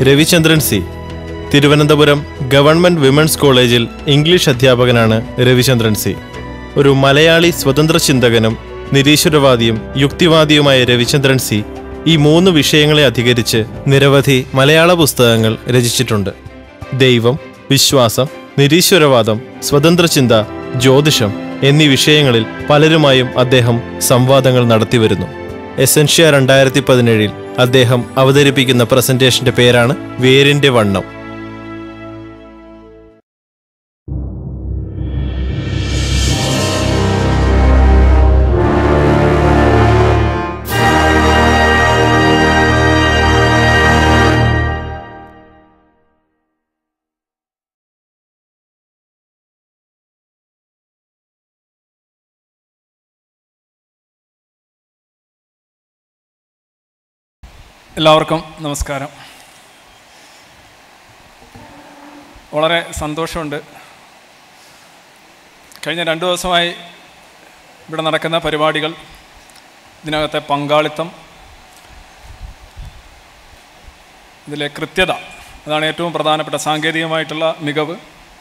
Ravichandran C Thiruvananthapuram government women's കോളേജിൽ English അധ്യാപകനാണ് Ravichandran C ഒരു മലയാളി സ്വതന്ത്ര ചിന്തകനും നിരീശ്വരവാദിയും യുക്തിവാദിയുമായ രവിചന്ദ്രൻ സി ഈ മൂന്ന് വിഷയങ്ങളെ അധികരിച്ച് നിരവധി മലയാള പുസ്തകങ്ങൾ രചിച്ചിട്ടുണ്ട് ദൈവം വിശ്വാസം നിരീശ്വരവാദം സ്വതന്ത്ര ചിന്ത ജ്യോതിഷം എന്നീ വിഷയങ്ങളിൽ പലരുമായും അദ്ദേഹം സംവാദങ്ങൾ നടത്തിവരുന്നു എസൻഷ്യ രണ്ടായിരത്തി പതിനേഴിൽ അദ്ദേഹം അവതരിപ്പിക്കുന്ന പ്രസന്റേഷന്റെ പേരാണ് വേരിന്റെ വണ്ണം എല്ലാവർക്കും നമസ്കാരം വളരെ സന്തോഷമുണ്ട് കഴിഞ്ഞ രണ്ട് ദിവസമായി ഇവിടെ നടക്കുന്ന പരിപാടികൾ ഇതിനകത്തെ പങ്കാളിത്തം ഇതിലെ കൃത്യത അതാണ് ഏറ്റവും പ്രധാനപ്പെട്ട സാങ്കേതികമായിട്ടുള്ള മികവ്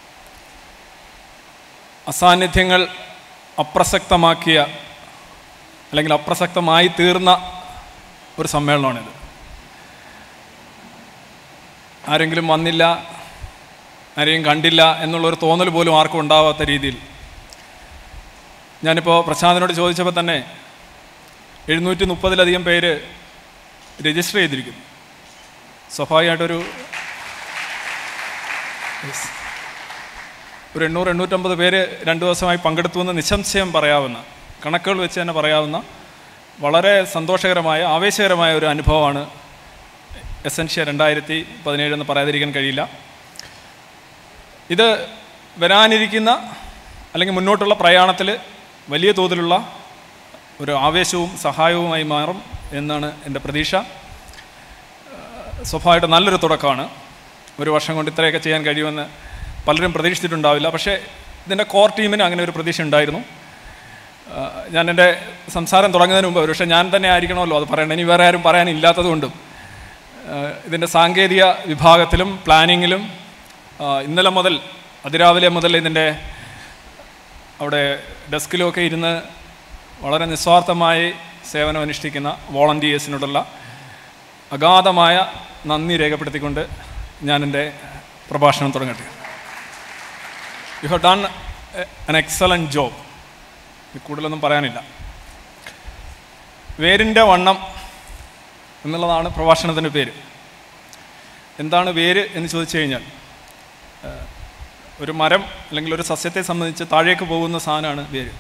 അസാന്നിധ്യങ്ങൾ അപ്രസക്തമാക്കിയ അല്ലെങ്കിൽ അപ്രസക്തമായി തീർന്ന ഒരു സമ്മേളനമാണിത് ആരെങ്കിലും വന്നില്ല ആരെയും കണ്ടില്ല എന്നുള്ളൊരു തോന്നൽ പോലും ആർക്കും ഉണ്ടാവാത്ത രീതിയിൽ ഞാനിപ്പോൾ പ്രശാന്തനോട് ചോദിച്ചപ്പോൾ തന്നെ എഴുന്നൂറ്റി മുപ്പതിലധികം പേര് രജിസ്റ്റർ ചെയ്തിരിക്കുന്നു സ്വാഭാവികമായിട്ടൊരു Yes. ഒരു എണ്ണൂറ് എണ്ണൂറ്റമ്പത് പേര് രണ്ട് ദിവസമായി പങ്കെടുത്തു എന്ന് നിസ്സംശയം പറയാവുന്ന കണക്കുകൾ വെച്ച് തന്നെ പറയാവുന്ന വളരെ സന്തോഷകരമായ ആവേശകരമായ ഒരു അനുഭവമാണ് എസൻഷ്യ രണ്ടായിരത്തി പതിനേഴ് എന്ന് പറയാതിരിക്കാൻ കഴിയില്ല ഇത് വരാനിരിക്കുന്ന അല്ലെങ്കിൽ മുന്നോട്ടുള്ള പ്രയാണത്തിൽ വലിയ തോതിലുള്ള ഒരു ആവേശവും സഹായവുമായി മാറും എന്നാണ് എൻ്റെ പ്രതീക്ഷ ഏഹ് സ്വാഭാവികമായിട്ട് നല്ലൊരു തുടക്കമാണ് ഒരു വർഷം കൊണ്ട് ഇത്രയൊക്കെ ചെയ്യാൻ കഴിയുമെന്ന് പലരും പ്രതീക്ഷിച്ചിട്ടുണ്ടാവില്ല പക്ഷേ ഇതിൻ്റെ കോർ ടീമിന് അങ്ങനെ ഒരു പ്രതീക്ഷ ഉണ്ടായിരുന്നു ആഹ് ഞാൻ എൻ്റെ സംസാരം തുടങ്ങുന്നതിന് മുമ്പ് പക്ഷേ ഞാൻ തന്നെ ആയിരിക്കണമല്ലോ അത് പറയണം ഇനി വേറെ ആരും പറയാനില്ലാത്തതുകൊണ്ടും ആഹ് ഇതിൻ്റെ സാങ്കേതിക വിഭാഗത്തിലും പ്ലാനിങ്ങിലും ആഹ് ഇന്നലെ മുതൽ അതിരാവിലെ മുതൽ ഇതിൻ്റെ അവിടെ ഡെസ്കിലൊക്കെ ഇരുന്ന് വളരെ നിസ്വാർത്ഥമായി സേവനം അനുഷ്ഠിക്കുന്ന വോളണ്ടിയേഴ്സിനോടുള്ള അഗാധമായ നന്ദി രേഖപ്പെടുത്തിക്കൊണ്ട് ഞാൻ എൻ്റെ പ്രഭാഷണം തുടങ്ങട്ടെ you have done an excellent job കൂടുതലൊന്നും പറയാനില്ല വേരിൻ്റെ വണ്ണം എന്നുള്ളതാണ് പ്രഭാഷണത്തിൻ്റെ പേര് എന്താണ് വേര് എന്ന് ചോദിച്ചു കഴിഞ്ഞാൽ ഏഹ്, ഒരു മരം അല്ലെങ്കിൽ ഒരു സസ്യത്തെ സംബന്ധിച്ച് താഴേക്ക് പോകുന്ന സാധനമാണ് വേര്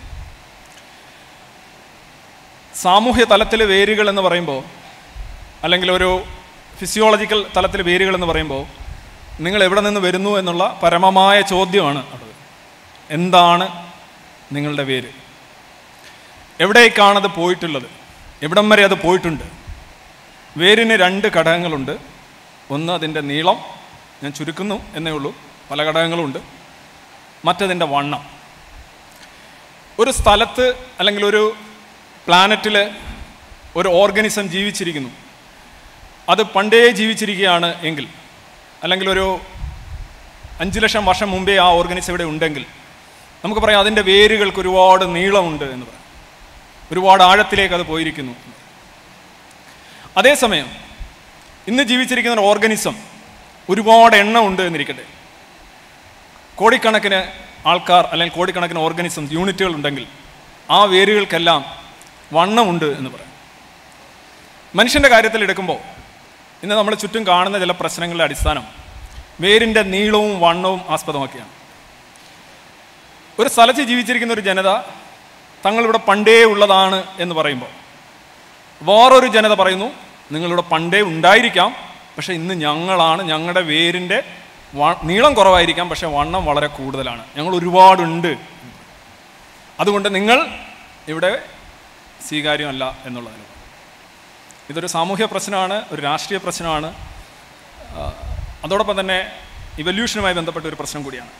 സാമൂഹ്യ തലത്തിൽ വേരുകൾ എന്ന് പറയുമ്പോൾ അല്ലെങ്കിൽ ഒരു ഫിസിയോളജിക്കൽ തലത്തിൽ വേരുകൾ എന്ന് പറയുമ്പോൾ നിങ്ങൾ എവിടെ നിന്ന് വരുന്നു എന്നുള്ള പരമമായ ചോദ്യമാണ് ഉള്ളത് എന്താണ് നിങ്ങളുടെ വേര് എവിടേക്കാണത് പോയിട്ടുള്ളത് എവിടം വരെ അത് പോയിട്ടുണ്ട് വേരിന് രണ്ട് ഘടകങ്ങളുണ്ട് ഒന്ന് അതിൻ്റെ നീളം ഞാൻ ചുരുക്കുന്നു എന്നേ ഉള്ളൂ പല ഘടകങ്ങളുണ്ട് മറ്റതിൻ്റെ വണ്ണം ഒരു സ്ഥലത്ത് അല്ലെങ്കിൽ ഒരു പ്ലാനറ്റിൽ ഒരു ഓർഗനിസം ജീവിച്ചിരിക്കുന്നു അത് പണ്ടേ ജീവിച്ചിരിക്കുകയാണ് എങ്കിൽ അല്ലെങ്കിൽ ഒരു അഞ്ച് ലക്ഷം വർഷം മുമ്പേ ആ ഓർഗനിസം ഇവിടെ ഉണ്ടെങ്കിൽ നമുക്ക് പറയാം അതിൻ്റെ വേരുകൾക്ക് ഒരുപാട് നീളമുണ്ട് എന്ന് പറയാം ഒരുപാട് ആഴത്തിലേക്ക് അത് പോയിരിക്കുന്നു അതേസമയം ഇന്ന് ജീവിച്ചിരിക്കുന്ന ഒരു ഓർഗനിസം ഒരുപാട് എണ്ണം ഉണ്ട് എന്നിരിക്കട്ടെ കോടിക്കണക്കിന് ആൾക്കാർ അല്ലെങ്കിൽ കോടിക്കണക്കിന് ഓർഗനിസം യൂണിറ്റുകൾ ഉണ്ടെങ്കിൽ ആ വേരുകൾക്കെല്ലാം വണ്ണമുണ്ട് എന്ന് പറയാം മനുഷ്യൻ്റെ കാര്യത്തിൽ എടുക്കുമ്പോൾ ഇന്ന് നമ്മൾ ചുറ്റും കാണുന്ന ചില പ്രശ്നങ്ങളുടെ അടിസ്ഥാനം വേരിൻ്റെ നീളവും വണ്ണവും ആസ്പദമാക്കിയാണ് ഒരു സ്ഥലത്ത് ജീവിച്ചിരിക്കുന്ന ഒരു ജനത തങ്ങളിവിടെ പണ്ടേ ഉള്ളതാണ് എന്ന് പറയുമ്പോൾ വേറൊരു ജനത പറയുന്നു നിങ്ങളിവിടെ പണ്ടേ ഉണ്ടായിരിക്കാം പക്ഷേ ഇന്ന് ഞങ്ങളാണ് ഞങ്ങളുടെ വേരിൻ്റെ വ- നീളം കുറവായിരിക്കാം പക്ഷേ വണ്ണം വളരെ കൂടുതലാണ് ഞങ്ങൾ ഒരുപാടുണ്ട് അതുകൊണ്ട് നിങ്ങൾ ഇവിടെ സ്വീകാര്യമല്ല എന്നുള്ളതിന് ഇതൊരു സാമൂഹ്യ പ്രശ്നമാണ് ഒരു രാഷ്ട്രീയ പ്രശ്നമാണ് ആ, അതോടൊപ്പം തന്നെ ഇവല്യൂഷനുമായി ബന്ധപ്പെട്ട ഒരു പ്രശ്നം കൂടിയാണ്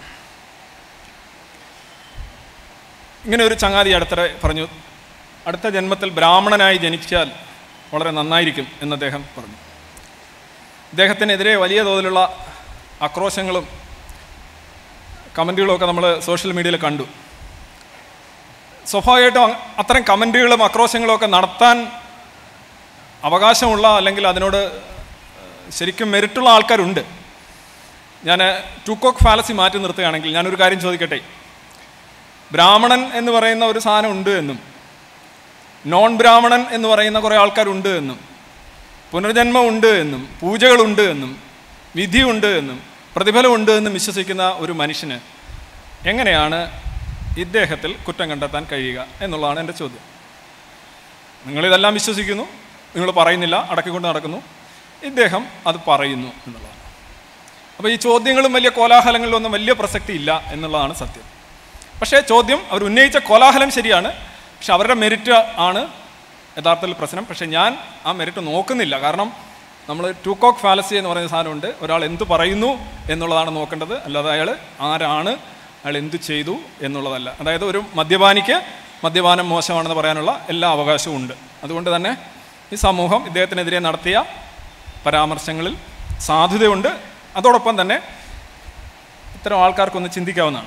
ഇങ്ങനെ ഒരു ചങ്ങാതി അടുത്തിടെ പറഞ്ഞു അടുത്ത ജന്മത്തിൽ ബ്രാഹ്മണനായി ജനിച്ചാൽ വളരെ നന്നായിരിക്കും എന്ന് അദ്ദേഹം പറഞ്ഞു ഇദ്ദേഹത്തിനെതിരെ വലിയ തോതിലുള്ള ആക്രോശങ്ങളും കമൻറ്റുകളും ഒക്കെ നമ്മൾ സോഷ്യൽ മീഡിയയിൽ കണ്ടു സ്വാഭാവികമായിട്ടും അ- അത്തരം കമൻറ്റുകളും ആക്രോശങ്ങളും ഒക്കെ നടത്താൻ അവകാശമുള്ള അല്ലെങ്കിൽ അതിനോട് ശരിക്കും മെരിറ്റുള്ള ആൾക്കാരുണ്ട് ഞാൻ ടൂക്കോക്ക് ഫാലസി മാറ്റി നിർത്തുകയാണെങ്കിൽ ഞാനൊരു കാര്യം ചോദിക്കട്ടെ ബ്രാഹ്മണൻ എന്ന് പറയുന്ന ഒരു സാധനം ഉണ്ട് എന്നും നോൺ ബ്രാഹ്മണൻ എന്ന് പറയുന്ന കുറേ ആൾക്കാരുണ്ട് എന്നും പുനർജന്മം ഉണ്ട് എന്നും പൂജകളുണ്ട് എന്നും വിധിയുണ്ട് എന്നും പ്രതിഫലമുണ്ട് എന്നും വിശ്വസിക്കുന്ന ഒരു മനുഷ്യന് എങ്ങനെയാണ് ഇദ്ദേഹത്തിൽ കുറ്റം കണ്ടെത്താൻ കഴിയുക എന്നുള്ളതാണ് എൻ്റെ ചോദ്യം നിങ്ങളിതെല്ലാം വിശ്വസിക്കുന്നു നിങ്ങൾ പറയുന്നില്ല അടക്കിക്കൊണ്ട് നടക്കുന്നു ഇദ്ദേഹം അത് പറയുന്നു എന്നുള്ളതാണ് അപ്പോൾ ഈ ചോദ്യങ്ങളും വലിയ കോലാഹലങ്ങളിലൊന്നും വലിയ പ്രസക്തി ഇല്ല എന്നുള്ളതാണ് സത്യം പക്ഷേ ചോദ്യം അവർ ഉന്നയിച്ച കോലാഹലം ശരിയാണ് പക്ഷെ അവരുടെ മെരിറ്റ് ആണ് യഥാർത്ഥത്തിൽ പ്രശ്നം പക്ഷേ ഞാൻ ആ മെരിറ്റ് നോക്കുന്നില്ല കാരണം നമ്മൾ ടൂക്കോക്ക് ഫാലസി എന്ന് പറയുന്ന സാധനമുണ്ട് ഒരാൾ എന്ത് പറയുന്നു എന്നുള്ളതാണ് നോക്കേണ്ടത് അല്ലാതെ അയാൾ ആരാണ് അയാൾ എന്ത് ചെയ്തു എന്നുള്ളതല്ല അതായത് ഒരു മദ്യപാനിക്ക് മദ്യപാനം മോശമാണെന്ന് പറയാനുള്ള എല്ലാ അവകാശവും ഉണ്ട് അതുകൊണ്ട് തന്നെ ഈ സമൂഹം ഇദ്ദേഹത്തിനെതിരെ നടത്തിയ പരാമർശങ്ങളിൽ സാധ്യതയുണ്ട് അതോടൊപ്പം തന്നെ ഇത്തരം ആൾക്കാർക്കൊന്ന് ചിന്തിക്കാവുന്നതാണ്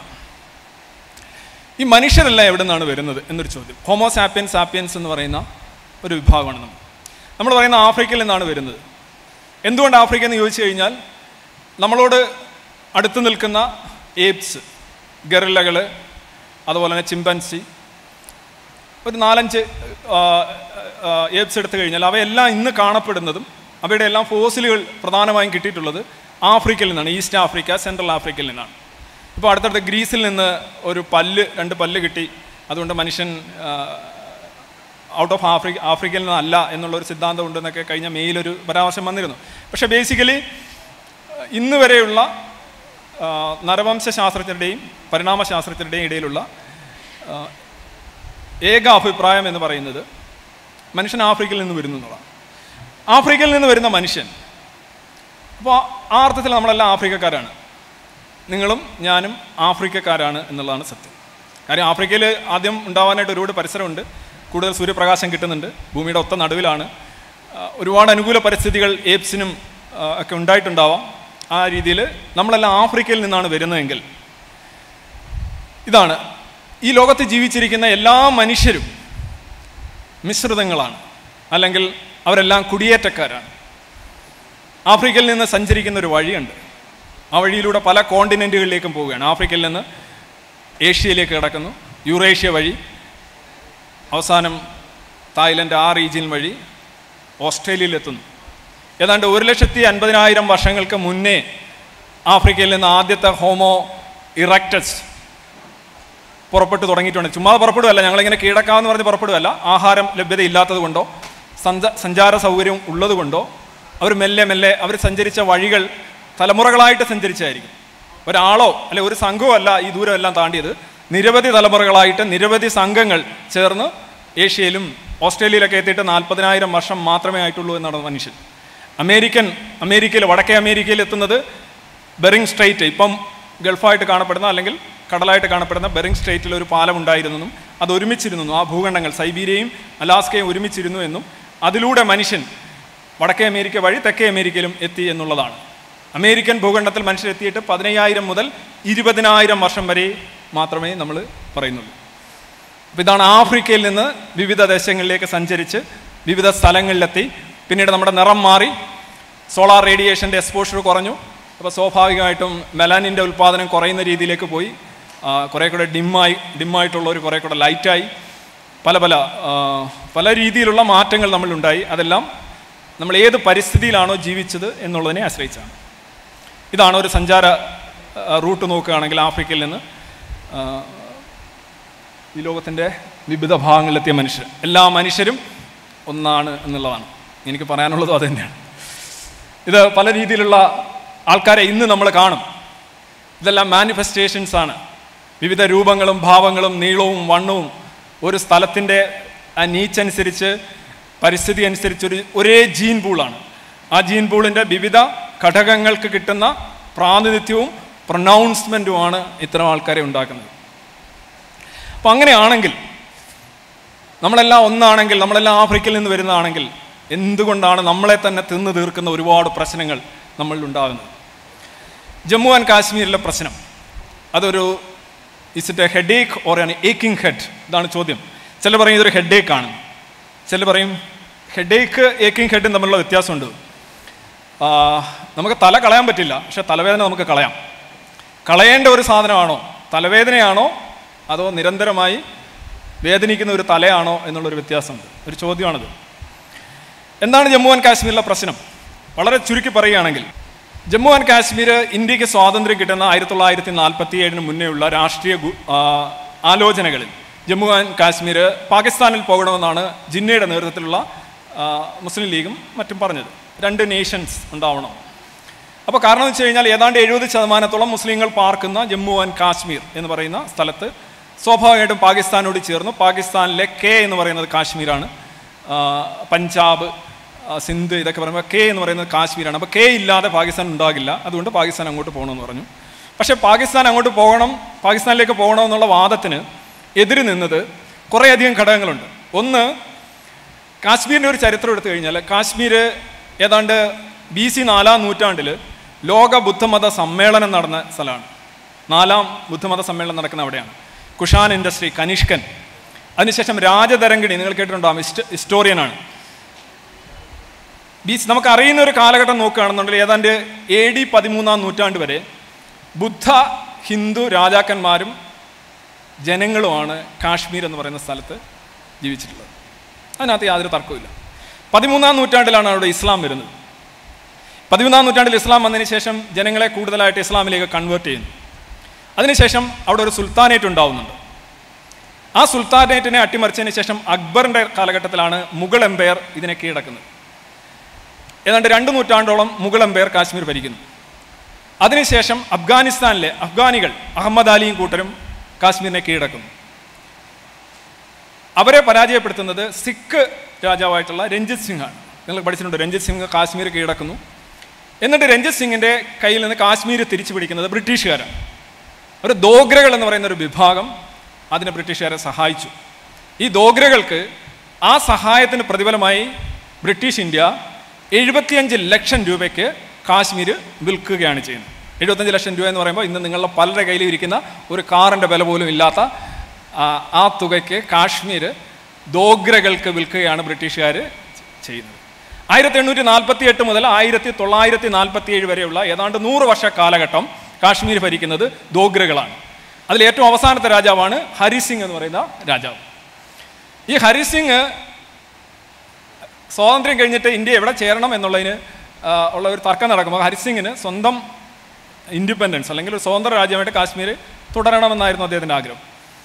ഈ മനുഷ്യരെല്ലാം എവിടെ നിന്നാണ് വരുന്നത് എന്നൊരു ചോദ്യം ഹോമോ സാപ്പിയൻസ് സാപ്പിയൻസ് എന്ന് പറയുന്ന ഒരു വിഭാഗമാണ് നമ്മൾ നമ്മൾ പറയുന്ന ആഫ്രിക്കയിൽ നിന്നാണ് വരുന്നത് എന്തുകൊണ്ട് ആഫ്രിക്ക എന്ന് ചോദിച്ചു കഴിഞ്ഞാൽ നമ്മളോട് അടുത്ത് നിൽക്കുന്ന ഏപ്സ് ഗറില്ലകൾ അതുപോലെ തന്നെ ചിമ്പൻസി ഒരു നാലഞ്ച് ഏപ്സ് എടുത്തു കഴിഞ്ഞാൽ അവയെല്ലാം ഇന്ന് കാണപ്പെടുന്നതും അവയുടെ എല്ലാം ഫോസിലുകൾ പ്രധാനമായും കിട്ടിയിട്ടുള്ളത് ആഫ്രിക്കയിൽ നിന്നാണ് ഈസ്റ്റ് ആഫ്രിക്ക സെൻട്രൽ ആഫ്രിക്കയിൽ നിന്നാണ് ഇപ്പോൾ അടുത്തടുത്ത് ഗ്രീസിൽ നിന്ന് ഒരു പല്ല് രണ്ട് പല്ല് കിട്ടി അതുകൊണ്ട് മനുഷ്യൻ ഔട്ട് ഓഫ് ആഫ്രിക്ക ആഫ്രിക്കയിൽ നിന്നല്ല എന്നുള്ള ഒരു സിദ്ധാന്തം ഉണ്ടെന്നൊക്കെ കഴിഞ്ഞ മെയിലൊരു പരാമർശം വന്നിരുന്നു പക്ഷേ ബേസിക്കലി ഇന്ന് വരെയുള്ള ആ, നരവംശ ശാസ്ത്രജ്ഞരുടെയും പരിണാമ ശാസ്ത്രജ്ഞരുടെയും ഇടയിലുള്ള ആ, ഏക അഭിപ്രായം എന്ന് പറയുന്നത് മനുഷ്യൻ ആഫ്രിക്കയിൽ നിന്ന് വരുന്നു എന്നുള്ളതാണ് ആഫ്രിക്കയിൽ നിന്ന് വരുന്ന മനുഷ്യൻ അപ്പോൾ ആ അർത്ഥത്തിൽ നമ്മളെല്ലാം ആഫ്രിക്കക്കാരാണ് നിങ്ങളും ഞാനും ആഫ്രിക്കക്കാരാണ് എന്നുള്ളതാണ് സത്യം കാര്യം ആഫ്രിക്കയിൽ ആദ്യം ഉണ്ടാവാനായിട്ട് ഒരുപാട് പരിസരമുണ്ട് കൂടുതൽ സൂര്യപ്രകാശം കിട്ടുന്നുണ്ട് ഭൂമിയുടെ ഒത്ത നടുവിലാണ് ആ, ഒരുപാട് അനുകൂല പരിസ്ഥിതികൾ ഏപ്സിനും ആ, ഒക്കെ ഉണ്ടായിട്ടുണ്ടാവാം ആ രീതിയിൽ നമ്മളെല്ലാം ആഫ്രിക്കയിൽ നിന്നാണ് വരുന്നതെങ്കിൽ ഇതാണ് ഈ ലോകത്ത് ജീവിച്ചിരിക്കുന്ന എല്ലാ മനുഷ്യരും മിശ്രിതങ്ങളാണ് അല്ലെങ്കിൽ അവരെല്ലാം കുടിയേറ്റക്കാരാണ് ആഫ്രിക്കയിൽ നിന്ന് സഞ്ചരിക്കുന്ന ഒരു വഴിയുണ്ട് ആ വഴിയിലൂടെ പല കോണ്ടിനെൻറ്റുകളിലേക്കും പോവുകയാണ് ആഫ്രിക്കയിൽ നിന്ന് ഏഷ്യയിലേക്ക് കിടക്കുന്നു യൂറേഷ്യ വഴി അവസാനം തായ്ലൻഡ് ആ റീജിയൻ വഴി ഓസ്ട്രേലിയയിലെത്തുന്നു ഏതാണ്ട് ഒരു ലക്ഷത്തി അൻപതിനായിരം വർഷങ്ങൾക്ക് മുന്നേ ആഫ്രിക്കയിൽ നിന്ന് ആദ്യത്തെ ഹോമോ ഇറക്റ്റസ് പുറപ്പെട്ടു തുടങ്ങിയിട്ടുണ്ട് ചുമ്മാ പുറപ്പെടുകയല്ല ഞങ്ങളിങ്ങനെ കീഴടക്കാമെന്ന് പറഞ്ഞ് പുറപ്പെടുകയല്ല ആഹാരം ലഭ്യത ഇല്ലാത്തത് കൊണ്ടോ സഞ്ച സഞ്ചാര സൗകര്യം ഉള്ളത് കൊണ്ടോ അവർ മെല്ലെ മെല്ലെ അവർ സഞ്ചരിച്ച വഴികൾ തലമുറകളായിട്ട് സഞ്ചരിച്ചായിരിക്കും ഒരാളോ അല്ലെ ഒരു സംഘമോ അല്ല ഈ ദൂരമെല്ലാം താണ്ടിയത് നിരവധി തലമുറകളായിട്ട് നിരവധി സംഘങ്ങൾ ചേർന്ന് ഏഷ്യയിലും ഓസ്ട്രേലിയയിലൊക്കെ എത്തിയിട്ട് നാൽപ്പതിനായിരം വർഷം മാത്രമേ ആയിട്ടുള്ളൂ എന്നാണ് മനുഷ്യൻ അമേരിക്കൻ അമേരിക്കയിൽ വടക്കേ അമേരിക്കയിൽ എത്തുന്നത് ബെറിങ് സ്ട്രൈറ്റ് ഇപ്പം ഗൾഫായിട്ട് കാണപ്പെടുന്ന അല്ലെങ്കിൽ കടലായിട്ട് കാണപ്പെടുന്ന ബെറിങ് സ്ട്രൈറ്റിൽ ഒരു പാലം ഉണ്ടായിരുന്നെന്നും അത് ഒരുമിച്ചിരുന്നു ആ ഭൂഖണ്ഡങ്ങൾ സൈബീരിയയും അലാസ്കയും ഒരുമിച്ചിരുന്നു എന്നും അതിലൂടെ മനുഷ്യൻ വടക്കേ അമേരിക്ക വഴി തെക്കേ അമേരിക്കയിലും എത്തി എന്നുള്ളതാണ് അമേരിക്കൻ ഭൂഖണ്ഡത്തിൽ മനുഷ്യരെത്തിയിട്ട് പതിനയ്യായിരം മുതൽ ഇരുപതിനായിരം വർഷം വരെ മാത്രമേ നമ്മൾ പറയുന്നുള്ളൂ അപ്പോൾ ഇതാണ് ആഫ്രിക്കയിൽ നിന്ന് വിവിധ ദേശങ്ങളിലേക്ക് സഞ്ചരിച്ച് വിവിധ സ്ഥലങ്ങളിലെത്തി പിന്നീട് നമ്മുടെ നിറം മാറി സോളാർ റേഡിയേഷൻ്റെ എക്സ്പോഷർ കുറഞ്ഞു അപ്പോൾ സ്വാഭാവികമായിട്ടും മെലാനിൻ്റെ ഉൽപ്പാദനം കുറയുന്ന രീതിയിലേക്ക് പോയി ആ, കുറേ കൂടെ ഡിമ്മായി ഡിമ്മായിട്ടുള്ളവർ കുറേ കൂടെ ലൈറ്റായി പല പല ആ, പല രീതിയിലുള്ള മാറ്റങ്ങൾ നമ്മളുണ്ടായി അതെല്ലാം നമ്മൾ ഏത് പരിസ്ഥിതിയിലാണോ ജീവിച്ചത് എന്നുള്ളതിനെ ആശ്രയിച്ചാണ് ഇതാണ് ഒരു സഞ്ചാര ആ, റൂട്ട് നോക്കുകയാണെങ്കിൽ ആഫ്രിക്കയിൽ നിന്ന് ആ, ഈ ലോകത്തിൻ്റെ വിവിധ ഭാഗങ്ങളിലെത്തിയ മനുഷ്യർ എല്ലാ മനുഷ്യരും ഒന്നാണ് എന്നുള്ളതാണ് എനിക്ക് പറയാനുള്ളതും അത് തന്നെയാണ് ഇത് പല രീതിയിലുള്ള ആൾക്കാരെ ഇന്ന് നമ്മൾ കാണും ഇതെല്ലാം മാനിഫെസ്റ്റേഷൻസ് ആണ് വിവിധ രൂപങ്ങളും ഭാവങ്ങളും നീളവും വണ്ണവും ഒരു സ്ഥലത്തിൻ്റെ ആ നീച്ചനുസരിച്ച് പരിസ്ഥിതി അനുസരിച്ച് ഒരു ഒരേ ജീൻ പൂളാണ് ആ ജീൻ പൂളിൻ്റെ വിവിധ ഘടകങ്ങൾക്ക് കിട്ടുന്ന പ്രാതിനിധ്യവും പ്രൊനൗൺസ്മെൻറ്റുമാണ് ഇത്തരം ആൾക്കാരെ ഉണ്ടാക്കുന്നത് അപ്പം അങ്ങനെയാണെങ്കിൽ നമ്മളെല്ലാം ഒന്നാണെങ്കിൽ നമ്മളെല്ലാം ആഫ്രിക്കയിൽ നിന്ന് വരുന്നതാണെങ്കിൽ എന്തുകൊണ്ടാണ് നമ്മളെ തന്നെ തിന്നു തീർക്കുന്ന ഒരുപാട് പ്രശ്നങ്ങൾ നമ്മളിൽ ഉണ്ടാകുന്നത് ജമ്മു ആൻഡ് കാശ്മീരിലെ പ്രശ്നം അതൊരു is it a headache or an aching head ഇതാണ് ചോദ്യം ചില പറയും ഇതൊരു ഹെഡ് ഏക്ക് ആണ് ചില പറയും ഹെഡ് ഏക്ക് ഏക്കിംഗ് ഹെഡും തമ്മിലുള്ള വ്യത്യാസമുണ്ട് ആ, നമുക്ക് തല കളയാൻ പറ്റില്ല പക്ഷെ തലവേദന നമുക്ക് കളയാം കളയേണ്ട ഒരു സാധനമാണോ തലവേദനയാണോ അതോ നിരന്തരമായി വേദനിക്കുന്ന ഒരു തലയാണോ എന്നുള്ളൊരു വ്യത്യാസമുണ്ട് ഒരു ചോദ്യമാണിത് എന്താണ് ജമ്മു ആൻഡ് കാശ്മീരിലെ പ്രശ്നം വളരെ ചുരുക്കി പറയുകയാണെങ്കിൽ ജമ്മു ആൻഡ് കാശ്മീർ ഇന്ത്യക്ക് സ്വാതന്ത്ര്യം കിട്ടുന്ന ആയിരത്തി തൊള്ളായിരത്തി നാൽപ്പത്തി ഏഴിന് മുന്നേയുള്ള രാഷ്ട്രീയ ഗു- ആ, ആലോചനകളിൽ ജമ്മു ആൻഡ് കാശ്മീർ പാകിസ്ഥാനിൽ പോകണമെന്നാണ് ജിന്നയുടെ നേതൃത്വത്തിലുള്ള ആ, മുസ്ലിം ലീഗും മറ്റും പറഞ്ഞത് രണ്ട് നേഷൻസ് ഉണ്ടാവണം അപ്പോൾ കാരണം എന്ന് വെച്ച് കഴിഞ്ഞാൽ ഏതാണ്ട് എഴുപത് ശതമാനത്തോളം മുസ്ലിങ്ങൾ പാർക്കുന്ന ജമ്മു ആൻഡ് കാശ്മീർ എന്ന് പറയുന്ന സ്ഥലത്ത് സ്വാഭാവികമായിട്ടും പാകിസ്ഥാനോട് ചേർന്നു പാകിസ്ഥാനിലെ കെ എന്ന് പറയുന്നത് കാശ്മീരാണ് ആ, പഞ്ചാബ് ആ, സിന്ധ് ഇതൊക്കെ പറയുമ്പോൾ കെ എന്ന് പറയുന്നത് കാശ്മീരാണ് അപ്പോൾ കെ ഇല്ലാതെ പാകിസ്ഥാൻ ഉണ്ടാകില്ല അതുകൊണ്ട് പാകിസ്ഥാൻ അങ്ങോട്ട് പോകണമെന്ന് പറഞ്ഞു പക്ഷേ പാകിസ്ഥാൻ അങ്ങോട്ട് പോകണം പാകിസ്ഥാനിലേക്ക് പോകണം എന്നുള്ള വാദത്തിന് എതിര് നിന്നത് കുറേയധികം ഘടകങ്ങളുണ്ട് ഒന്ന് കാശ്മീരിൻ്റെ ഒരു ചരിത്രം എടുത്തു കഴിഞ്ഞാൽ കാശ്മീർ ഏതാണ്ട് ബി സി നാലാം നൂറ്റാണ്ടിൽ ലോക ബുദ്ധമത സമ്മേളനം നടന്ന സ്ഥലമാണ് നാലാം ബുദ്ധമത സമ്മേളനം നടക്കുന്ന അവിടെയാണ് കുഷാൻ ഇൻഡസ്ട്രി കനിഷ്കൻ അതിനുശേഷം രാജതരംഗിണി നിങ്ങൾ കേട്ടിട്ടുണ്ടാകും ഹിസ്റ്റ ഹിസ്റ്റോറിയനാണ് ബി നമുക്ക് അറിയുന്ന ഒരു കാലഘട്ടം നോക്കുകയാണെന്നുണ്ടെങ്കിൽ ഏതാണ്ട് എ ഡി പതിമൂന്നാം നൂറ്റാണ്ട് വരെ ബുദ്ധ ഹിന്ദു രാജാക്കന്മാരും ജനങ്ങളുമാണ് കാശ്മീർ എന്ന് പറയുന്ന സ്ഥലത്ത് ജീവിച്ചിട്ടുള്ളത് അതിനകത്ത് യാതൊരു തർക്കവുമില്ല പതിമൂന്നാം നൂറ്റാണ്ടിലാണ് അവിടെ ഇസ്ലാം വരുന്നത് പതിമൂന്നാം നൂറ്റാണ്ടിൽ ഇസ്ലാം വന്നതിന് ശേഷം ജനങ്ങളെ കൂടുതലായിട്ട് ഇസ്ലാമിലേക്ക് കൺവേർട്ട് ചെയ്യുന്നു അതിനുശേഷം അവിടെ ഒരു സുൽത്താനേറ്റ് ഉണ്ടാവുന്നുണ്ട് ആ സുൽത്താനേറ്റിനെ അട്ടിമറിച്ചതിന് ശേഷം അക്ബറിൻ്റെ കാലഘട്ടത്തിലാണ് മുഗൾ എംപയർ ഇതിനെ കീഴടക്കുന്നത് ഏതാണ്ട് രണ്ട് നൂറ്റാണ്ടോളം മുഗൾ എംപയർ കാശ്മീർ ഭരിക്കുന്നു അതിനുശേഷം അഫ്ഗാനിസ്ഥാനിലെ അഫ്ഗാനികൾ അഹമ്മദ് അലിയും കൂട്ടരും കാശ്മീരിനെ കീഴടക്കുന്നു അവരെ പരാജയപ്പെടുത്തുന്നത് സിഖ് രാജാവായിട്ടുള്ള രഞ്ജിത് സിംഗ് ആണ് നിങ്ങൾ പഠിച്ചിട്ടുണ്ട് രഞ്ജിത് സിംഗ് കാശ്മീർ കീഴടക്കുന്നു എന്നിട്ട് രഞ്ജിത് സിംഗിൻ്റെ കയ്യിൽ നിന്ന് കാശ്മീർ തിരിച്ചു പിടിക്കുന്നത് ബ്രിട്ടീഷുകാരാണ് ഒരു ദോഗ്രകൾ എന്ന് പറയുന്ന ഒരു വിഭാഗം അതിനെ ബ്രിട്ടീഷുകാരെ സഹായിച്ചു ഈ ദോഗ്രകൾക്ക് ആ സഹായത്തിന് പ്രതിഫലമായി ബ്രിട്ടീഷ് ഇന്ത്യ എഴുപത്തിയഞ്ച് ലക്ഷം രൂപയ്ക്ക് കാശ്മീർ വിൽക്കുകയാണ് ചെയ്യുന്നത് എഴുപത്തഞ്ച് ലക്ഷം രൂപ എന്ന് പറയുമ്പോൾ ഇന്ന് നിങ്ങളുടെ പലരുടെ കയ്യിലും ഇരിക്കുന്ന ഒരു കാറിൻ്റെ വില പോലും ഇല്ലാത്ത ആ, ആ തുകയ്ക്ക് കാശ്മീർ ദോഗ്രകൾക്ക് വിൽക്കുകയാണ് ബ്രിട്ടീഷുകാർ ചെയ്യുന്നത് ആയിരത്തി എണ്ണൂറ്റി നാൽപ്പത്തി എട്ട് മുതൽ ആയിരത്തി തൊള്ളായിരത്തി നാൽപ്പത്തി ഏഴ് വരെയുള്ള ഏതാണ്ട് നൂറ് വർഷ കാലഘട്ടം കാശ്മീർ ഭരിക്കുന്നത് ദോഗ്രകളാണ് അതിൽ ഏറ്റവും അവസാനത്തെ രാജാവാണ് ഹരിസിംഗ് എന്ന് പറയുന്ന രാജാവ് ഈ ഹരിസിംഗ് സ്വാതന്ത്ര്യം കഴിഞ്ഞിട്ട് ഇന്ത്യ എവിടെ ചേരണം എന്നുള്ളതിന് ആ, ഉള്ള ഒരു തർക്കം നടക്കുമ്പോൾ ഹരിസിംഗിന് സ്വന്തം ഇൻഡിപെൻഡൻസ് അല്ലെങ്കിൽ ഒരു സ്വതന്ത്ര രാജ്യമായിട്ട് കാശ്മീർ തുടരണമെന്നായിരുന്നു അദ്ദേഹത്തിൻ്റെ ആഗ്രഹം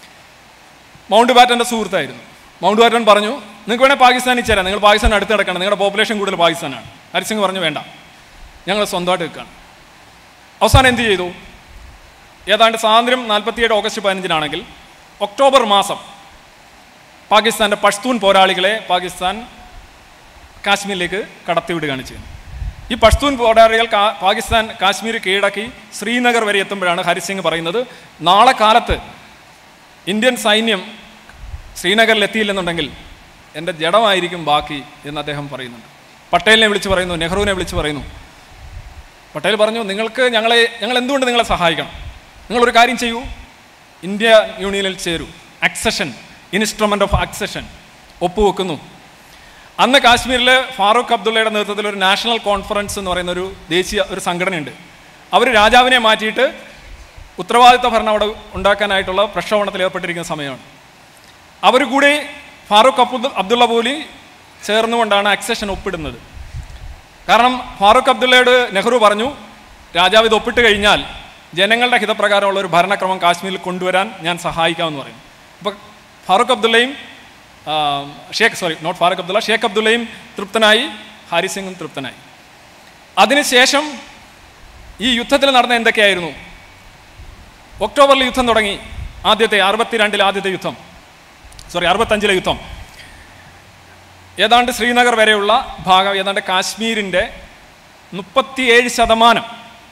മൗണ്ട് ബാറ്റൻ്റെ സുഹൃത്തായിരുന്നു മൗണ്ട് ബാറ്റൻ പറഞ്ഞു നിങ്ങൾക്ക് വേണേൽ പാകിസ്ഥാനിൽ ചേരാം നിങ്ങൾ പാകിസ്ഥാൻ അടുത്ത് കിടക്കണം നിങ്ങളുടെ പോപ്പുലേഷൻ കൂടുതൽ പാകിസ്ഥാനാണ് ഹരിസിംഗ് പറഞ്ഞു വേണ്ട ഞങ്ങൾ സ്വന്തമായിട്ട് നിൽക്കുകയാണ് അവസാനം എന്ത് ചെയ്തു ഏതാണ്ട് സ്വാതന്ത്ര്യം നാൽപ്പത്തിയേഴ് ഓഗസ്റ്റ് പതിനഞ്ചിനാണെങ്കിൽ ഒക്ടോബർ മാസം പാകിസ്ഥാൻ്റെ പഷ്തൂൺ പോരാളികളെ പാകിസ്ഥാൻ കാശ്മീരിലേക്ക് കടത്തിവിടുകയാണ് ചെയ്യുന്നത് ഈ പഷ്തൂൺ പോരാളികൾ കാ- പാകിസ്ഥാൻ കാശ്മീർ കീഴടക്കി ശ്രീനഗർ വരെ എത്തുമ്പോഴാണ് ഹരിസിംഗ് പറയുന്നത് നാളെ കാലത്ത് ഇന്ത്യൻ സൈന്യം ശ്രീനഗറിൽ എത്തിയില്ലെന്നുണ്ടെങ്കിൽ എൻ്റെ ജഡമായിരിക്കും ബാക്കി എന്ന് അദ്ദേഹം പറയുന്നുണ്ട് പട്ടേലിനെ വിളിച്ച് പറയുന്നു നെഹ്റുവിനെ വിളിച്ച് പറയുന്നു പട്ടേൽ പറഞ്ഞു നിങ്ങൾക്ക് ഞങ്ങളെ ഞങ്ങൾ എന്തുകൊണ്ട് നിങ്ങളെ സഹായിക്കണം നിങ്ങളൊരു കാര്യം ചെയ്യൂ ഇന്ത്യ യൂണിയനിൽ ചേരൂ അക്സഷൻ ഇൻസ്ട്രുമെൻ്റ് ഓഫ് അക്സഷൻ ഒപ്പുവെക്കുന്നു അന്ന് കാശ്മീരിൽ ഫാറൂഖ് അബ്ദുള്ളയുടെ നേതൃത്വത്തിൽ ഒരു നാഷണൽ കോൺഫറൻസ് എന്ന് പറയുന്ന ഒരു ദേശീയ ഒരു സംഘടനയുണ്ട് അവർ രാജാവിനെ മാറ്റിയിട്ട് ഉത്തരവാദിത്ത ഭരണം അവിടെ ഉണ്ടാക്കാനായിട്ടുള്ള പ്രക്ഷോഭണത്തിൽ ഏർപ്പെട്ടിരിക്കുന്ന സമയമാണ് അവർ കൂടി ഫാറൂഖ് അബ്ദുൽ അബ്ദുള്ള പോലി ചേർന്നുകൊണ്ടാണ് അക്സഷൻ ഒപ്പിടുന്നത് കാരണം ഫാറൂഖ് അബ്ദുള്ളയോട് നെഹ്റു പറഞ്ഞു രാജാവ് ഇത് ഒപ്പിട്ട് കഴിഞ്ഞാൽ ജനങ്ങളുടെ ഹിതപ്രകാരമുള്ള ഒരു ഭരണക്രമം കാശ്മീരിൽ കൊണ്ടുവരാൻ ഞാൻ സഹായിക്കാമെന്ന് പറയും അപ്പോൾ ഫാറൂഖ് അബ്ദുള്ളയും ആ, ഷേഖ് സോറി നോട്ട് ഫാറൂഖ് അബ്ദുള്ള ഷേഖ് അബ്ദുള്ളയും തൃപ്തനായി ഹാരി സിംഗും തൃപ്തനായി അതിനുശേഷം ഈ യുദ്ധത്തിൽ നടന്ന എന്തൊക്കെയായിരുന്നു ഒക്ടോബറിൽ യുദ്ധം തുടങ്ങി ആദ്യത്തെ അറുപത്തിരണ്ടിലെ ആദ്യത്തെ യുദ്ധം സോറി അറുപത്തഞ്ചിലെ യുദ്ധം ഏതാണ്ട് ശ്രീനഗർ വരെയുള്ള ഭാഗം ഏതാണ്ട് കാശ്മീരിൻ്റെ മുപ്പത്തിയേഴ് ശതമാനം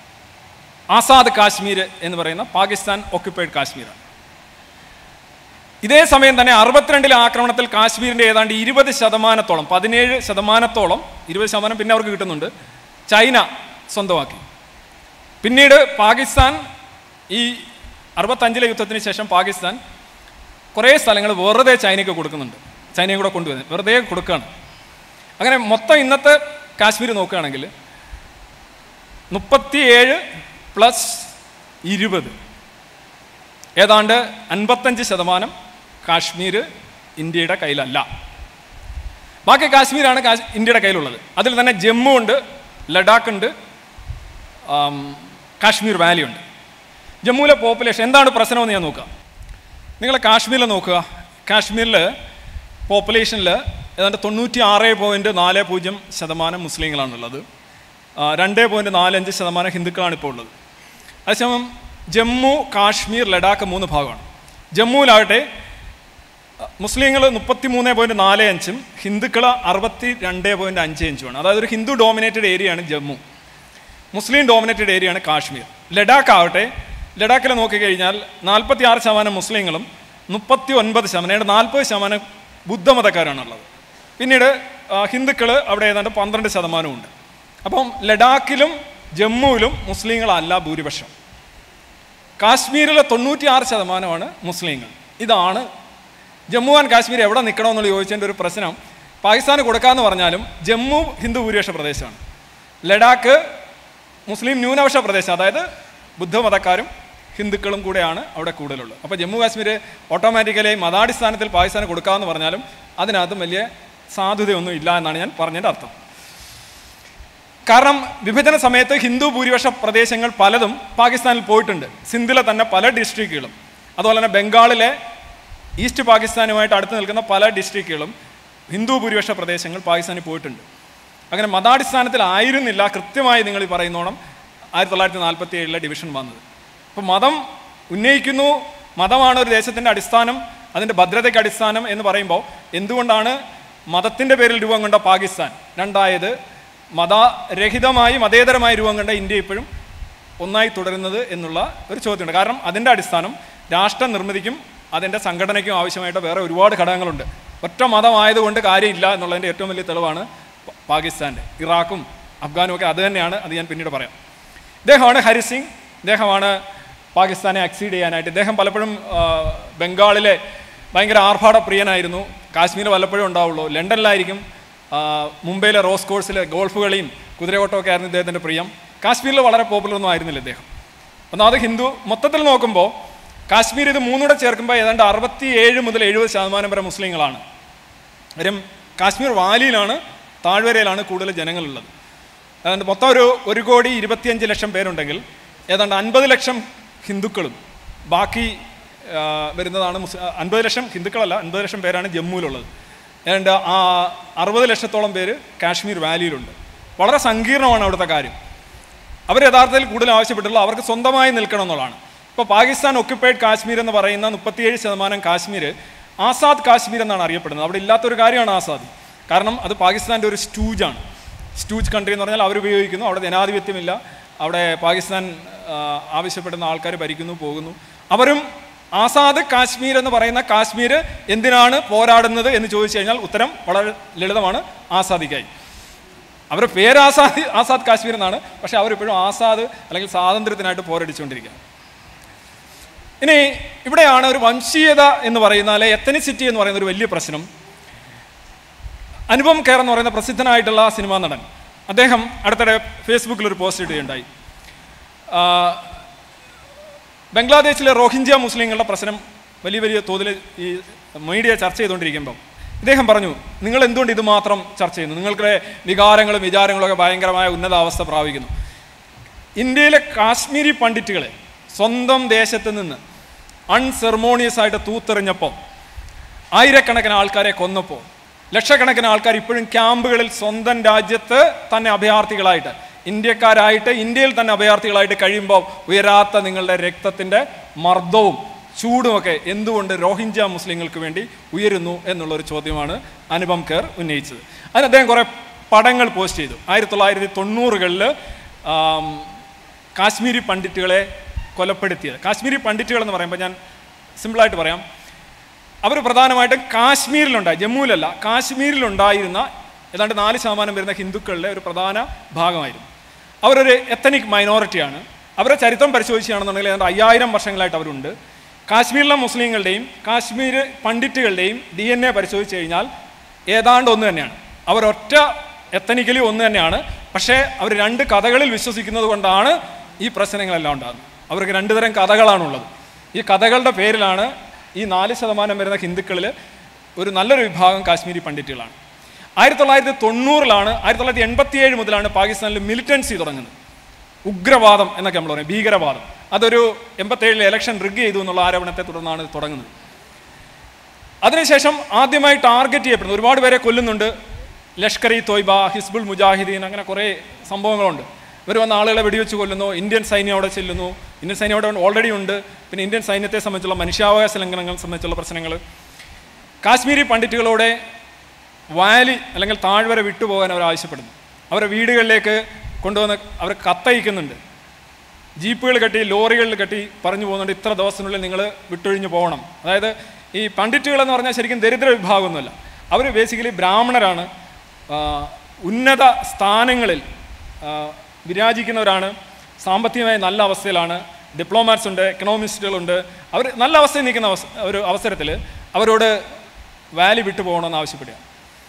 ആസാദ് കാശ്മീർ എന്ന് പറയുന്ന പാകിസ്ഥാൻ ഓക്യുപ്പൈഡ് കാശ്മീരാണ് ഇതേ സമയം തന്നെ അറുപത്തിരണ്ടിലെ ആക്രമണത്തിൽ കാശ്മീരിൻ്റെ ഏതാണ്ട് ഇരുപത് ശതമാനത്തോളം പതിനേഴ് ശതമാനത്തോളം ഇരുപത് ശതമാനം പിന്നെ അവർക്ക് കിട്ടുന്നുണ്ട് ചൈന സ്വന്തമാക്കി പിന്നീട് പാകിസ്ഥാൻ ഈ അറുപത്തഞ്ചിലെ യുദ്ധത്തിന് ശേഷം പാകിസ്ഥാൻ കുറേ സ്ഥലങ്ങൾ വെറുതെ ചൈനയ്ക്ക് കൊടുക്കുന്നുണ്ട് ചൈനയും കൂടെ കൊണ്ടുവരുന്നത് വെറുതെ കൊടുക്കുകയാണ് അങ്ങനെ മൊത്തം ഇന്നത്തെ കാശ്മീർ നോക്കുകയാണെങ്കിൽ മുപ്പത്തിയേഴ് പ്ലസ് ഇരുപത് ഏതാണ്ട് അൻപത്തഞ്ച് ശതമാനം കാശ്മീർ ഇന്ത്യയുടെ കയ്യിലല്ല ബാക്കി കാശ്മീരാണ് കാശ് ഇന്ത്യയുടെ കയ്യിലുള്ളത് അതിൽ തന്നെ ജമ്മു ഉണ്ട് ലഡാക്ക് ഉണ്ട് ആം, കാശ്മീർ വാലി ഉണ്ട് ജമ്മുവിലെ പോപ്പുലേഷൻ എന്താണ് പ്രശ്നമെന്ന് ഞാൻ നോക്കുക നിങ്ങൾ കാശ്മീരിൽ നോക്കുക കാശ്മീരിൽ പോപ്പുലേഷനിൽ ഏതാണ്ട് തൊണ്ണൂറ്റി ആറ് പോയിൻറ്റ് നാല് പൂജ്യം ശതമാനം മുസ്ലിങ്ങളാണുള്ളത് ആ, രണ്ട് പോയിൻറ്റ് നാലഞ്ച് ശതമാനം ഹിന്ദുക്കളാണ് ഇപ്പോൾ ഉള്ളത് അതേസമയം ജമ്മു കാശ്മീർ ലഡാക്ക് മൂന്ന് ഭാഗമാണ് ജമ്മുവിലാകട്ടെ മുസ്ലിങ്ങൾ മുപ്പത്തി മൂന്ന് പോയിൻറ്റ് നാല് അഞ്ചും ഹിന്ദുക്കൾ അറുപത്തി രണ്ട് പോയിൻറ്റ് അഞ്ച് അഞ്ചുമാണ് അതായത് ഒരു ഹിന്ദു ഡോമിനേറ്റഡ് ഏരിയയാണ് ജമ്മു മുസ്ലിം ഡോമിനേറ്റഡ് ഏരിയയാണ് കാശ്മീർ ലഡാക്ക് ആവട്ടെ ലഡാക്കിൽ നോക്കിക്കഴിഞ്ഞാൽ നാൽപ്പത്തി ആറ് ശതമാനം മുസ്ലിങ്ങളും മുപ്പത്തി ഒൻപത് ശതമാനം ഏതാണ്ട് നാൽപ്പത് ശതമാനം ബുദ്ധമതക്കാരാണുള്ളത് പിന്നീട് ഹിന്ദുക്കൾ അവിടെ ഏതാണ്ട് പന്ത്രണ്ട് ശതമാനമുണ്ട് അപ്പം ലഡാക്കിലും ജമ്മുവിലും മുസ്ലിങ്ങളല്ല ഭൂരിപക്ഷം കാശ്മീരിലെ തൊണ്ണൂറ്റിയാറ് ശതമാനമാണ് മുസ്ലിങ്ങൾ ഇതാണ് ജമ്മു ആൻഡ് കാശ്മീർ എവിടെ നിൽക്കണമെന്നുള്ള ചോദിച്ചതിൻ്റെ ഒരു പ്രശ്നം പാകിസ്ഥാന് കൊടുക്കാമെന്ന് പറഞ്ഞാലും ജമ്മു ഹിന്ദു ഭൂരിപക്ഷ പ്രദേശമാണ് ലഡാക്ക് മുസ്ലിം ന്യൂനപക്ഷ പ്രദേശം അതായത് ബുദ്ധമതക്കാരും ഹിന്ദുക്കളും കൂടെയാണ് അവിടെ കൂടുതലുള്ളത് അപ്പോൾ ജമ്മു കാശ്മീർ ഓട്ടോമാറ്റിക്കലി മതാടിസ്ഥാനത്തിൽ പാകിസ്ഥാന് കൊടുക്കാമെന്ന് പറഞ്ഞാലും അതിനകത്തും വലിയ സാധ്യതയൊന്നും ഇല്ല എന്നാണ് ഞാൻ പറഞ്ഞതിൻ്റെ അർത്ഥം കാരണം വിഭജന സമയത്ത് ഹിന്ദു ഭൂരിപക്ഷ പ്രദേശങ്ങൾ പലതും പാകിസ്ഥാനിൽ പോയിട്ടുണ്ട് സിന്ധിലെ തന്നെ പല ഡിസ്ട്രിക്റ്റുകളും അതുപോലെ തന്നെ ബംഗാളിലെ ഈസ്റ്റ് പാകിസ്ഥാനുമായിട്ട് അടുത്ത് നിൽക്കുന്ന പല ഡിസ്ട്രിക്റ്റുകളും ഹിന്ദു ഭൂരിപക്ഷ പ്രദേശങ്ങൾ പാകിസ്ഥാനിൽ പോയിട്ടുണ്ട് അങ്ങനെ മതാടിസ്ഥാനത്തിലായിരുന്നില്ല കൃത്യമായി നിങ്ങൾ ഈ പറയുന്നോണം ആയിരത്തി തൊള്ളായിരത്തി നാൽപ്പത്തി ഏഴിലെ ഡിവിഷൻ വന്നത് അപ്പോൾ മതം ഉന്നയിക്കുന്നു മതമാണ് ഒരു ദേശത്തിൻ്റെ അടിസ്ഥാനം അതിൻ്റെ ഭദ്രതയ്ക്ക് അടിസ്ഥാനം എന്ന് പറയുമ്പോൾ എന്തുകൊണ്ടാണ് മതത്തിൻ്റെ പേരിൽ രൂപം കൊണ്ട പാകിസ്ഥാൻ രണ്ടായത് മതരഹിതമായി മതേതരമായി രൂപം കൊണ്ട ഇന്ത്യ ഇപ്പോഴും ഒന്നായി തുടരുന്നത് എന്നുള്ള ഒരു ചോദ്യമുണ്ട് കാരണം അതിൻ്റെ അടിസ്ഥാനം രാഷ്ട്ര നിർമ്മിതിക്കും അതിൻ്റെ സംഘടനയ്ക്കും ആവശ്യമായിട്ട് വേറെ ഒരുപാട് ഘടകങ്ങളുണ്ട് ഒറ്റ മതമായതുകൊണ്ട് കാര്യമില്ല എന്നുള്ളതിൻ്റെ ഏറ്റവും വലിയ തെളിവാണ് പ- പാകിസ്ഥാൻ്റെ ഇറാഖും അഫ്ഗാനും ഒക്കെ അത് തന്നെയാണ് അത് ഞാൻ പിന്നീട് പറയാം ഇദ്ദേഹമാണ് ഹരി സിംഗ് ഇദ്ദേഹമാണ് പാകിസ്ഥാനെ അക്സീഡ് ചെയ്യാനായിട്ട് ഇദ്ദേഹം പലപ്പോഴും ആ, ബംഗാളിലെ ഭയങ്കര ആർഭാട പ്രിയനായിരുന്നു കാശ്മീർ വല്ലപ്പോഴും ഉണ്ടാവുള്ളൂ ലണ്ടനിലായിരിക്കും ആ, മുംബൈയിലെ റോസ് കോഴ്സിലെ ഗോൾഫ് കളിയും കുതിരയോട്ടമൊക്കെ ആയിരുന്നു ഇദ്ദേഹത്തിൻ്റെ പ്രിയം കാശ്മീരിൽ വളരെ പോപ്പുലർ ഒന്നും ആയിരുന്നില്ല ഇദ്ദേഹം ഒന്നാമത് ഹിന്ദു മൊത്തത്തിൽ നോക്കുമ്പോൾ കാശ്മീർ ഇത് മൂന്നൂടെ ചേർക്കുമ്പോൾ ഏതാണ്ട് അറുപത്തി ഏഴ് മുതൽ എഴുപത് ശതമാനം വരെ മുസ്ലിങ്ങളാണ് കാര്യം കാശ്മീർ വാലിയിലാണ് താഴ്വരയിലാണ് കൂടുതൽ ജനങ്ങളുള്ളത് ഏതാണ്ട് മൊത്തം ഒരു ഒരു കോടി ഇരുപത്തിയഞ്ച് ലക്ഷം പേരുണ്ടെങ്കിൽ ഏതാണ്ട് അൻപത് ലക്ഷം ഹിന്ദുക്കളും ബാക്കി ആ, വരുന്നതാണ് മുസ് അൻപത് ലക്ഷം ഹിന്ദുക്കളല്ല അൻപത് ലക്ഷം പേരാണ് ജമ്മുവിലുള്ളത് ഏതാണ്ട് ആ അറുപത് ലക്ഷത്തോളം പേര് കാശ്മീർ വാലിയിലുണ്ട് വളരെ സങ്കീർണമാണ് അവിടുത്തെ കാര്യം അവർ യഥാർത്ഥത്തിൽ കൂടുതൽ ആവശ്യപ്പെട്ടുള്ള അവർക്ക് സ്വന്തമായി നിൽക്കണം എന്നുള്ളതാണ് ഇപ്പോൾ പാകിസ്ഥാൻ ഒക്യുപ്പൈഡ് കാശ്മീർ എന്ന് പറയുന്ന മുപ്പത്തിയേഴ് ശതമാനം കാശ്മീർ ആസാദ് കാശ്മീർ എന്നാണ് അറിയപ്പെടുന്നത് അവിടെ ഇല്ലാത്തൊരു കാര്യമാണ് ആസാദ് കാരണം അത് പാകിസ്ഥാൻ്റെ ഒരു സ്റ്റൂജാണ് സ്റ്റൂജ് കൺട്രി എന്ന് പറഞ്ഞാൽ അവർ ഉപയോഗിക്കുന്നു അവിടെ ജനാധിപത്യമില്ല അവിടെ പാകിസ്ഥാൻ ആ, ആവശ്യപ്പെടുന്ന ആൾക്കാർ ഭരിക്കുന്നു പോകുന്നു അവരും ആസാദ് കാശ്മീർ എന്ന് പറയുന്ന കാശ്മീർ എന്തിനാണ് പോരാടുന്നത് എന്ന് ചോദിച്ചു കഴിഞ്ഞാൽ ഉത്തരം വളരെ ലളിതമാണ് ആസാദിക്കായി അവരുടെ പേര് ആസാദ് ആസാദ് കാശ്മീർ എന്നാണ് പക്ഷേ അവരിപ്പോഴും ആസാദ് അല്ലെങ്കിൽ സ്വാതന്ത്ര്യത്തിനായിട്ട് പോരടിച്ചുകൊണ്ടിരിക്കുക ഇനി ഇവിടെയാണ് ഒരു വംശീയത എന്ന് പറയുന്ന അല്ലെ എത്തനിസിറ്റി എന്ന് പറയുന്ന ഒരു വലിയ പ്രശ്നം അനുപം കെയർ എന്ന് പറയുന്ന പ്രസിദ്ധനായിട്ടുള്ള സിനിമാ നടൻ അദ്ദേഹം അടുത്തിടെ ഫേസ്ബുക്കിൽ ഒരു പോസ്റ്റ് ഇടുകയുണ്ടായി ആ, ബംഗ്ലാദേശിലെ റോഹിംഗ്യ മുസ്ലിങ്ങളുടെ പ്രശ്നം വലിയ വലിയ തോതിൽ ഈ മീഡിയ ചർച്ച ചെയ്തുകൊണ്ടിരിക്കുമ്പോൾ ഇദ്ദേഹം പറഞ്ഞു നിങ്ങൾ എന്തുകൊണ്ട് ഇത് മാത്രം ചർച്ച ചെയ്യുന്നു നിങ്ങളുടെ വികാരങ്ങളും വിചാരങ്ങളും ഒക്കെ ഭയങ്കരമായ ഉന്നതാവസ്ഥ പ്രാപിക്കുന്നു ഇന്ത്യയിലെ കാശ്മീരി പണ്ഡിറ്റുകളെ സ്വന്തം ദേശത്ത് നിന്ന് അൺസെർമോണിയസ് ആയിട്ട് തൂത്തെറിഞ്ഞപ്പോൾ ആയിരക്കണക്കിന് ആൾക്കാരെ കൊന്നപ്പോൾ ലക്ഷക്കണക്കിന് ആൾക്കാർ ഇപ്പോഴും ക്യാമ്പുകളിൽ സ്വന്തം രാജ്യത്ത് തന്നെ അഭയാർത്ഥികളായിട്ട് ഇന്ത്യക്കാരായിട്ട് ഇന്ത്യയിൽ തന്നെ അഭയാർത്ഥികളായിട്ട് കഴിയുമ്പോൾ ഉയരാത്ത നിങ്ങളുടെ രക്തത്തിൻ്റെ മർദ്ദവും ചൂടുമൊക്കെ എന്തുകൊണ്ട് റോഹിംഗ്യ മുസ്ലിങ്ങൾക്ക് വേണ്ടി ഉയരുന്നു എന്നുള്ളൊരു ചോദ്യമാണ് അനുപം കെയർ ഉന്നയിച്ചത് അതിന് അദ്ദേഹം കുറേ പടങ്ങൾ പോസ്റ്റ് ചെയ്തു ആയിരത്തി തൊള്ളായിരത്തി തൊണ്ണൂറുകളിൽ കാശ്മീരി പണ്ഡിറ്റുകളെ കൊലപ്പെടുത്തിയത് കാശ്മീരി പണ്ഡിറ്റുകൾ എന്ന് പറയുമ്പോൾ ഞാൻ സിമ്പിളായിട്ട് പറയാം അവർ പ്രധാനമായിട്ടും കാശ്മീരിലുണ്ടായി ജമ്മുവിലല്ല കാശ്മീരിലുണ്ടായിരുന്ന ഏതാണ്ട് നാല് ശതമാനം വരുന്ന ഹിന്ദുക്കളുടെ ഒരു പ്രധാന ഭാഗമായിരുന്നു അവരൊരു എത്തനിക് മൈനോറിറ്റിയാണ് അവരുടെ ചരിത്രം പരിശോധിക്കുകയാണെന്നുണ്ടെങ്കിൽ ഏതാണ്ട് അയ്യായിരം വർഷങ്ങളായിട്ട് അവരുണ്ട് കാശ്മീരിലെ മുസ്ലിങ്ങളുടെയും കാശ്മീർ പണ്ഡിറ്റുകളുടെയും ഡി എൻ എ പരിശോധിച്ച് കഴിഞ്ഞാൽ ഏതാണ്ട് ഒന്ന് തന്നെയാണ് അവരൊറ്റ എത്തനിക്കലി ഒന്ന് തന്നെയാണ് പക്ഷേ അവർ രണ്ട് കഥകളിൽ വിശ്വസിക്കുന്നത് കൊണ്ടാണ് ഈ പ്രശ്നങ്ങളെല്ലാം ഉണ്ടാകുന്നത് അവർക്ക് രണ്ട് തരം കഥകളാണുള്ളത് ഈ കഥകളുടെ പേരിലാണ് ഈ നാല് ശതമാനം വരുന്ന ഹിന്ദുക്കളിൽ ഒരു നല്ലൊരു വിഭാഗം കാശ്മീരി പണ്ഡിറ്റുകളാണ് ആയിരത്തി തൊള്ളായിരത്തി തൊണ്ണൂറിലാണ് ആയിരത്തി തൊള്ളായിരത്തി എൺപത്തിയേഴ് മുതലാണ് പാകിസ്ഥാനിൽ മിലിറ്റൻസി തുടങ്ങുന്നത് ഉഗ്രവാദം എന്നൊക്കെ നമ്മൾ പറയും ഭീകരവാദം അതൊരു എൺപത്തേഴിൽ ഇലക്ഷൻ റിഗ് ചെയ്തു എന്നുള്ള ആരോപണത്തെ തുടർന്നാണ് ഇത് തുടങ്ങുന്നത് അതിനുശേഷം ആദ്യമായി ടാർഗറ്റ് ചെയ്യപ്പെടുന്നു ഒരുപാട് പേരെ കൊല്ലുന്നുണ്ട് ലഷ്കർ ഇ തോയ്ബ ഹിസ്ബുൾ മുജാഹിദീൻ അങ്ങനെ കുറേ സംഭവങ്ങളുണ്ട് ഇവർ വന്ന ആളുകളെ വെടിവെച്ച് കൊല്ലുന്നു ഇന്ത്യൻ സൈന്യം അവിടെ ചെല്ലുന്നു ഇന്ത്യൻ സൈന്യം അവിടെ ഓൾറെഡി ഉണ്ട് പിന്നെ ഇന്ത്യൻ സൈന്യത്തെ സംബന്ധിച്ചുള്ള മനുഷ്യാവകാശ ലംഘനങ്ങൾ സംബന്ധിച്ചുള്ള പ്രശ്നങ്ങൾ കാശ്മീരി പണ്ഡിറ്റുകളോടെ വാലി അല്ലെങ്കിൽ താഴ്വര വിട്ടുപോകാൻ അവർ ആവശ്യപ്പെടുന്നു അവരുടെ വീടുകളിലേക്ക് കൊണ്ടുവന്ന് അവർ കത്തയക്കുന്നുണ്ട് ജീപ്പുകൾ കെട്ടി ലോറികളിൽ കെട്ടി പറഞ്ഞു പോകുന്നുണ്ട് ഇത്ര ദിവസത്തിനുള്ളിൽ നിങ്ങൾ വിട്ടൊഴിഞ്ഞു പോകണം അതായത് ഈ പണ്ഡിറ്റുകൾ എന്ന് പറഞ്ഞാൽ ശരിക്കും ദരിദ്ര വിഭാഗമൊന്നുമല്ല അവർ ബേസിക്കലി ബ്രാഹ്മണരാണ് ആ, ഉന്നത സ്ഥാനങ്ങളിൽ ആ, വിരാജിക്കുന്നവരാണ് സാമ്പത്തികമായി നല്ല അവസ്ഥയിലാണ് ഡിപ്ലോമാറ്റ്സ് ഉണ്ട് എക്കണോമിസ്റ്റുകളുണ്ട് അവർ നല്ല അവസ്ഥയിൽ നിൽക്കുന്ന അവസ ഒരു അവസരത്തിൽ അവരോട് വാലി വിട്ടു പോകണമെന്ന് ആവശ്യപ്പെടുക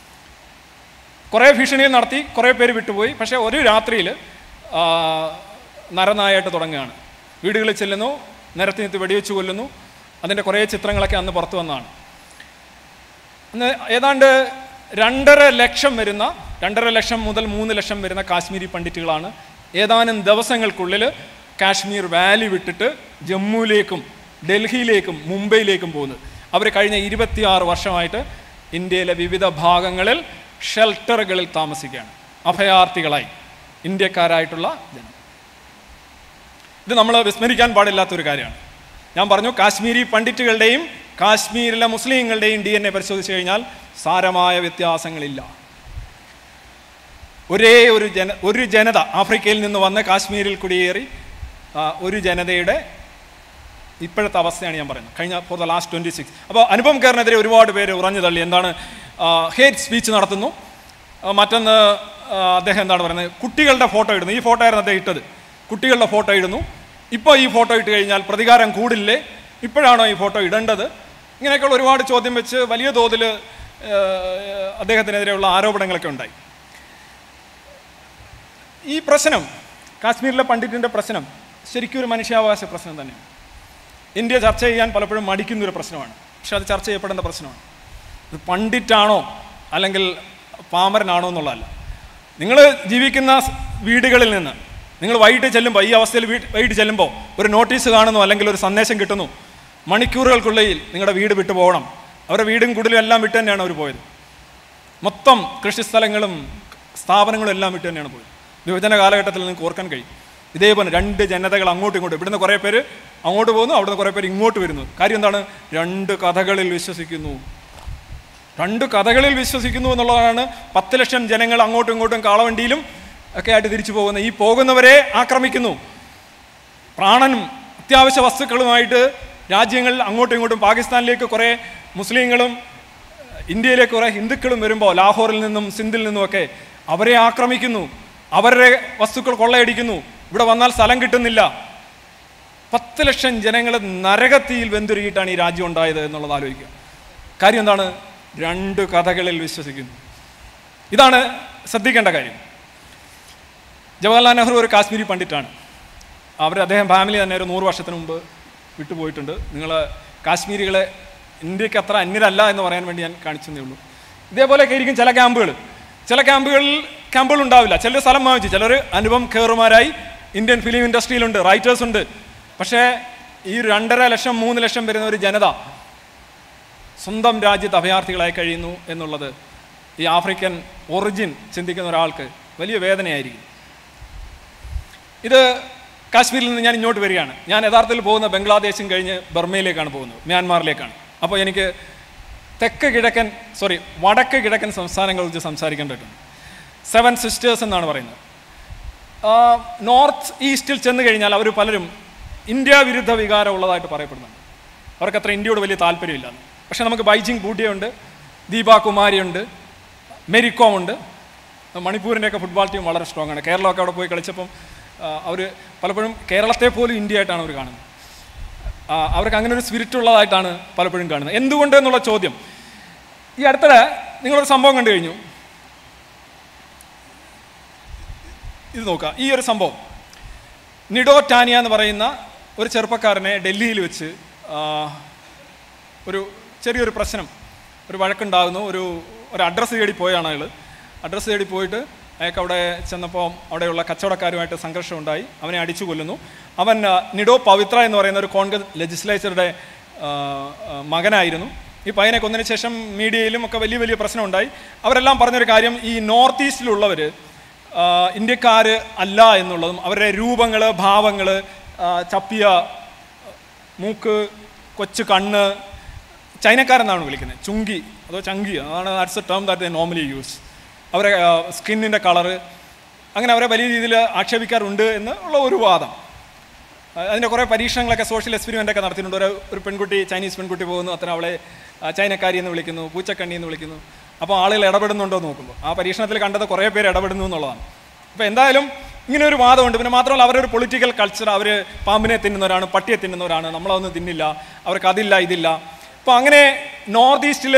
കുറേ ഭീഷണികൾ നടത്തി കുറേ പേര് വിട്ടുപോയി പക്ഷേ ഒരു രാത്രിയിൽ നരനായായിട്ട് തുടങ്ങുകയാണ് വീടുകളിൽ ചെല്ലുന്നു നിരത്തി നിർത്തി വെടിവെച്ച് കൊല്ലുന്നു അതിൻ്റെ കുറേ ചിത്രങ്ങളൊക്കെ അന്ന് പുറത്തു വന്നതാണ് അന്ന് ഏതാണ്ട് രണ്ടര ലക്ഷം വരുന്ന രണ്ടര ലക്ഷം മുതൽ മൂന്ന് ലക്ഷം വരുന്ന കാശ്മീരി പണ്ഡിറ്റുകളാണ് ഏതാനും ദിവസങ്ങൾക്കുള്ളിൽ കാശ്മീർ വാലി വിട്ടിട്ട് ജമ്മുവിലേക്കും ഡൽഹിയിലേക്കും മുംബൈയിലേക്കും പോകുന്നത് അവർ കഴിഞ്ഞ ഇരുപത്തിയാറ് വർഷമായിട്ട് ഇന്ത്യയിലെ വിവിധ ഭാഗങ്ങളിൽ ഷെൽട്ടറുകളിൽ താമസിക്കുകയാണ് അഭയാർത്ഥികളായി ഇന്ത്യക്കാരായിട്ടുള്ള ജനം ഇത് നമ്മൾ വിസ്മരിക്കാൻ പാടില്ലാത്തൊരു കാര്യമാണ് ഞാൻ പറഞ്ഞു കാശ്മീരി പണ്ഡിറ്റുകളുടെയും കാശ്മീരിലെ മുസ്ലിങ്ങളുടെയും ഡി എൻ എ പരിശോധിച്ച് കഴിഞ്ഞാൽ സാരമായ വ്യത്യാസങ്ങളില്ല ഒരേ ഒരു ജന ഒരു ജനത ആഫ്രിക്കയിൽ നിന്ന് വന്ന് കാശ്മീരിൽ കുടിയേറി ആ, ഒരു ജനതയുടെ ഇപ്പോഴത്തെ അവസ്ഥയാണ് ഞാൻ പറയുന്നത് കഴിഞ്ഞ for the last twenty six അപ്പോൾ അനുപം കെയറിനെതിരെ ഒരുപാട് പേര് ഉറഞ്ഞു തള്ളി എന്താണ് ഹേറ്റ് സ്പീച്ച് നടത്തുന്നു ആ, മറ്റൊന്ന് ആ, അദ്ദേഹം എന്താണ് പറയുന്നത് കുട്ടികളുടെ ഫോട്ടോ ഇടുന്നു ഈ ഫോട്ടോ ആയിരുന്നു അദ്ദേഹം ഇട്ടത് കുട്ടികളുടെ ഫോട്ടോ ഇടുന്നു ഇപ്പോൾ ഈ ഫോട്ടോ ഇട്ട് കഴിഞ്ഞാൽ പ്രതികാരം കൂടില്ലേ ഇപ്പോഴാണോ ഈ ഫോട്ടോ ഇടേണ്ടത് ഇങ്ങനെയൊക്കെയുള്ള ഒരുപാട് ചോദ്യം വെച്ച് വലിയ തോതിൽ അദ്ദേഹത്തിനെതിരെയുള്ള ആരോപണങ്ങളൊക്കെ ഉണ്ടായി ഈ പ്രശ്നം കാശ്മീരിലെ പണ്ഡിറ്റിൻ്റെ പ്രശ്നം ശരിക്കും ഒരു മനുഷ്യാവകാശ പ്രശ്നം തന്നെയാണ് ഇന്ത്യ ചർച്ച ചെയ്യാൻ പലപ്പോഴും മടിക്കുന്ന ഒരു പ്രശ്നമാണ് പക്ഷെ അത് ചർച്ച ചെയ്യപ്പെടേണ്ട പ്രശ്നമാണ് ഇത് പണ്ഡിറ്റാണോ അല്ലെങ്കിൽ പാമരനാണോ എന്നുള്ളതല്ല നിങ്ങൾ ജീവിക്കുന്ന സ് വീടുകളിൽ നിന്ന് നിങ്ങൾ വൈകിട്ട് ചെല്ലുമ്പോൾ ഈ അവസ്ഥയിൽ വീട്ട് വൈകിട്ട് ചെല്ലുമ്പോൾ ഒരു നോട്ടീസ് കാണുന്നു അല്ലെങ്കിൽ ഒരു സന്ദേശം കിട്ടുന്നു മണിക്കൂറുകൾക്കുള്ളിൽ നിങ്ങളുടെ വീട് വിട്ടു പോകണം അവരുടെ വീടും കുടിലും എല്ലാം വിട്ട് തന്നെയാണ് അവർ പോയത് മൊത്തം കൃഷിസ്ഥലങ്ങളും സ്ഥാപനങ്ങളും എല്ലാം വിട്ട് തന്നെയാണ് പോയത് വിഭജന കാലഘട്ടത്തിൽ നിങ്ങൾക്ക് ഓർക്കാൻ കഴിയും ഇതേപോലെ രണ്ട് ജനതകൾ അങ്ങോട്ടും ഇങ്ങോട്ടും ഇവിടുന്ന് കുറേ പേര് അങ്ങോട്ട് പോകുന്നു അവിടുന്ന് കുറേ പേര് ഇങ്ങോട്ട് വരുന്നു കാര്യം എന്താണ് രണ്ട് കഥകളിൽ വിശ്വസിക്കുന്നു രണ്ട് കഥകളിൽ വിശ്വസിക്കുന്നു എന്നുള്ളതാണ് പത്ത് ലക്ഷം ജനങ്ങൾ അങ്ങോട്ടും ഇങ്ങോട്ടും കാളവണ്ടിയിലും ഒക്കെ ആയിട്ട് തിരിച്ചു പോകുന്നത് ഈ പോകുന്നവരെ ആക്രമിക്കുന്നു പ്രാണനും അത്യാവശ്യ വസ്തുക്കളുമായിട്ട് രാജ്യങ്ങളിൽ അങ്ങോട്ടും ഇങ്ങോട്ടും പാകിസ്ഥാനിലേക്ക് കുറേ മുസ്ലിങ്ങളും ഇന്ത്യയിലേക്ക് കുറേ ഹിന്ദുക്കളും വരുമ്പോൾ ലാഹോറിൽ നിന്നും സിന്ധിൽ നിന്നുമൊക്കെ അവരെ ആക്രമിക്കുന്നു അവരുടെ വസ്തുക്കൾ കൊള്ളയടിക്കുന്നു ഇവിടെ വന്നാൽ സ്ഥലം കിട്ടുന്നില്ല പത്ത് ലക്ഷം ജനങ്ങൾ നരകത്തിയിൽ വെന്തുരുകിയിട്ടാണ് ഈ രാജ്യം ഉണ്ടായത് എന്നുള്ളത് ആലോചിക്കുക കാര്യം എന്താണ് രണ്ട് കഥകളിൽ വിശ്വസിക്കുന്നു ഇതാണ് ശ്രദ്ധിക്കേണ്ട കാര്യം ജവഹർലാൽ നെഹ്റു ഒരു കാശ്മീരി പണ്ഡിറ്റാണ് അവർ അദ്ദേഹം ഫാമിലി തന്നെ ഒരു നൂറ് വർഷത്തിന് മുമ്പ് വിട്ടുപോയിട്ടുണ്ട് നിങ്ങൾ കാശ്മീരികളെ ഇന്ത്യക്ക് അത്ര അന്യരല്ല എന്ന് പറയാൻ വേണ്ടി ഞാൻ കാണിച്ചതേ ഉള്ളൂ ഇതേപോലെയൊക്കെ ആയിരിക്കും ചില ക്യാമ്പുകൾ ചില ക്യാമ്പുകളിൽ ക്യാമ്പുകൾ ഉണ്ടാവില്ല ചിലർ സ്ഥലം വാങ്ങിച്ചു ചിലർ അനുപം ഖേറുമാരായി ഇന്ത്യൻ ഫിലിം ഇൻഡസ്ട്രിയിലുണ്ട് റൈറ്റേഴ്സ് ഉണ്ട് പക്ഷേ ഈ രണ്ടര ലക്ഷം മൂന്ന് ലക്ഷം വരുന്ന ഒരു ജനത സ്വന്തം രാജ്യത്ത് അഭയാർത്ഥികളായി കഴിയുന്നു എന്നുള്ളത് ഈ ആഫ്രിക്കൻ ഒറിജിൻ ചിന്തിക്കുന്ന ഒരാൾക്ക് വലിയ വേദനയായിരിക്കും ഇത് കാശ്മീരിൽ നിന്ന് ഞാൻ ഇങ്ങോട്ട് വരികയാണ് ഞാൻ യഥാർത്ഥത്തിൽ പോകുന്ന ബംഗ്ലാദേശും കഴിഞ്ഞ് ബർമയിലേക്കാണ് പോകുന്നത് മ്യാൻമാറിലേക്കാണ് അപ്പോൾ എനിക്ക് തെക്ക് കിഴക്കൻ സോറി വടക്ക് കിഴക്കൻ സംസ്ഥാനങ്ങളെ കുറിച്ച് സംസാരിക്കേണ്ടതുണ്ട് സെവൻ സിസ്റ്റേഴ്സ് എന്നാണ് പറയുന്നത് ആ, നോർത്ത് ഈസ്റ്റിൽ ചെന്ന് കഴിഞ്ഞാൽ അവർ പലരും ഇന്ത്യ വിരുദ്ധ വികാരം ഉള്ളതായിട്ട് പറയപ്പെടുന്നുണ്ട് അവർക്ക് അത്ര ഇന്ത്യയോട് വലിയ താല്പര്യമില്ല പക്ഷേ നമുക്ക് ബൈജിങ് ബൂട്ടിയുണ്ട് ദീപ കുമാരിയുണ്ട് മെരിക്കോം ഉണ്ട് മണിപ്പൂരിൻ്റെയൊക്കെ ഫുട്ബോൾ ടീം വളരെ സ്ട്രോങ് ആണ് കേരളമൊക്കെ അവിടെ പോയി കളിച്ചപ്പം അവർ പലപ്പോഴും കേരളത്തെ പോലും ഇന്ത്യ ആയിട്ടാണ് അവർ കാണുന്നത് ആ, അവർക്ക് അങ്ങനെ ഒരു സ്പിരിറ്റ് ഉള്ളതായിട്ടാണ് പലപ്പോഴും കാണുന്നത് എന്തുകൊണ്ട് എന്നുള്ള ചോദ്യം ഈ അടുത്തിടെ നിങ്ങളൊരു സംഭവം കണ്ടു കഴിഞ്ഞു ഇത് നോക്കുക ഈ ഒരു സംഭവം നിഡോ ടാനിയ എന്ന് പറയുന്ന ഒരു ചെറുപ്പക്കാരനെ ഡൽഹിയിൽ വെച്ച് ആ, ഒരു ചെറിയൊരു പ്രശ്നം ഒരു വഴക്കുണ്ടാകുന്നു ഒരു ഒരു അഡ്രസ്സ് തേടി പോയാണ് അയാൾ അഡ്രസ്സ് തേടി പോയിട്ട് അയാൾക്ക് അവിടെ ചെന്നപ്പോൾ അവിടെയുള്ള കച്ചവടക്കാരുമായിട്ട് സംഘർഷം ഉണ്ടായി അവനെ അടിച്ചു കൊല്ലുന്നു അവൻ ആ, നിഡോ പവിത്ര എന്ന് പറയുന്ന ഒരു കോൺഗ്രസ് ലെജിസ്ലേച്ചറുടെ ആ, ആ, മകനായിരുന്നു ഈ പയ്യനെ കൊന്നതിന് ശേഷം മീഡിയയിലും ഒക്കെ വലിയ വലിയ പ്രശ്നം ഉണ്ടായി അവരെല്ലാം പറഞ്ഞൊരു കാര്യം ഈ നോർത്ത് ഈസ്റ്റിലുള്ളവർ ഇന്ത്യക്കാർ അല്ല എന്നുള്ളതും അവരുടെ രൂപങ്ങൾ ഭാവങ്ങൾ ചപ്പിയ മൂക്ക് കൊച്ചു കണ്ണ് ചൈനക്കാരെന്നാണ് വിളിക്കുന്നത് ചുങ്കി അതോ ചങ്കി അതാണ് that's a term that they normally use അവരെ സ്കിന്നിൻ്റെ കളറ് അങ്ങനെ അവരെ വലിയ രീതിയിൽ ആക്ഷേപിക്കാറുണ്ട് എന്ന് ഉള്ള ഒരു വാദം ആ, അതിൻ്റെ കുറേ പരീക്ഷണങ്ങളൊക്കെ സോഷ്യൽ എക്സ്പെരിമെൻ്റ് ഒക്കെ നടത്തിയിട്ടുണ്ട് ഒരു ഒരു പെൺകുട്ടി ചൈനീസ് പെൺകുട്ടി പോകുന്നു അത്ര അവളെ ആ, ചൈനക്കാരി എന്ന് വിളിക്കുന്നു പൂച്ചക്കണ്ണി എന്ന് വിളിക്കുന്നു അപ്പോൾ ആളുകൾ ഇടപെടുന്നുണ്ടോ എന്ന് നോക്കുമ്പോൾ ആ പരീക്ഷണത്തിൽ കണ്ടത് കുറേ പേര് ഇടപെടുന്നു എന്നുള്ളതാണ് അപ്പോൾ എന്തായാലും ഇങ്ങനെ ഒരു വാദമുണ്ട് പിന്നെ മാത്രമല്ല അവരൊരു പൊളിറ്റിക്കൽ കൾച്ചർ അവർ പാമ്പിനെ തിന്നുന്നവരാണ് പട്ടിയെ തിന്നുന്നവരാണ് നമ്മളതൊന്നും തിന്നില്ല അവർക്ക് അതില്ല ഇതില്ല അപ്പോൾ അങ്ങനെ നോർത്ത് ഈസ്റ്റിൽ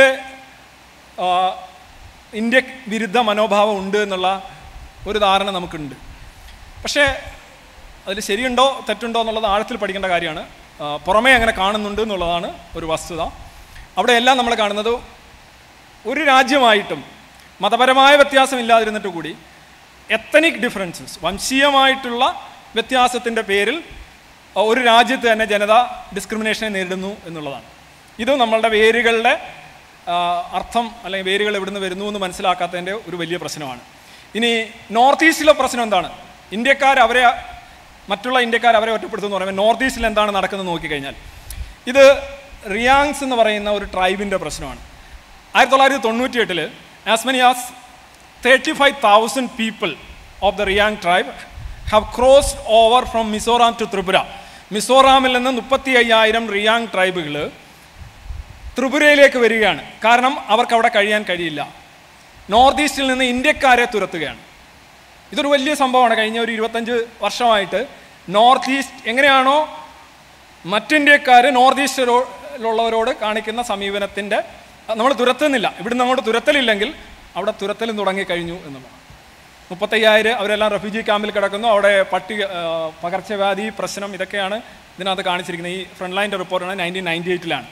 ഇന്ത്യ വിരുദ്ധ മനോഭാവം ഉണ്ട് എന്നുള്ള ഒരു ധാരണ നമുക്കുണ്ട് പക്ഷേ അതിൽ ശരിയുണ്ടോ തെറ്റുണ്ടോ എന്നുള്ളത് ആഴത്തിൽ പഠിക്കേണ്ട കാര്യമാണ് ആ, പുറമേ അങ്ങനെ കാണുന്നുണ്ട് എന്നുള്ളതാണ് ഒരു വസ്തുത അവിടെയെല്ലാം നമ്മൾ കാണുന്നത് ഒരു രാജ്യമായിട്ടും മതപരമായ വ്യത്യാസമില്ലാതിരുന്നിട്ട് കൂടി എത്തനിക് ഡിഫറൻസസ് വംശീയമായിട്ടുള്ള വ്യത്യാസത്തിൻ്റെ പേരിൽ ആ, ഒരു രാജ്യത്ത് തന്നെ ജനത ഡിസ്ക്രിമിനേഷനെ നേരിടുന്നു എന്നുള്ളതാണ് ഇത് നമ്മളുടെ വേരുകളുടെ ആ, അർത്ഥം അല്ലെങ്കിൽ വേരുകൾ എവിടുന്ന് വരുന്നു എന്ന് മനസ്സിലാക്കാത്തതിൻ്റെ ഒരു വലിയ പ്രശ്നമാണ് ഇനി നോർത്ത് ഈസ്റ്റിലെ പ്രശ്നം എന്താണ് ഇന്ത്യക്കാർ അവരെ മറ്റുള്ള ഇന്ത്യക്കാർ അവരെ ഒറ്റപ്പെടുത്തുന്നു പറയുമ്പോൾ നോർത്ത് ഈസ്റ്റിൽ എന്താണ് നടക്കുന്നത് നോക്കിക്കഴിഞ്ഞാൽ ഇത് റിയാങ്സ് എന്ന് പറയുന്ന ഒരു ട്രൈബിൻ്റെ പ്രശ്നമാണ് ആയിരത്തി തൊള്ളായിരത്തി തൊണ്ണൂറ്റി എട്ടിൽ as many as thirty five thousand people of the Reang tribe have crossed over from Mizoram to Tripura മിസോറാമിൽ നിന്ന് മുപ്പത്തി അയ്യായിരം റിയാങ് ട്രൈബുകൾ ത്രിപുരയിലേക്ക് വരികയാണ് കാരണം അവർക്ക് അവിടെ കഴിയാൻ കഴിയില്ല നോർത്ത് ഈസ്റ്റിൽ നിന്ന് ഇന്ത്യക്കാരെ തുരത്തുകയാണ് ഇതൊരു വലിയ സംഭവമാണ് കഴിഞ്ഞ ഒരു ഇരുപത്തഞ്ച് വർഷമായിട്ട് നോർത്ത് ഈസ്റ്റ് എങ്ങനെയാണോ മറ്റിന്ത്യക്കാർ നോർത്ത് ഈസ്റ്റിലുള്ളവരോട് കാണിക്കുന്ന സമീപനത്തിൻ്റെ നമ്മൾ തുരത്തുന്നില്ല ഇവിടുന്ന് അങ്ങോട്ട് തുരത്തലില്ലെങ്കിൽ അവിടെ തുരത്തലും തുടങ്ങിക്കഴിഞ്ഞു എന്നുള്ളതാണ് മുപ്പത്തയ്യായിരം അവരെല്ലാം റെഫ്യൂജി ക്യാമ്പിൽ കിടക്കുന്നു അവിടെ പട്ടിക ആ, പകർച്ചവ്യാധി പ്രശ്നം ഇതൊക്കെയാണ് ഇതിനകത്ത് കാണിച്ചിരിക്കുന്നത് ഈ ഫ്രണ്ട് ലൈൻ്റെ റിപ്പോർട്ടാണ് നയൻറ്റീൻ നയൻറ്റി എയ്റ്റിലാണ്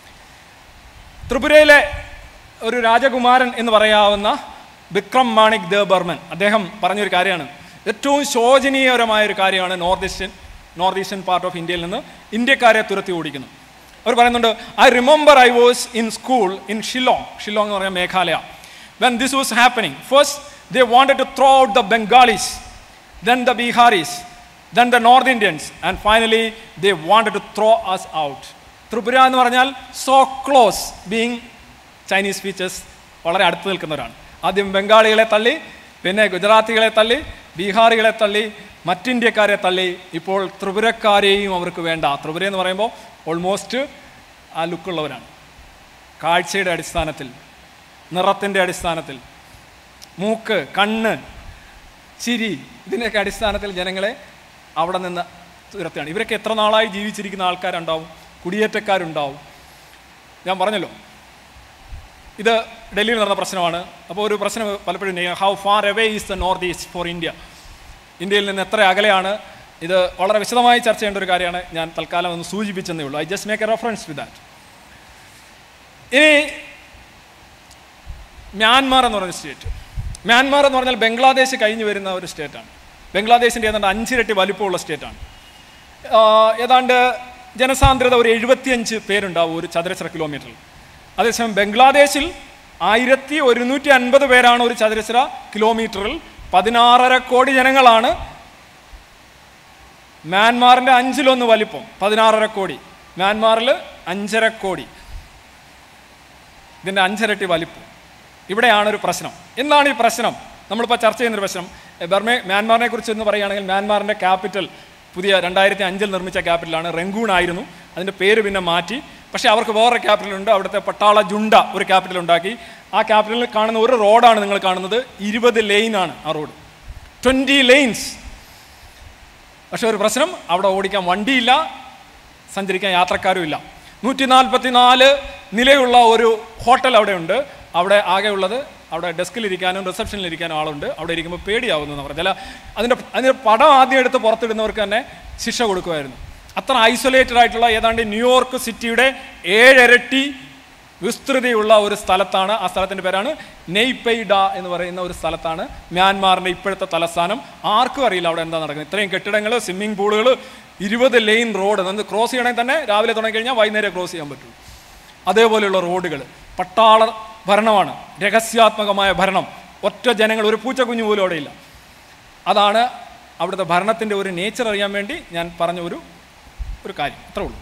ത്രിപുരയിലെ ഒരു രാജകുമാരൻ എന്ന് പറയാവുന്ന വിക്രം മാണിക് ദേവ് ബർമൻ അദ്ദേഹം പറഞ്ഞൊരു കാര്യമാണ് ഏറ്റവും ശോചനീയകരമായ ഒരു കാര്യമാണ് north eastern north eastern part of ഇന്ത്യയിൽ നിന്ന് ഇന്ത്യക്കാരെ തുരത്തി ഓടിക്കുന്നു അവർ പറയുന്നുണ്ട് I remember I was in school in Shillong Shillong എന്ന് പറഞ്ഞാൽ Meghalaya when this was happening first they wanted to throw out the Bengalis then the Biharis, then the North Indians, and finally they wanted to throw us out. Tripura എന്ന് പറഞ്ഞാൽ so close being Chinese features വളരെ അടുത്ത് നിൽക്കുന്നവരാണ് ആദ്യം ബംഗാളികളെ തള്ളി പിന്നെ ഗുജറാത്തികളെ തള്ളി ബീഹാറികളെ തള്ളി മറ്റിന്ത്യക്കാരെ തള്ളി ഇപ്പോൾ ത്രിപുരക്കാരെയും അവർക്ക് വേണ്ട ത്രിപുര എന്ന് പറയുമ്പോൾ ഓൾമോസ്റ്റ് ആ ലുക്കുള്ളവരാണ് കാഴ്ചയുടെ അടിസ്ഥാനത്തിൽ നിറത്തിൻ്റെ അടിസ്ഥാനത്തിൽ മൂക്ക് കണ്ണ് ചിരി ഇതിൻ്റെയൊക്കെ അടിസ്ഥാനത്തിൽ ജനങ്ങളെ അവിടെ നിന്ന് തുരത്തുകയാണ് ഇവരൊക്കെ എത്ര നാളായി ജീവിച്ചിരിക്കുന്ന ആൾക്കാരുണ്ടാവും കുടിയേറ്റക്കാരുണ്ടാവും ഞാൻ പറഞ്ഞല്ലോ ഇത് ഡൽഹിയിൽ നടന്ന പ്രശ്നമാണ് അപ്പോൾ ഒരു പ്രശ്നം പലപ്പോഴും how far away is the north east for India ഇന്ത്യയിൽ നിന്ന് എത്ര അകലെയാണ് ഇത് വളരെ വിശദമായി ചർച്ച ചെയ്യേണ്ട ഒരു കാര്യമാണ് ഞാൻ തൽക്കാലം ഒന്ന് സൂചിപ്പിച്ചെന്നേ ഉള്ളൂ I just make a reference to that ഇനി മ്യാൻമാർ എന്ന് പറയുന്ന സ്റ്റേറ്റ് മ്യാൻമാർ എന്ന് പറഞ്ഞാൽ ബംഗ്ലാദേശ് കഴിഞ്ഞു വരുന്ന ഒരു സ്റ്റേറ്റാണ് ബംഗ്ലാദേശിൻ്റെ ഏതാണ്ട് അഞ്ചിരട്ടി വലിപ്പമുള്ള സ്റ്റേറ്റാണ് ആഹ് ഏതാണ്ട് ജനസാന്ദ്രത ഒരു എഴുപത്തിയഞ്ച് പേരുണ്ടാവും ഒരു ചതുരശ്ര കിലോമീറ്ററിൽ അതേസമയം ബംഗ്ലാദേശിൽ ആയിരത്തി ഒരുന്നൂറ്റി അൻപത് പേരാണ് ഒരു ചതുരശ്ര കിലോമീറ്ററിൽ പതിനാറര കോടി ജനങ്ങളാണ് മ്യാൻമാറിൻ്റെ അഞ്ചിലൊന്ന് വലിപ്പം പതിനാറര കോടി മ്യാൻമാറിൽ അഞ്ചര കോടി ഇതിൻ്റെ അഞ്ചരട്ടി വലിപ്പം ഇവിടെയാണ് ഒരു പ്രശ്നം എന്താണ് ഈ പ്രശ്നം നമ്മളിപ്പോൾ ചർച്ച ചെയ്യുന്നൊരു പ്രശ്നം എ, ബർമേ മ്യാൻമാറിനെ കുറിച്ച് എന്ന് പറയുകയാണെങ്കിൽ മ്യാൻമാറിൻ്റെ ക്യാപിറ്റൽ പുതിയ രണ്ടായിരത്തി അഞ്ചിൽ നിർമ്മിച്ച ക്യാപിറ്റലാണ് റെങ്കൂൺ ആയിരുന്നു അതിൻ്റെ പേര് പിന്നെ മാറ്റി പക്ഷേ അവർക്ക് വേറെ ക്യാപിറ്റൽ ഉണ്ട് അവിടുത്തെ പട്ടാള ജുണ്ട ഒരു ക്യാപിറ്റൽ ഉണ്ടാക്കി ആ ക്യാപിറ്റലിൽ കാണുന്ന ഒരു റോഡാണ് നിങ്ങൾ കാണുന്നത് ഇരുപത് ആണ് ആ റോഡ് ട്വൻറ്റി ലെയിൻസ് പക്ഷെ ഒരു പ്രശ്നം അവിടെ ഓടിക്കാൻ വണ്ടിയില്ല സഞ്ചരിക്കാൻ യാത്രക്കാരും ഇല്ല നൂറ്റി നാൽപ്പത്തി നാല് നിലയുള്ള ഒരു ഹോട്ടൽ അവിടെ ഉണ്ട് അവിടെ ആകെയുള്ളത് അവിടെ ഡെസ്കിലിരിക്കാനും റിസപ്ഷനിലിരിക്കാനും ആളുണ്ട് അവിടെ ഇരിക്കുമ്പോൾ പേടിയാവുന്നു എന്ന് പറഞ്ഞാൽ അതിൻ്റെ അതിൻ്റെ പടം ആദ്യം എടുത്ത് പുറത്തിടുന്നവർക്ക് തന്നെ ശിക്ഷ കൊടുക്കുമായിരുന്നു അത്ര ഐസൊലേറ്റഡ് ആയിട്ടുള്ള ഏതാണ്ട് ന്യൂയോർക്ക് സിറ്റിയുടെ ഏഴരട്ടി വിസ്തൃതിയുള്ള ഒരു സ്ഥലത്താണ് ആ സ്ഥലത്തിൻ്റെ പേരാണ് നെയ്പെയ്ഡ എന്ന് പറയുന്ന ഒരു സ്ഥലത്താണ് മ്യാൻമാറിൻ്റെ ഇപ്പോഴത്തെ തലസ്ഥാനം ആർക്കും അറിയില്ല അവിടെ എന്താ നടക്കുന്നത് ഇത്രയും കെട്ടിടങ്ങൾ സ്വിമ്മിംഗ് പൂളുകൾ ഇരുപത് ലെയിൻ റോഡ് നമുക്ക് ക്രോസ് ചെയ്യണമെങ്കിൽ തന്നെ രാവിലെ തുടങ്ങി കഴിഞ്ഞാൽ വൈകുന്നേരം ക്രോസ് ചെയ്യാൻ പറ്റും അതേപോലെയുള്ള റോഡുകൾ പട്ടാള ഭരണമാണ് രഹസ്യാത്മകമായ ഭരണം ഒറ്റ ജനങ്ങൾ ഒരു പൂച്ചക്കുഞ്ഞു പോലും അവിടെയില്ല അതാണ് അവിടുത്തെ ഭരണത്തിൻ്റെ ഒരു നേച്ചർ അറിയാൻ വേണ്ടി ഞാൻ പറഞ്ഞ ഒരു ഒരു കാര്യം അത്രേ ഉള്ളൂ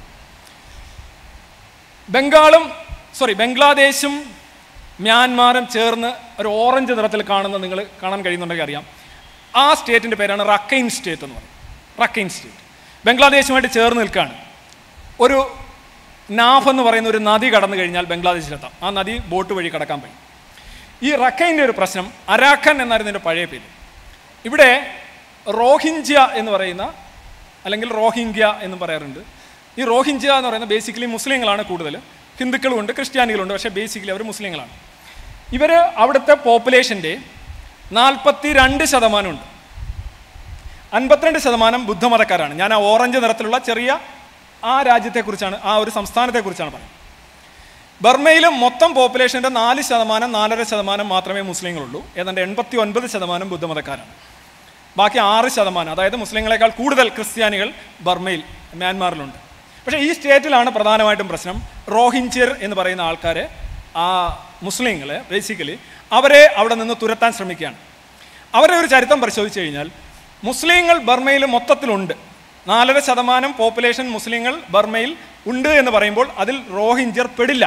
ബംഗാളും സോറി ബംഗ്ലാദേശും മ്യാൻമാറും ചേർന്ന് ഒരു ഓറഞ്ച് നിറത്തിൽ കാണുന്ന നിങ്ങൾ കാണാൻ കഴിയുന്നുണ്ടെങ്കിൽ അറിയാം ആ സ്റ്റേറ്റിൻ്റെ പേരാണ് റക്കൈൻ സ്റ്റേറ്റ് എന്ന് പറയും റക്കൈൻ സ്റ്റേറ്റ് ബംഗ്ലാദേശുമായിട്ട് ചേർന്ന് നിൽക്കുകയാണ് ഒരു നാഫ് എന്ന് പറയുന്ന ഒരു നദി കടന്നു കഴിഞ്ഞാൽ ബംഗ്ലാദേശിലെത്താം ആ നദി ബോട്ട് വഴി കടക്കാൻ പറ്റും ഈ റക്കൈൻ്റെ ഒരു പ്രശ്നം അരാഖൻ എന്നായിരുന്നു ഇതിൻ്റെ പഴയ പേര് ഇവിടെ റോഹിഞ്ച എന്ന് പറയുന്ന അല്ലെങ്കിൽ റോഹിംഗ്യ എന്ന് പറയാറുണ്ട് ഈ റോഹിഞ്ച എന്ന് പറയുന്ന ബേസിക്കലി മുസ്ലിങ്ങളാണ് കൂടുതൽ ഹിന്ദുക്കളുമുണ്ട് ക്രിസ്ത്യാനികളുണ്ട് പക്ഷേ ബേസിക്കലി അവർ മുസ്ലിങ്ങളാണ് ഇവർ അവിടുത്തെ പോപ്പുലേഷൻ്റെ നാൽപ്പത്തി രണ്ട് ശതമാനമുണ്ട് അൻപത്തിരണ്ട് ശതമാനം ബുദ്ധമതക്കാരാണ് ഞാൻ ആ ഓറഞ്ച് നിറത്തിലുള്ള ചെറിയ ആ രാജ്യത്തെക്കുറിച്ചാണ് ആ ഒരു സംസ്ഥാനത്തെക്കുറിച്ചാണ് പറയുന്നത് ബർമയിലും മൊത്തം പോപ്പുലേഷൻ്റെ നാല് ശതമാനം നാലര ശതമാനം മാത്രമേ മുസ്ലിങ്ങളുള്ളൂ ഏതാണ്ട് എൺപത്തി ഒൻപത് ശതമാനം ബുദ്ധമതക്കാരാണ് ബാക്കി ആറ് ശതമാനം അതായത് മുസ്ലിങ്ങളെക്കാൾ കൂടുതൽ ക്രിസ്ത്യാനികൾ ബർമയിൽ മ്യാൻമാറിലുണ്ട് പക്ഷേ ഈ സ്റ്റേറ്റിലാണ് പ്രധാനമായിട്ടും പ്രശ്നം റോഹിഞ്ചർ എന്ന് പറയുന്ന ആൾക്കാരെ ആ മുസ്ലിങ്ങളെ ബേസിക്കലി അവരെ അവിടെ നിന്ന് തുരത്താൻ ശ്രമിക്കുകയാണ് അവരെ ഒരു ചരിത്രം പരിശോധിച്ച് കഴിഞ്ഞാൽ മുസ്ലിങ്ങൾ ബർമയിൽ മൊത്തത്തിലുണ്ട് നാലര ശതമാനം പോപ്പുലേഷൻ മുസ്ലിങ്ങൾ ബർമയിൽ ഉണ്ട് എന്ന് പറയുമ്പോൾ അതിൽ റോഹിഞ്ചർ പെടില്ല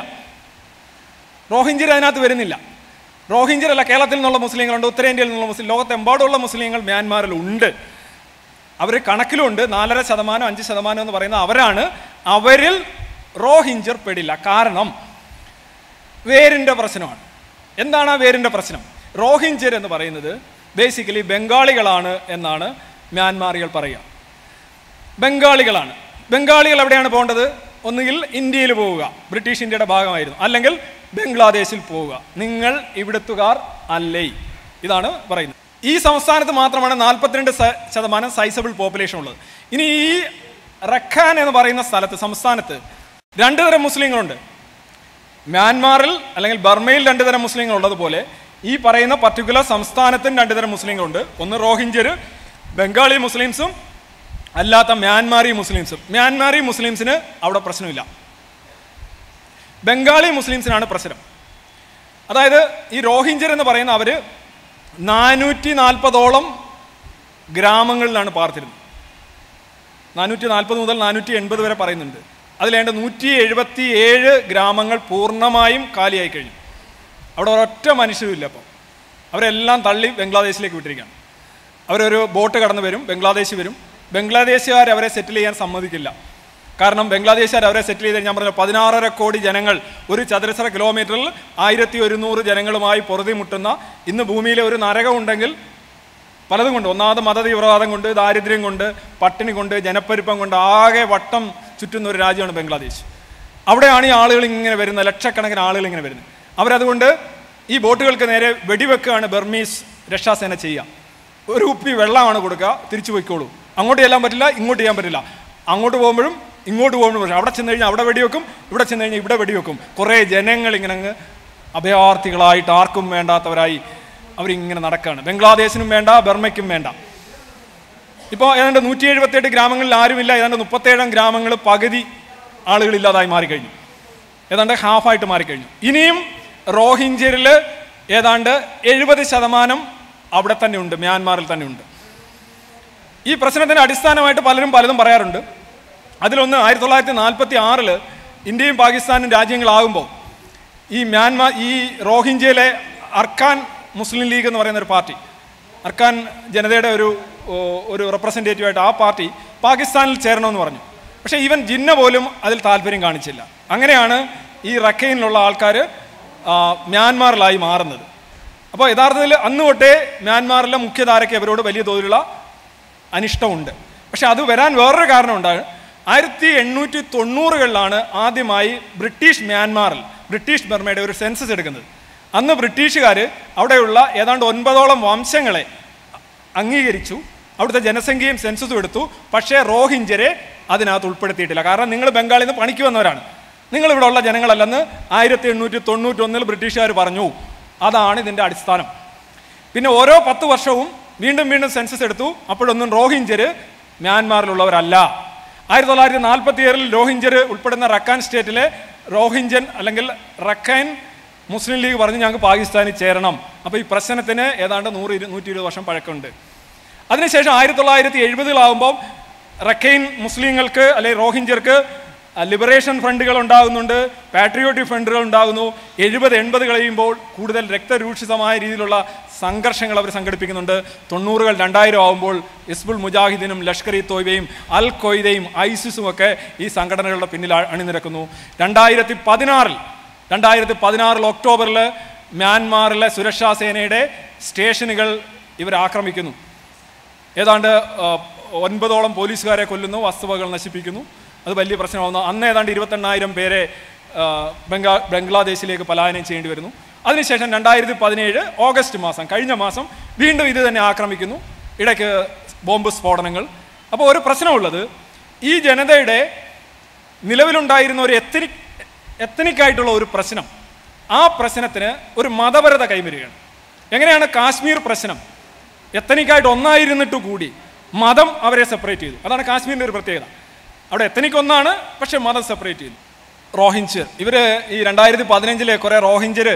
റോഹിഞ്ചർ അതിനകത്ത് വരുന്നില്ല റോഹിഞ്ചർ അല്ല കേരളത്തിൽ നിന്നുള്ള മുസ്ലിങ്ങളുണ്ട് ഉത്തരേന്ത്യയിൽ നിന്നുള്ള മുസ്ലിം ലോകത്തെമ്പാടുള്ള മുസ്ലിങ്ങൾ മ്യാൻമാറിൽ ഉണ്ട് അവർ കണക്കിലുണ്ട് നാലര ശതമാനം അഞ്ച് ശതമാനം എന്ന് പറയുന്ന അവരാണ് അവരിൽ റോഹിഞ്ചർ പെടില്ല കാരണം വേരിൻ്റെ പ്രശ്നമാണ് എന്താണ് ആ വേരിൻ്റെ പ്രശ്നം റോഹിഞ്ചർ എന്ന് പറയുന്നത് ബേസിക്കലി ബംഗാളികളാണ് എന്നാണ് മ്യാൻമാറികൾ പറയുക ബംഗാളികളാണ് ബംഗാളികൾ എവിടെയാണ് പോകേണ്ടത് ഒന്നുകിൽ ഇന്ത്യയിൽ പോവുക ബ്രിട്ടീഷ് ഇന്ത്യയുടെ ഭാഗമായിരുന്നു അല്ലെങ്കിൽ ബംഗ്ലാദേശിൽ പോവുക നിങ്ങൾ ഇവിടുത്തുകാർ അല്ലേ ഇതാണ് പറയുന്നത് ഈ സംസ്ഥാനത്ത് മാത്രമാണ് നാൽപ്പത്തിരണ്ട് സ- ശതമാനം സൈസബിൾ പോപ്പുലേഷൻ ഉള്ളത് ഇനി ഈ റഖാൻ എന്ന് പറയുന്ന സ്ഥലത്ത് സംസ്ഥാനത്ത് രണ്ട് തരം മുസ്ലിങ്ങളുണ്ട് മ്യാൻമാറിൽ അല്ലെങ്കിൽ ബർമയിൽ രണ്ട് തരം മുസ്ലിങ്ങൾ ഉള്ളതുപോലെ ഈ പറയുന്ന പർട്ടിക്കുലർ സംസ്ഥാനത്തും രണ്ട് തരം മുസ്ലിങ്ങളുണ്ട് ഒന്ന് റോഹിഞ്ചർ ബംഗാളി മുസ്ലിംസും അല്ലാത്ത മ്യാൻമാറി മുസ്ലിംസും മ്യാൻമാറി മുസ്ലിംസിന് അവിടെ പ്രശ്നമില്ല ബംഗാളി മുസ്ലിംസിനാണ് പ്രശ്നം അതായത് ഈ റോഹിഞ്ചർ എന്ന് പറയുന്ന അവർ നാനൂറ്റി നാൽപ്പതോളം ഗ്രാമങ്ങളിലാണ് പാർത്തിരുന്നത് നാനൂറ്റി നാൽപ്പത് മുതൽ നാനൂറ്റി എൺപത് വരെ പറയുന്നുണ്ട് അതിലേണ്ട നൂറ്റി എഴുപത്തി ഏഴ് ഗ്രാമങ്ങൾ പൂർണ്ണമായും കാലിയായി കഴിഞ്ഞു അവിടെ ഒരൊറ്റ മനുഷ്യരുമില്ല അപ്പോൾ അവരെല്ലാം തള്ളി ബംഗ്ലാദേശിലേക്ക് വിട്ടിരിക്കുകയാണ് അവരൊരു ബോട്ട് കടന്നു വരും ബംഗ്ലാദേശ് വരും ബംഗ്ലാദേശുകാർ അവരെ സെറ്റിൽ ചെയ്യാൻ സമ്മതിക്കില്ല കാരണം ബംഗ്ലാദേശുകാർ അവരെ സെറ്റിൽ ചെയ്ത് ഞാൻ പറഞ്ഞ പതിനാറര കോടി ജനങ്ങൾ ഒരു ചതുരശ്ര കിലോമീറ്ററിൽ ആയിരത്തി ഒരുന്നൂറ് ജനങ്ങളുമായി പൊറുതിമുട്ടുന്ന ഇന്ന് ഭൂമിയിലെ ഒരു നരകമുണ്ടെങ്കിൽ പലതും കൊണ്ട് ഒന്നാമത് മതതീവ്രവാദം കൊണ്ട് ദാരിദ്ര്യം കൊണ്ട് പട്ടിണി കൊണ്ട് ജനപ്പെരുപ്പം കൊണ്ട് ആകെ വട്ടം ചുറ്റുന്ന ഒരു രാജ്യമാണ് ബംഗ്ലാദേശ് അവിടെയാണ് ഈ ആളുകൾ ഇങ്ങനെ വരുന്നത് ലക്ഷക്കണക്കിന് ആളുകൾ ഇങ്ങനെ വരുന്നത് അവരതുകൊണ്ട് ഈ ബോട്ടുകൾക്ക് നേരെ വെടിവെക്കുകയാണ് ബർമീസ് രക്ഷാസേന ചെയ്യുക ഒരു കുപ്പി വെള്ളമാണ് കൊടുക്കുക തിരിച്ചു പോയിക്കോളൂ അങ്ങോട്ട് ചെല്ലാൻ പറ്റില്ല ഇങ്ങോട്ട് ചെയ്യാൻ പറ്റില്ല അങ്ങോട്ട് പോകുമ്പോഴും ഇങ്ങോട്ട് പോകുമ്പോഴും പക്ഷേ അവിടെ ചെന്ന് കഴിഞ്ഞാൽ അവിടെ വെടിവെക്കും ഇവിടെ ചെന്ന് കഴിഞ്ഞാൽ ഇവിടെ വെടിവെക്കും കുറേ ജനങ്ങൾ ഇങ്ങനെ അങ്ങ് അഭയാർത്ഥികളായിട്ട് ആർക്കും വേണ്ടാത്തവരായി അവരിങ്ങനെ നടക്കുകയാണ് ബംഗ്ലാദേശിനും വേണ്ട ബർമയ്ക്കും വേണ്ട ഇപ്പോൾ ഏതാണ്ട് നൂറ്റി എഴുപത്തിയെട്ട് ഗ്രാമങ്ങളിൽ ആരുമില്ല ഏതാണ്ട് മുപ്പത്തേഴാം ഗ്രാമങ്ങൾ പകുതി ആളുകളില്ലാതായി മാറിക്കഴിഞ്ഞു ഏതാണ്ട് ഹാഫായിട്ട് മാറിക്കഴിഞ്ഞു ഇനിയും റോഹിഞ്ചറിൽ ഏതാണ്ട് എഴുപത് ശതമാനം അവിടെ തന്നെ ഉണ്ട് മ്യാൻമാറിൽ തന്നെ ഉണ്ട് ഈ പ്രശ്നത്തിന് അടിസ്ഥാനമായിട്ട് പലരും പലതും പറയാറുണ്ട് അതിലൊന്ന് ആയിരത്തി തൊള്ളായിരത്തി നാൽപ്പത്തി ആറില് ഇന്ത്യയും പാകിസ്ഥാനും രാജ്യങ്ങളാകുമ്പോൾ ഈ മ്യാൻമാർ ഈ റോഹിഞ്ചയിലെ അർക്കാൻ മുസ്ലിം ലീഗ് എന്ന് പറയുന്ന ഒരു പാർട്ടി അർക്കാൻ ജനതയുടെ ഒരു ഓ, ഒരു റെപ്രസെൻറ്റേറ്റീവായിട്ട് ആ പാർട്ടി പാകിസ്ഥാനിൽ ചേരണമെന്ന് പറഞ്ഞു പക്ഷേ ഈവൻ ജിന്ന പോലും അതിൽ താല്പര്യം കാണിച്ചില്ല അങ്ങനെയാണ് ഈ റക്കൈനിലുള്ള ആൾക്കാർ മ്യാൻമാറിലായി മാറുന്നത് അപ്പോൾ യഥാർത്ഥത്തിൽ അന്ന് തൊട്ടേ മ്യാൻമാറിലെ മുഖ്യധാരയ്ക്ക് അവരോട് വലിയ തോതിലുള്ള അനിഷ്ടമുണ്ട് പക്ഷെ അത് വരാൻ വേറൊരു കാരണമുണ്ടാണ് ആയിരത്തി എണ്ണൂറ്റി തൊണ്ണൂറുകളിലാണ് ആദ്യമായി ബ്രിട്ടീഷ് മ്യാൻമാറിൽ ബ്രിട്ടീഷ് ബർമയുടെ ഒരു സെൻസസ് എടുക്കുന്നത് അന്ന് ബ്രിട്ടീഷുകാർ അവിടെയുള്ള ഏതാണ്ട് ഒൻപതോളം വംശങ്ങളെ അംഗീകരിച്ചു അവിടുത്തെ ജനസംഖ്യയും സെൻസസും എടുത്തു പക്ഷേ റോഹിഞ്ചരെ അതിനകത്ത് ഉൾപ്പെടുത്തിയിട്ടില്ല കാരണം നിങ്ങൾ ബംഗാളിൽ നിന്ന് പണിക്ക് വന്നവരാണ് നിങ്ങൾ ഇവിടെ ഉള്ള ജനങ്ങളല്ലെന്ന് ആയിരത്തി എണ്ണൂറ്റി തൊണ്ണൂറ്റൊന്നിൽ ബ്രിട്ടീഷുകാർ പറഞ്ഞു അതാണ് ഇതിൻ്റെ അടിസ്ഥാനം പിന്നെ ഓരോ പത്ത് വർഷവും വീണ്ടും വീണ്ടും സെൻസസ് എടുത്തു അപ്പോഴൊന്നും റോഹിഞ്ചര് മ്യാൻമാറിലുള്ളവരല്ല ആയിരത്തി തൊള്ളായിരത്തി നാൽപ്പത്തി ഏഴിൽ റോഹിഞ്ചർ ഉൾപ്പെടുന്ന റക്കാൻ സ്റ്റേറ്റിലെ റോഹിഞ്ചൻ അല്ലെങ്കിൽ റക്കൈൻ മുസ്ലിം ലീഗ് പറഞ്ഞ് ഞങ്ങൾക്ക് പാകിസ്ഥാനിൽ ചേരണം അപ്പോൾ ഈ പ്രശ്നത്തിന് ഏതാണ്ട് നൂറ് ഇരു നൂറ്റി ഇരുപത് വർഷം പഴക്കമുണ്ട് അതിനുശേഷം ആയിരത്തി തൊള്ളായിരത്തി എഴുപതിലാകുമ്പോൾ റക്കൈൻ മുസ്ലിങ്ങൾക്ക് അല്ലെങ്കിൽ റോഹിഞ്ചർക്ക് ലിബറേഷൻ ഫണ്ടുകൾ ഉണ്ടാകുന്നുണ്ട് പാട്രിയോട്ടിക് ഫണ്ടുകൾ ഉണ്ടാകുന്നു എഴുപത് എൺപത് കഴിയുമ്പോൾ കൂടുതൽ രക്തരൂക്ഷിതമായ രീതിയിലുള്ള സംഘർഷങ്ങൾ അവർ സംഘടിപ്പിക്കുന്നുണ്ട് തൊണ്ണൂറുകൾ രണ്ടായിരം ആകുമ്പോൾ ഇസ്ബുൾ മുജാഹിദിനും ലഷ്കർ ഇ തോയ്ബയും അൽ കൊയ്ദയും ഐസിസും ഒക്കെ ഈ സംഘടനകളുടെ പിന്നിൽ അ- അണിനിരക്കുന്നു രണ്ടായിരത്തി പതിനാറിൽ രണ്ടായിരത്തി പതിനാറിൽ ഒക്ടോബറിൽ മ്യാൻമാറിലെ സുരക്ഷാ സേനയുടെ സ്റ്റേഷനുകൾ ഇവർ ആക്രമിക്കുന്നു ഏതാണ്ട് ആ, ഒൻപതോളം പോലീസുകാരെ കൊല്ലുന്നു വസ്തുവകൾ നശിപ്പിക്കുന്നു അത് വലിയ പ്രശ്നമാകുന്നു അന്ന് ഏതാണ്ട് ഇരുപത്തെണ്ണായിരം പേരെ ആ, ബംഗാ ബംഗ്ലാദേശിലേക്ക് പലായനം ചെയ്യേണ്ടി വരുന്നു അതിനുശേഷം രണ്ടായിരത്തി പതിനേഴ് ഓഗസ്റ്റ് മാസം കഴിഞ്ഞ മാസം വീണ്ടും ഇത് തന്നെ ആക്രമിക്കുന്നു ഇടയ്ക്ക് ബോംബ് സ്ഫോടനങ്ങൾ അപ്പോൾ ഒരു പ്രശ്നമുള്ളത് ഈ ജനതയുടെ നിലവിലുണ്ടായിരുന്ന ഒരു എത്തനിക് എത്തനിക്കായിട്ടുള്ള ഒരു പ്രശ്നം ആ പ്രശ്നത്തിന് ഒരു മതപരത കൈവരികയാണ് എങ്ങനെയാണ് കാശ്മീർ പ്രശ്നം എത്തനിക്കായിട്ട് ഒന്നായിരുന്നിട്ട് കൂടി മതം അവരെ സെപ്പറേറ്റ് ചെയ്തു അതാണ് കാശ്മീരിൻ്റെ ഒരു പ്രത്യേകത അവിടെ എത്തനിക്ക് ഒന്നാണ് പക്ഷേ മതം സെപ്പറേറ്റ് ചെയ്തു റോഹിഞ്ചർ ഇവർ ഈ രണ്ടായിരത്തി പതിനഞ്ചിലെ കുറേ റോഹിഞ്ചർ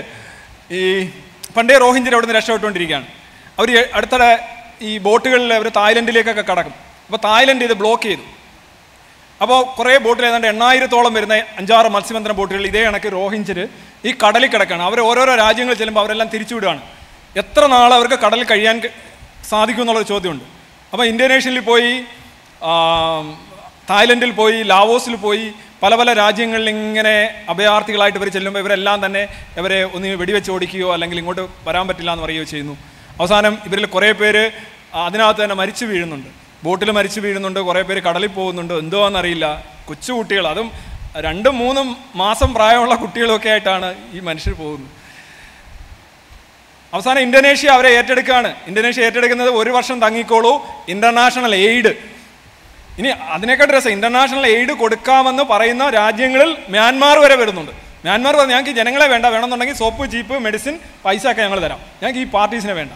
ഈ പണ്ടേ റോഹിഞ്ചർ അവിടെ നിന്ന് രക്ഷപ്പെട്ടുകൊണ്ടിരിക്കുകയാണ് അവർ അടുത്തിടെ ഈ ബോട്ടുകളിൽ അവർ തായ്ലൻഡിലേക്കൊക്കെ കടക്കും അപ്പോൾ തായ്ലൻഡ് ഇത് ബ്ലോക്ക് ചെയ്തു അപ്പോൾ കുറേ ബോട്ടിൽ ഏതാണ്ട് എണ്ണായിരത്തോളം വരുന്ന അഞ്ചാറ് മത്സ്യബന്ധന ബോട്ടുകൾ ഇതേ കണക്ക് റോഹിഞ്ചർ ഈ കടലിൽ കിടക്കുകയാണ് അവർ ഓരോരോ രാജ്യങ്ങളിൽ ചെല്ലുമ്പോൾ അവരെല്ലാം തിരിച്ചു വിടുകയാണ് എത്ര നാൾ അവർക്ക് കടലിൽ കഴിയാൻ ക- സാധിക്കും എന്നുള്ളൊരു ചോദ്യമുണ്ട് അപ്പോൾ ഇന്തോനേഷ്യയിൽ പോയി ആ, തായ്ലൻഡിൽ പോയി ലാവോസിൽ പോയി പല പല രാജ്യങ്ങളിൽ ഇങ്ങനെ അഭയാർത്ഥികളായിട്ട് ഇവർ ചെല്ലുമ്പോൾ ഇവരെല്ലാം തന്നെ ഇവരെ ഒന്ന് വെടിവെച്ച് ഓടിക്കുകയോ അല്ലെങ്കിൽ ഇങ്ങോട്ട് വരാൻ പറ്റില്ല എന്ന് പറയുകയോ ചെയ്യുന്നു അവസാനം ഇവരിൽ കുറേ പേര് അതിനകത്ത് തന്നെ മരിച്ചു വീഴുന്നുണ്ട് ബോട്ടിൽ മരിച്ചു വീഴുന്നുണ്ട് കുറേ പേര് കടലിൽ പോകുന്നുണ്ട് എന്തോ എന്നറിയില്ല കൊച്ചുകുട്ടികൾ അതും രണ്ടും മൂന്നും മാസം പ്രായമുള്ള കുട്ടികളൊക്കെ ആയിട്ടാണ് ഈ മനുഷ്യർ പോകുന്നത് അവസാനം ഇന്തോനേഷ്യ അവരെ ഏറ്റെടുക്കുകയാണ് ഇന്തോനേഷ്യ ഏറ്റെടുക്കുന്നത് ഒരു വർഷം തങ്ങിക്കോളൂ ഇന്റർനാഷണൽ എയ്ഡ് ഇനി അതിനേക്കാട്ട് രസം ഇന്റർനാഷണൽ എയ്ഡ് കൊടുക്കാമെന്ന് പറയുന്ന രാജ്യങ്ങളിൽ മ്യാൻമാർ വരെ വരുന്നുണ്ട് മ്യാൻമാർ പറഞ്ഞു ഞങ്ങൾക്ക് ഈ ജനങ്ങളെ വേണ്ട വേണമെന്നുണ്ടെങ്കിൽ സോപ്പ് ചീപ്പ് മെഡിസിൻ പൈസ ഒക്കെ ഞങ്ങൾ തരാം ഞങ്ങൾക്ക് ഈ പാർട്ടീസിനെ വേണ്ട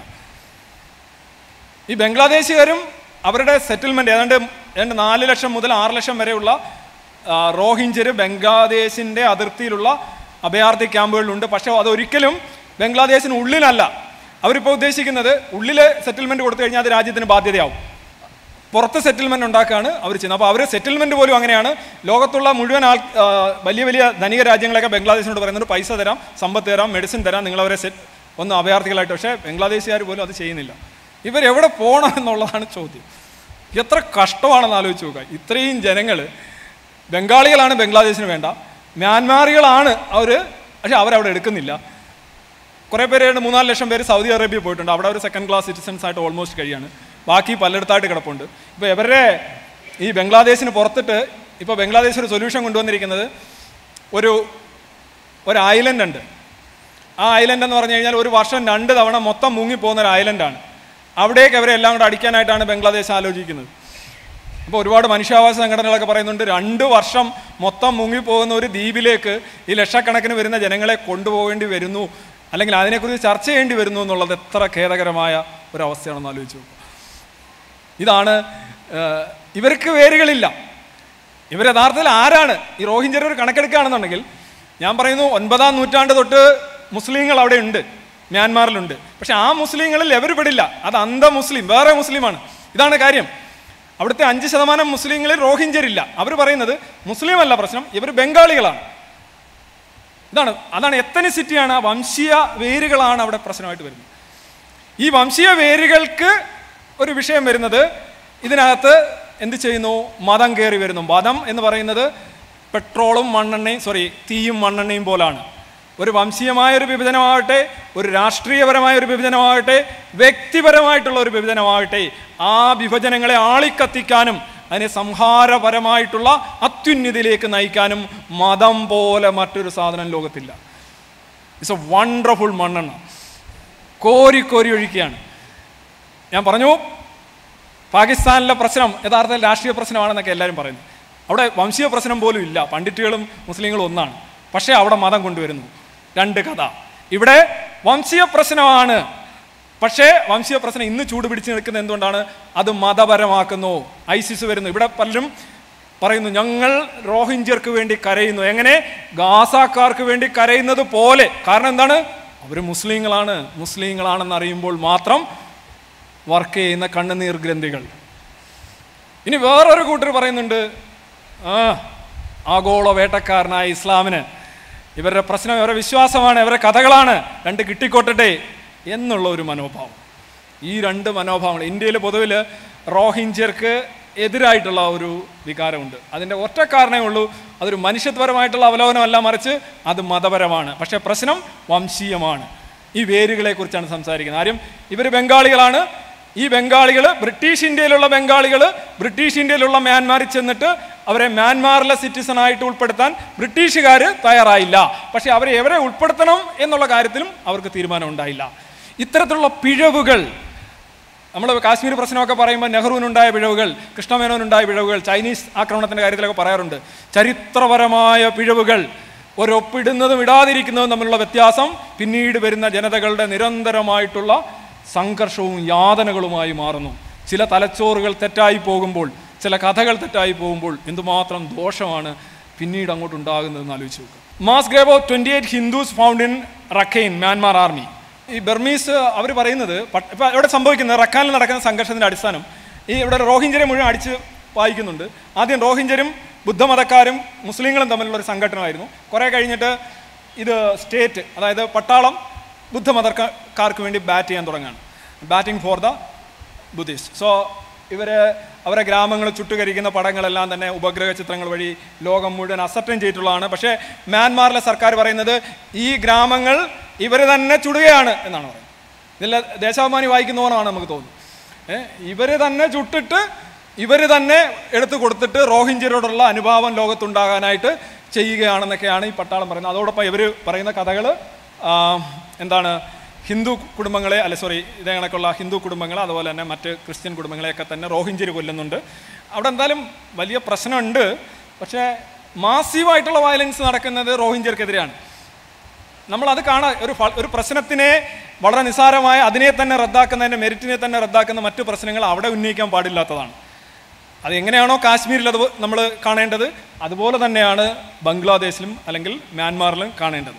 ഈ ബംഗ്ലാദേശുകാരും അവരുടെ സെറ്റിൽമെന്റ് ഏതാണ്ട് ഏതാണ്ട് നാല് ലക്ഷം മുതൽ ആറ് ലക്ഷം വരെയുള്ള ആ, റോഹിഞ്ചര് ബംഗ്ലാദേശിന്റെ അതിർത്തിയിലുള്ള അഭയാർത്ഥി ക്യാമ്പുകളിലുണ്ട് പക്ഷേ അതൊരിക്കലും ബംഗ്ലാദേശിന് ഉള്ളിലല്ല അവരിപ്പോൾ ഉദ്ദേശിക്കുന്നത് ഉള്ളിൽ സെറ്റിൽമെന്റ് കൊടുത്തു കഴിഞ്ഞാൽ അത് രാജ്യത്തിന് ബാധ്യതയാവും പുറത്ത് സെറ്റിൽമെന്റ് ഉണ്ടാക്കുകയാണ് അവർ ചെയ്യുന്നത് അപ്പോൾ അവർ സെറ്റിൽമെന്റ് പോലും അങ്ങനെയാണ് ലോകത്തുള്ള മുഴുവൻ ആൾ ആ, വലിയ വലിയ ധനിക രാജ്യങ്ങളൊക്കെ ബംഗ്ലാദേശിനോട് പറയുന്നത് പൈസ തരാം സമ്പത്ത് തരാം മെഡിസിൻ തരാം നിങ്ങളവരെ സെറ്റ് ഒന്ന് അഭയാർത്ഥികളായിട്ട് പക്ഷേ ബംഗ്ലാദേശുകാർ പോലും അത് ചെയ്യുന്നില്ല ഇവരെവിടെ പോകണം എന്നുള്ളതാണ് ചോദ്യം എത്ര കഷ്ടമാണെന്ന് ആലോചിച്ച് നോക്കുക ഇത്രയും ജനങ്ങൾ ബംഗാളികളാണ് ബംഗ്ലാദേശിന് വേണ്ട മ്യാൻമാറികളാണ് അവർ പക്ഷെ അവരവിടെ എടുക്കുന്നില്ല കുറേ പേര് ഏതാണ്ട് മൂന്നാല് ലക്ഷം പേര് സൗദി അറേബ്യ പോയിട്ടുണ്ട് അവിടെ ഒരു സെക്കൻഡ് ക്ലാസ് സിറ്റിസൺസ് ആയിട്ട് ഓൾമോസ്റ്റ് കഴിയാണ് ബാക്കി പലയിടത്തായിട്ട് കിടപ്പുണ്ട് ഇപ്പോൾ ഇവരുടെ ഈ ബംഗ്ലാദേശിന് പുറത്തിട്ട് ഇപ്പോൾ ബംഗ്ലാദേശ് ഒരു സൊല്യൂഷൻ കൊണ്ടുവന്നിരിക്കുന്നത് ഒരു ഒരു ഐലൻഡ് ഉണ്ട് ആ ഐലൻഡ് എന്ന് പറഞ്ഞു കഴിഞ്ഞാൽ ഒരു വർഷം രണ്ട് തവണ മൊത്തം മുങ്ങിപ്പോകുന്ന ഒരു ഐലൻഡാണ് അവിടേക്ക് അവരെ എല്ലാം കൂടെ അടിക്കാനായിട്ടാണ് ബംഗ്ലാദേശ് ആലോചിക്കുന്നത് അപ്പോൾ ഒരുപാട് മനുഷ്യാവകാശ സംഘടനകളൊക്കെ പറയുന്നുണ്ട് രണ്ട് വർഷം മൊത്തം മുങ്ങിപ്പോകുന്ന ഒരു ദ്വീപിലേക്ക് ഈ ലക്ഷക്കണക്കിന് വരുന്ന ജനങ്ങളെ കൊണ്ടുപോകേണ്ടി വരുന്നു അല്ലെങ്കിൽ അതിനെക്കുറിച്ച് ചർച്ച ചെയ്യേണ്ടി വരുന്നു എന്നുള്ളത് എത്ര ഖേദകരമായ ഒരു അവസ്ഥയാണെന്ന് ആലോചിച്ച് നോക്കുക ഇതാണ് ഏഹ്, ഇവർക്ക് വേരുകളില്ല ഇവർ യഥാർത്ഥത്തിൽ ആരാണ് ഈ റോഹിഞ്ചർ ഒരു കണക്കെടുക്കുകയാണെന്നുണ്ടെങ്കിൽ ഞാൻ പറയുന്നു ഒൻപതാം നൂറ്റാണ്ട് തൊട്ട് മുസ്ലിങ്ങൾ അവിടെ ഉണ്ട് മ്യാൻമാറിലുണ്ട് പക്ഷെ ആ മുസ്ലിങ്ങളിൽ എവർ പെടില്ല അത് അന്ധ മുസ്ലിം വേറെ മുസ്ലിമാണ് ഇതാണ് കാര്യം അവിടുത്തെ അഞ്ച് ശതമാനം മുസ്ലിങ്ങളിൽ റോഹിഞ്ചരില്ല അവർ പറയുന്നത് മുസ്ലിം അല്ല പ്രശ്നം ഇവർ ബംഗാളികളാണ് ഇതാണ് അതാണ് എത്തനിസിറ്റിയാണ് വംശീയ വേരുകളാണ് അവിടെ പ്രശ്നമായിട്ട് വരുന്നത് ഈ വംശീയ വേരുകൾക്ക് ഒരു വിഷയം വരുന്നത് ഇതിനകത്ത് എന്ത് ചെയ്യുന്നു മതം കയറി വരുന്നു മതം എന്ന് പറയുന്നത് പെട്രോളും മണ്ണെണ്ണയും സോറി തീയും മണ്ണെണ്ണയും പോലാണ് ഒരു വംശീയമായ ഒരു വിഭജനമാകട്ടെ ഒരു രാഷ്ട്രീയപരമായ ഒരു വിഭജനമാകട്ടെ വ്യക്തിപരമായിട്ടുള്ള ഒരു വിഭജനമാകട്ടെ ആ വിഭജനങ്ങളെ ആളിക്കത്തിക്കാനും അതിനെ സംഹാരപരമായിട്ടുള്ള അത്യുന്നതിയിലേക്ക് നയിക്കാനും മതം പോലെ മറ്റൊരു സാധനം ലോകത്തില്ല ഇറ്റ്സ് എ വണ്ടർഫുൾ മണ്ണെണ്ണ കോരി കോരി ഒഴിക്കുകയാണ് ഞാൻ പറഞ്ഞു പാകിസ്ഥാനിലെ പ്രശ്നം യഥാർത്ഥത്തിൽ രാഷ്ട്രീയ പ്രശ്നമാണെന്നൊക്കെ എല്ലാവരും പറയുന്നു അവിടെ വംശീയ പ്രശ്നം പോലും ഇല്ല പണ്ഡിറ്റുകളും മുസ്ലിങ്ങളും ഒന്നാണ് പക്ഷേ അവിടെ മതം കൊണ്ടുവരുന്നു രണ്ട് കഥ ഇവിടെ വംശീയ പ്രശ്നമാണ് പക്ഷേ വംശീയ പ്രശ്നം ഇന്ന് ചൂട് പിടിച്ച് നിൽക്കുന്നത് എന്തുകൊണ്ടാണ് അത് മതപരമാക്കുന്നു ഐസിസ് വരുന്നു ഇവിടെ പലരും പറയുന്നു ഞങ്ങൾ റോഹിഞ്ചർക്ക് വേണ്ടി കരയുന്നു എങ്ങനെ ഗാസാക്കാർക്ക് വേണ്ടി കരയുന്നത് പോലെ കാരണം എന്താണ് അവർ മുസ്ലിങ്ങളാണ് മുസ്ലിങ്ങളാണെന്ന് അറിയുമ്പോൾ മാത്രം വർക്ക് ചെയ്യുന്ന കണ്ണുനീർ ഗ്രന്ഥികൾ ഇനി വേറൊരു കൂട്ടർ പറയുന്നുണ്ട് ആ ആഗോള വേട്ടക്കാരനായ ഇസ്ലാമിന് ഇവരുടെ പ്രശ്നം ഇവരുടെ വിശ്വാസമാണ് ഇവരുടെ കഥകളാണ് രണ്ട് കിട്ടിക്കൊട്ടട്ടെ എന്നുള്ള ഒരു മനോഭാവം ഈ രണ്ട് മനോഭാവങ്ങൾ ഇന്ത്യയിൽ പൊതുവിൽ റോഹിഞ്ചർക്ക് എതിരായിട്ടുള്ള ഒരു വികാരമുണ്ട് അതിൻ്റെ ഒറ്റ കാരണമേ ഉള്ളൂ അതൊരു മനുഷ്യത്വപരമായിട്ടുള്ള അവലോകനമല്ല മറിച്ച് അത് മതപരമാണ് പക്ഷേ പ്രശ്നം വംശീയമാണ് ഈ വേരുകളെക്കുറിച്ചാണ് സംസാരിക്കുന്നത് ആരും ഇവർ ബംഗാളികളാണ് ഈ ബംഗാളികൾ ബ്രിട്ടീഷ് ഇന്ത്യയിലുള്ള ബംഗാളികൾ ബ്രിട്ടീഷ് ഇന്ത്യയിലുള്ള മ്യാൻമാറിൽ ചെന്നിട്ട് അവരെ മ്യാൻമാറിലെ സിറ്റിസൺ ആയിട്ട് ഉൾപ്പെടുത്താൻ ബ്രിട്ടീഷുകാർ തയ്യാറായില്ല പക്ഷേ അവരെ എവരെ ഉൾപ്പെടുത്തണം എന്നുള്ള കാര്യത്തിലും അവർക്ക് തീരുമാനം ഉണ്ടായില്ല ഇത്തരത്തിലുള്ള പിഴവുകൾ നമ്മൾ കാശ്മീർ പ്രശ്നമൊക്കെ പറയുമ്പോൾ നെഹ്റുവിനുണ്ടായ പിഴവുകൾ കൃഷ്ണമേനോനുണ്ടായ പിഴവുകൾ ചൈനീസ് ആക്രമണത്തിൻ്റെ കാര്യത്തിലൊക്കെ പറയാറുണ്ട് ചരിത്രപരമായ പിഴവുകൾ ഒരൊപ്പിടുന്നതും ഇടാതിരിക്കുന്നതും തമ്മിലുള്ള വ്യത്യാസം പിന്നീട് വരുന്ന ജനതകളുടെ നിരന്തരമായിട്ടുള്ള സംഘർഷവും യാതനകളുമായി മാറുന്നു ചില തലച്ചോറുകൾ തെറ്റായി പോകുമ്പോൾ ചില കഥകൾ തെറ്റായി പോകുമ്പോൾ എന്തുമാത്രം ദോഷമാണ് പിന്നീട് അങ്ങോട്ട് ഉണ്ടാകുന്നതെന്ന് ആലോചിച്ച് നോക്കുക mass grave of twenty eight Hindus found in Rakhine Myanmar army ഈ ബർമീസ് അവർ പറയുന്നത് പട്ട്- ഇപ്പൊ ഇവിടെ സംഭവിക്കുന്നത് റക്കാനിൽ നടക്കുന്ന സംഘർഷത്തിന്റെ അടിസ്ഥാനം ഈ ഇവിടെ റോഹിഞ്ചരെ മുഴുവൻ അടിച്ച് വായിക്കുന്നുണ്ട് ആദ്യം റോഹിഞ്ചരും ബുദ്ധമതക്കാരും മുസ്ലിങ്ങളും തമ്മിലുള്ള ഒരു സംഘടനമായിരുന്നു കുറേ കഴിഞ്ഞിട്ട് ഇത് സ്റ്റേറ്റ് അതായത് പട്ടാളം ബുദ്ധമതക്കാർക്ക് വേണ്ടി ബാറ്റ് ചെയ്യാൻ തുടങ്ങുകയാണ് batting for the Buddhist so ഇവർ അവരെ ഗ്രാമങ്ങൾ ചുട്ടുകരിക്കുന്ന പടങ്ങളെല്ലാം തന്നെ ഉപഗ്രഹ ചിത്രങ്ങൾ വഴി ലോകം മുഴുവൻ അസപ്റ്റം ചെയ്തിട്ടുള്ളതാണ് പക്ഷേ മ്യാൻമാറിലെ സർക്കാർ പറയുന്നത് ഈ ഗ്രാമങ്ങൾ ഇവർ തന്നെ ചുടുകയാണ് എന്നാണ് പറയുന്നത് ഇതിൽ ദേശാഭിമാനി വായിക്കുന്നവനാണ് നമുക്ക് തോന്നുന്നത് ഏഹ് ഇവർ തന്നെ ചുട്ടിട്ട് ഇവർ തന്നെ എടുത്തു കൊടുത്തിട്ട് റോഹിഞ്ചരോടുള്ള അനുഭാവം ലോകത്തുണ്ടാകാനായിട്ട് ചെയ്യുകയാണെന്നൊക്കെയാണ് ഈ പട്ടാളം പറയുന്നത് അതോടൊപ്പം ഇവർ പറയുന്ന കഥകൾ എന്താണ് ഹിന്ദു കുടുംബങ്ങളെ അല്ല സോറി ഇതേ കണക്കുള്ള ഹിന്ദു കുടുംബങ്ങൾ അതുപോലെ തന്നെ മറ്റ് ക്രിസ്ത്യൻ കുടുംബങ്ങളെയൊക്കെ തന്നെ റോഹിഞ്ചർ കൊല്ലുന്നുണ്ട് അവിടെ എന്തായാലും വലിയ പ്രശ്നമുണ്ട് പക്ഷേ മാസീവായിട്ടുള്ള വയലൻസ് നടക്കുന്നത് റോഹിഞ്ചർക്കെതിരെയാണ് നമ്മൾ അത് കാണാൻ ഒരു ഫ- ഒരു പ്രശ്നത്തിനെ വളരെ നിസ്സാരമായ അതിനെ തന്നെ റദ്ദാക്കുന്നതിൻ്റെ മെരിറ്റിനെ തന്നെ റദ്ദാക്കുന്ന മറ്റു പ്രശ്നങ്ങൾ അവിടെ ഉന്നയിക്കാൻ പാടില്ലാത്തതാണ് അത് എങ്ങനെയാണോ കാശ്മീരിൽ അത് നമ്മൾ കാണേണ്ടത് അതുപോലെ തന്നെയാണ് ബംഗ്ലാദേശിലും അല്ലെങ്കിൽ മ്യാൻമാറിലും കാണേണ്ടത്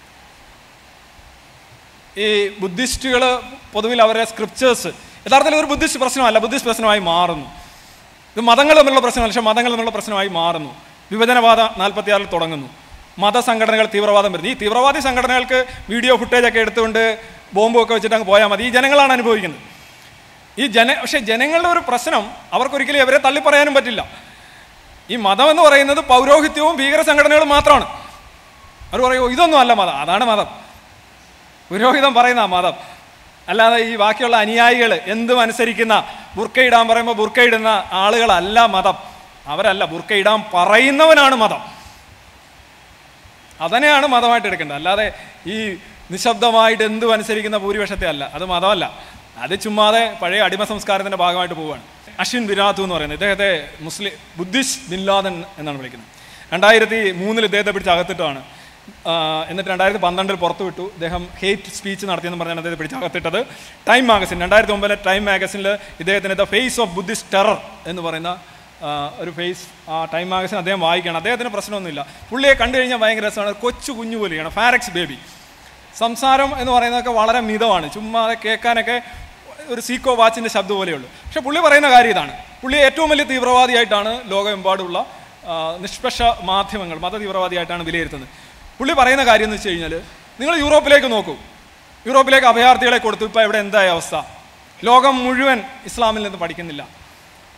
ഈ ബുദ്ധിസ്റ്റുകൾ പൊതുവിൽ അവരുടെ സ്ക്രിപ്റ്റേഴ്സ് യഥാർത്ഥത്തിൽ ഒരു ബുദ്ധിസ്റ്റ് പ്രശ്നമല്ല ബുദ്ധിസ്റ്റ് പ്രശ്നമായി മാറുന്നു ഇത് മതങ്ങൾ തമ്മിലുള്ള പ്രശ്നമല്ല പക്ഷേ മതങ്ങൾ തമ്മിലുള്ള പ്രശ്നമായി മാറുന്നു വിഭജനവാദ നാൽപ്പത്തിയാറിൽ തുടങ്ങുന്നു മതസംഘടനകൾ തീവ്രവാദം വരുന്നു ഈ തീവ്രവാദി സംഘടനകൾക്ക് വീഡിയോ ഫുട്ടേജൊക്കെ എടുത്തുകൊണ്ട് ബോംബൊക്കെ വെച്ചിട്ട് അങ്ങ് പോയാൽ മതി ഈ ജനങ്ങളാണ് അനുഭവിക്കുന്നത് ഈ ജന പക്ഷേ ജനങ്ങളുടെ ഒരു പ്രശ്നം അവർക്കൊരിക്കലും ഇവരെ തള്ളിപ്പറയാനും പറ്റില്ല ഈ മതം എന്ന് പറയുന്നത് പൗരോഹിത്യവും ഭീകര സംഘടനകളും മാത്രമാണ് അവർ പറയുമോ ഇതൊന്നും അല്ല മതം അതാണ് മതം പുരോഹിതം പറയുന്ന മതം അല്ലാതെ ഈ ബാക്കിയുള്ള അനുയായികൾ എന്തും അനുസരിക്കുന്ന ബുർക്ക ഇടാൻ പറയുമ്പോൾ ബുർക്ക ഇടുന്ന ആളുകളല്ല മതം അവരല്ല ബുർക്ക ഇടാൻ പറയുന്നവനാണ് മതം അതിനെയാണ് മതമായിട്ട് എടുക്കേണ്ടത് അല്ലാതെ ഈ നിശബ്ദമായിട്ട് എന്തും അനുസരിക്കുന്ന ഭൂരിപക്ഷത്തെ അല്ല അത് മതമല്ല അത് ചുമ്മാതെ പഴയ അടിമ സംസ്കാരത്തിന്റെ ഭാഗമായിട്ട് പോവുകയാണ് അശ്വിൻ ബിനാഥു എന്ന് പറയുന്നത് ഇദ്ദേഹത്തെ മുസ്ലിം ബുദ്ധിസ്റ്റ് ബിൻ ലാദൻ എന്നാണ് വിളിക്കുന്നത് രണ്ടായിരത്തി മൂന്നിൽ ഇദ്ദേഹത്തെ പിടിച്ച് അകത്തിട്ടാണ് ആ, എന്നിട്ട് രണ്ടായിരത്തി പന്ത്രണ്ടിൽ പുറത്തു വിട്ടു ഇദ്ദേഹം ഹേറ്റ് സ്പീച്ച് നടത്തിയെന്ന് പറഞ്ഞാണ് അദ്ദേഹത്തെ പിടിച്ച് അകത്തിട്ടത് ടൈം മാഗസിൻ രണ്ടായിരത്തി ഒമ്പതിലെ ടൈം മാഗസിനിൽ ഇദ്ദേഹത്തിന് the face of Buddhist terror എന്ന് പറയുന്ന ആ, ഒരു ഫേസ് ആ ടൈം മാഗസിൻ അദ്ദേഹം വായിക്കണം അദ്ദേഹത്തിന് പ്രശ്നമൊന്നുമില്ല പുള്ളിയെ കണ്ടു കഴിഞ്ഞാൽ ഭയങ്കര രസമാണ് കൊച്ചു കുഞ്ഞു പോലെയാണ് ഫാരക്സ് ബേബി സംസാരം എന്ന് പറയുന്നതൊക്കെ വളരെ മിതമാണ് ചുമ്മാ അത് കേൾക്കാനൊക്കെ ഒരു സീക്കോ വാച്ചിൻ്റെ ശബ്ദം പോലെയുള്ളൂ പക്ഷെ പുള്ളി പറയുന്ന കാര്യം ഇതാണ് പുള്ളി ഏറ്റവും വലിയ തീവ്രവാദിയായിട്ടാണ് ലോകമെമ്പാടുള്ള ആ, നിഷ്പക്ഷ മാധ്യമങ്ങൾ മത തീവ്രവാദിയായിട്ടാണ് വിലയിരുത്തുന്നത് പുള്ളി പറയുന്ന കാര്യം എന്ന് വെച്ച് കഴിഞ്ഞാൽ നിങ്ങൾ യൂറോപ്പിലേക്ക് നോക്കൂ യൂറോപ്പിലേക്ക് അഭയാർത്ഥികളെ കൊടുത്തു ഇപ്പോൾ ഇവിടെ എന്തായ അവസ്ഥ ലോകം മുഴുവൻ ഇസ്ലാമിൽ നിന്ന് പഠിക്കുന്നില്ല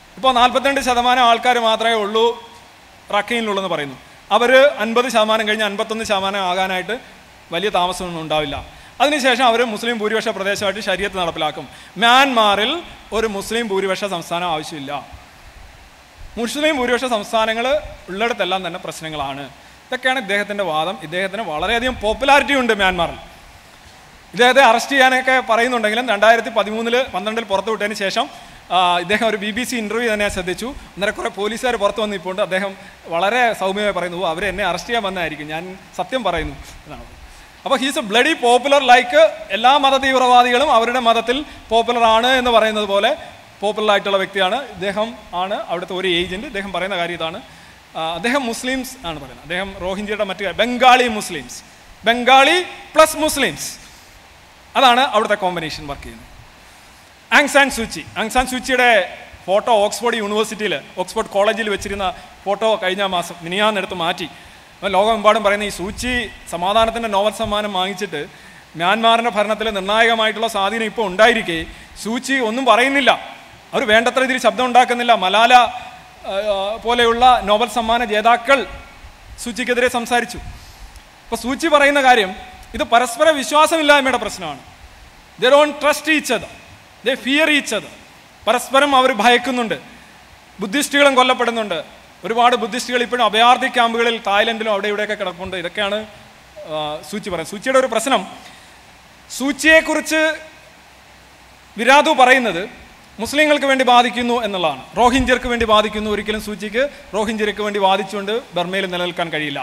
ഇപ്പോൾ നാൽപ്പത്തിരണ്ട് ശതമാനം ആൾക്കാർ മാത്രമേ ഉള്ളൂ റക്കയിലുള്ളൂ എന്ന് പറയുന്നു അവർ അൻപത് ശതമാനം കഴിഞ്ഞ് അൻപത്തൊന്ന് ശതമാനം ആകാനായിട്ട് വലിയ താമസമൊന്നും ഉണ്ടാവില്ല അതിനുശേഷം അവർ മുസ്ലിം ഭൂരിപക്ഷ പ്രദേശമായിട്ട് ശരീരത്ത് നടപ്പിലാക്കും മ്യാൻമാറിൽ ഒരു മുസ്ലിം ഭൂരിപക്ഷ സംസ്ഥാനം ആവശ്യമില്ല മുസ്ലിം ഭൂരിപക്ഷ സംസ്ഥാനങ്ങൾ ഉള്ളിടത്തെല്ലാം തന്നെ പ്രശ്നങ്ങളാണ് ഇതൊക്കെയാണ് ഇദ്ദേഹത്തിൻ്റെ വാദം ഇദ്ദേഹത്തിന് വളരെയധികം പോപ്പുലാരിറ്റി ഉണ്ട് മ്യാൻമാറിൽ ഇദ്ദേഹത്തെ അറസ്റ്റ് ചെയ്യാനൊക്കെ പറയുന്നുണ്ടെങ്കിലും രണ്ടായിരത്തി പതിമൂന്നില് പന്ത്രണ്ടിൽ പുറത്തു വിട്ടതിന് ശേഷം ആ, ഇദ്ദേഹം ഒരു ബി ബി സി ഇൻ്റർവ്യൂ തന്നെ ശ്രദ്ധിച്ചു അന്നേരം കുറേ പോലീസുകാർ പുറത്ത് വന്ന് ഇപ്പോൾ അദ്ദേഹം വളരെ സൗമ്യമായി പറയുന്നു "ഓ, അവർ എന്നെ അറസ്റ്റ് ചെയ്യാൻ വന്നതായിരിക്കും ഞാൻ സത്യം പറയുന്നു എന്നാണ് അപ്പോൾ he's a bloody popular like എല്ലാ മത തീവ്രവാദികളും അവരുടെ മതത്തിൽ പോപ്പുലർ ആണ് എന്ന് പറയുന്നത് പോലെ പോപ്പുലർ ആയിട്ടുള്ള വ്യക്തിയാണ് ഇദ്ദേഹം ആണ് അവിടുത്തെ ഒരു ഏജൻറ്റ് ഇദ്ദേഹം പറയുന്ന കാര്യം ഇതാണ് ആ, അദ്ദേഹം മുസ്ലിംസ് ആണ് പറയുന്നത് അദ്ദേഹം റോഹിഞ്ചിയുടെ മറ്റു കാര്യം- Bengali Muslims Bengali plus Muslims അതാണ് അവിടുത്തെ കോമ്പിനേഷൻ വർക്ക് ചെയ്യുന്നത് Aung San Suu Kyi Aung San സൂച്ചിയുടെ ഫോട്ടോ ഓക്സ്ഫോർഡ് യൂണിവേഴ്സിറ്റിയിൽ ഓക്സ്ഫോർഡ് കോളേജിൽ വെച്ചിരുന്ന ഫോട്ടോ കഴിഞ്ഞ മാസം മിനിയാന്നെടുത്ത് മാറ്റി അപ്പോൾ ലോകമെമ്പാടും പറയുന്ന ഈ സൂച്ചി സമാധാനത്തിൻ്റെ നോവൽ സമ്മാനം വാങ്ങിച്ചിട്ട് മ്യാൻമാറിൻ്റെ ഭരണത്തിൽ നിർണായകമായിട്ടുള്ള സ്വാധീനം ഇപ്പോൾ ഉണ്ടായിരിക്കെ സൂച്ചി ഒന്നും പറയുന്നില്ല അവർ വേണ്ടത്ര രീതിയിൽ ശബ്ദം ഉണ്ടാക്കുന്നില്ല മലാല ആ, പോലെയുള്ള നോബൽ സമ്മാന ജേതാക്കൾ സൂച്ചിക്കെതിരെ സംസാരിച്ചു അപ്പോൾ സൂചി പറയുന്ന കാര്യം ഇത് പരസ്പര വിശ്വാസമില്ലായ്മയുടെ പ്രശ്നമാണ് ദേ ഡോണ്ട് ട്രസ്റ്റ് ഈച്ച് അത് ദേ ഫിയർ ഈച്ച് അത് പരസ്പരം അവർ ഭയക്കുന്നുണ്ട് ബുദ്ധിസ്റ്റുകളും കൊല്ലപ്പെടുന്നുണ്ട് ഒരുപാട് ബുദ്ധിസ്റ്റുകൾ ഇപ്പോഴും അഭയാർത്ഥി ക്യാമ്പുകളിൽ തായ്ലൻഡിലും അവിടെ ഇവിടെയൊക്കെ കിടപ്പുണ്ട് ഇതൊക്കെയാണ് ആ, സൂചി പറയുന്നത് സൂചിയുടെ ഒരു പ്രശ്നം സൂചിയെക്കുറിച്ച് വിരാതു പറയുന്നത് മുസ്ലിങ്ങൾക്ക് വേണ്ടി ബാധിക്കുന്നു എന്നുള്ളതാണ് റോഹിഞ്ചർക്ക് വേണ്ടി ബാധിക്കുന്നു ഒരിക്കലും സൂചിക്ക് റോഹിഞ്ചർക്ക് വേണ്ടി വാദിച്ചുകൊണ്ട് ബർമയിൽ നിലനിൽക്കാൻ കഴിയില്ല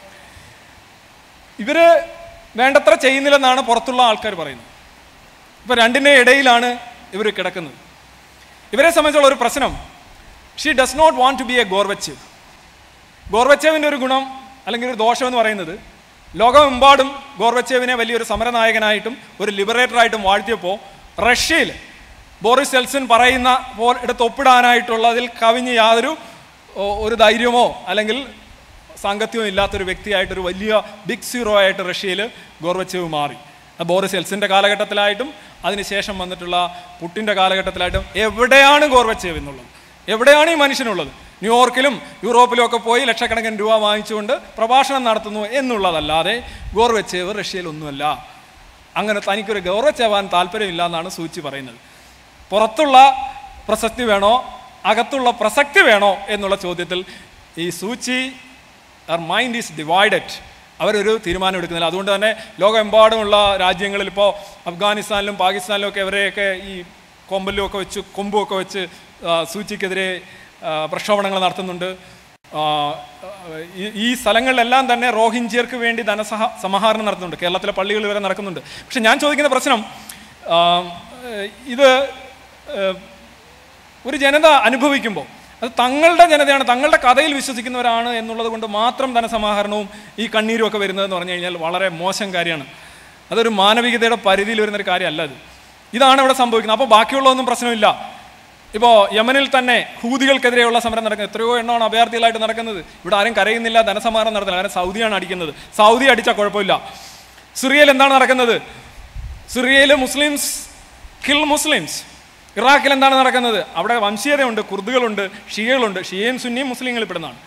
ഇവര് വേണ്ടത്ര ചെയ്യുന്നില്ലെന്നാണ് പുറത്തുള്ള ആൾക്കാർ പറയുന്നത് ഇപ്പൊ രണ്ടിൻ്റെ ഇടയിലാണ് ഇവർ കിടക്കുന്നത് ഇവരെ സംബന്ധിച്ചുള്ള ഒരു പ്രശ്നം she does not want to be a Gorbachev ഗോർവച്ചേവിൻ്റെ ഒരു ഗുണം അല്ലെങ്കിൽ ഒരു ദോഷം എന്ന് പറയുന്നത് ലോകമെമ്പാടും ഗോർവച്ചേവിനെ വലിയൊരു സമരനായകനായിട്ടും ഒരു ലിബറേറ്ററായിട്ടും വാഴ്ത്തിയപ്പോൾ റഷ്യയിൽ ബോറിസ് എൽസിൻ പറയുന്ന പോലെ എടുത്ത് ഒപ്പിടാനായിട്ടുള്ളതിൽ കവിഞ്ഞ് യാതൊരു ഓ, ഒരു ധൈര്യമോ അല്ലെങ്കിൽ സാങ്കത്യവും ഇല്ലാത്തൊരു വ്യക്തിയായിട്ടൊരു വലിയ ബിഗ് സീറോ ആയിട്ട് റഷ്യയിൽ ഗോർവച്ചേവ് മാറി അത് ബോറിസ് എൽസിൻ്റെ കാലഘട്ടത്തിലായിട്ടും അതിനുശേഷം വന്നിട്ടുള്ള പുട്ടിൻ്റെ കാലഘട്ടത്തിലായിട്ടും എവിടെയാണ് ഗോർവച്ചേവ് എന്നുള്ളത് എവിടെയാണ് ഈ മനുഷ്യനുള്ളത് ന്യൂയോർക്കിലും യൂറോപ്പിലും ഒക്കെ പോയി ലക്ഷക്കണക്കിന് രൂപ വാങ്ങിച്ചുകൊണ്ട് പ്രഭാഷണം നടത്തുന്നു എന്നുള്ളതല്ലാതെ ഗോർവച്ചേവ് റഷ്യയിലൊന്നുമല്ല അങ്ങനെ തനിക്കൊരു ഗൗരവച്ചേവാൻ താല്പര്യമില്ല എന്നാണ് സൂചി പറയുന്നത് പുറത്തുള്ള പ്രസക്തി വേണോ അകത്തുള്ള പ്രസക്തി വേണോ എന്നുള്ള ചോദ്യത്തിൽ ഈ സൂചി അവർ മൈൻഡ് ഈസ് ഡിവൈഡഡ് അവരൊരു തീരുമാനം എടുക്കുന്നില്ല അതുകൊണ്ട് തന്നെ ലോകമെമ്പാടുമുള്ള രാജ്യങ്ങളിൽ ഇപ്പോൾ അഫ്ഗാനിസ്ഥാനിലും പാകിസ്ഥാനിലും ഒക്കെ അവരെയൊക്കെ ഈ കൊമ്പലും ഒക്കെ വെച്ച് കൊമ്പും ഒക്കെ വെച്ച് ആ, സൂചിക്കെതിരെ ആ, പ്രക്ഷോഭണങ്ങൾ നടത്തുന്നുണ്ട് ആ, ഈ- ഈ സ്ഥലങ്ങളിലെല്ലാം തന്നെ റോഹിഞ്ചിയർക്ക് വേണ്ടി ധനസഹ സമാഹരണം നടത്തുന്നുണ്ട് കേരളത്തിലെ പള്ളികൾ വരെ നടക്കുന്നുണ്ട് പക്ഷെ ഞാൻ ചോദിക്കുന്ന പ്രശ്നം ആ, ഇത് ഏഹ്, ഒരു ജനത അനുഭവിക്കുമ്പോൾ അത് തങ്ങളുടെ ജനതയാണ് തങ്ങളുടെ കഥയിൽ വിശ്വസിക്കുന്നവരാണ് എന്നുള്ളത് കൊണ്ട് മാത്രം ധനസമാഹരണവും ഈ കണ്ണീരും ഒക്കെ വരുന്നതെന്ന് പറഞ്ഞു കഴിഞ്ഞാൽ വളരെ മോശം കാര്യമാണ് അതൊരു മാനവികതയുടെ പരിധിയിൽ വരുന്നൊരു കാര്യമല്ല അത് ഇതാണ് ഇവിടെ സംഭവിക്കുന്നത് അപ്പോൾ ബാക്കിയുള്ളതൊന്നും പ്രശ്നമില്ല ഇപ്പോൾ യമനിൽ തന്നെ ഹൂതികൾക്കെതിരെയുള്ള സമരം നടക്കുന്നത് എത്രയോ എണ്ണമാണ് അഭയാർത്ഥികളായിട്ട് നടക്കുന്നത് ഇവിടെ ആരും കരയുന്നില്ല ധനസമാഹരണം നടത്തുന്നില്ല കാരണം സൗദിയാണ് അടിക്കുന്നത് സൗദി അടിച്ചാൽ കുഴപ്പമില്ല സിറിയയിൽ എന്താണ് നടക്കുന്നത് സിറിയയിൽ മുസ്ലിംസ് കിൽ മുസ്ലിംസ് ഇറാഖിൽ എന്താണ് നടക്കുന്നത് അവിടെ വംശീയതയുണ്ട് കുർദുകളുണ്ട് ഷിയകളുണ്ട് ഷിയയും സുന്നിയും മുസ്ലിങ്ങളിൽ പെടുന്നതാണ്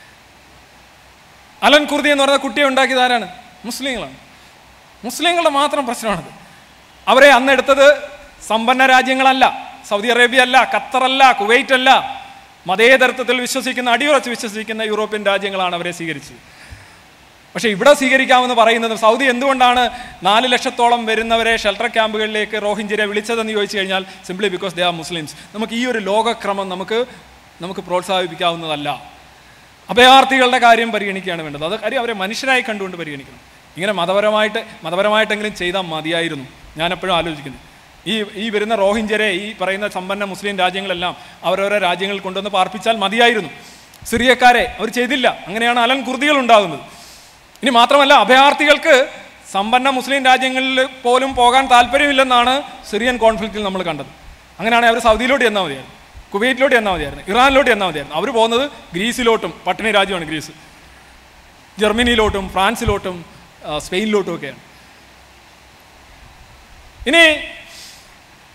അലൻ കുർദി എന്ന് പറയുന്ന കുട്ടിയെ ഉണ്ടാക്കിയത് ആരാണ് മുസ്ലിങ്ങളാണ് മുസ്ലിങ്ങളുടെ മാത്രം പ്രശ്നമാണത് അവരെ അന്ന് എടുത്തത് സമ്പന്ന രാജ്യങ്ങളല്ല സൗദി അറേബ്യ അല്ല ഖത്തറല്ല കുവൈറ്റ് അല്ല മതേതരത്വത്തിൽ വിശ്വസിക്കുന്ന അടിയുറച്ച് വിശ്വസിക്കുന്ന യൂറോപ്യൻ രാജ്യങ്ങളാണ് അവരെ സ്വീകരിച്ചത് പക്ഷേ ഇവിടെ സ്വീകരിക്കാമെന്ന് പറയുന്നത് സൗദി എന്തുകൊണ്ടാണ് നാല് ലക്ഷത്തോളം വരുന്നവരെ ഷെൽട്ടർ ക്യാമ്പുകളിലേക്ക് റോഹിഞ്ചിരെ വിളിച്ചതെന്ന് ചോദിച്ചു കഴിഞ്ഞാൽ simply because they are Muslims നമുക്ക് ഈ ഒരു ലോകക്രമം നമുക്ക് നമുക്ക് പ്രോത്സാഹിപ്പിക്കാവുന്നതല്ല അഭയാർത്ഥികളുടെ കാര്യം പരിഗണിക്കുകയാണ് വേണ്ടത് അത് കാര്യം അവരെ മനുഷ്യരായി കണ്ടുകൊണ്ട് പരിഗണിക്കണം ഇങ്ങനെ മതപരമായിട്ട് മതപരമായിട്ടെങ്കിലും ചെയ്താൽ മതിയായിരുന്നു ഞാൻ എപ്പോഴും ആലോചിക്കുന്നത് ഈ ഈ വരുന്ന റോഹിഞ്ചരെ ഈ പറയുന്ന സമ്പന്ന മുസ്ലിം രാജ്യങ്ങളെല്ലാം അവരോരോ രാജ്യങ്ങളിൽ കൊണ്ടുവന്ന് പാർപ്പിച്ചാൽ മതിയായിരുന്നു സിറിയക്കാരെ അവർ ചെയ്തില്ല അങ്ങനെയാണ് അലൻ കുർദികൾ ഉണ്ടാകുന്നത് ഇനി മാത്രമല്ല അഭയാർത്ഥികൾക്ക് സമ്പന്ന മുസ്ലിം രാജ്യങ്ങളിൽ പോലും പോകാൻ താല്പര്യമില്ലെന്നാണ് സിറിയൻ കോൺഫ്ലിക്റ്റിൽ നമ്മൾ കണ്ടത് അങ്ങനെയാണെങ്കിൽ അവർ സൗദിയിലോട്ട് ചെന്നാൽ മതിയായിരുന്നു കുവൈറ്റിലോട്ട് ചെന്നാൽ മതിയായിരുന്നു ഇറാനിലോട്ട് ചെന്നാൽ മതിയായിരുന്നു അവർ പോകുന്നത് ഗ്രീസിലോട്ടും പട്ടിണി രാജ്യമാണ് ഗ്രീസ് ജർമ്മനിയിലോട്ടും ഫ്രാൻസിലോട്ടും ആ, സ്പെയിനിലോട്ടും ഒക്കെയാണ് ഇനി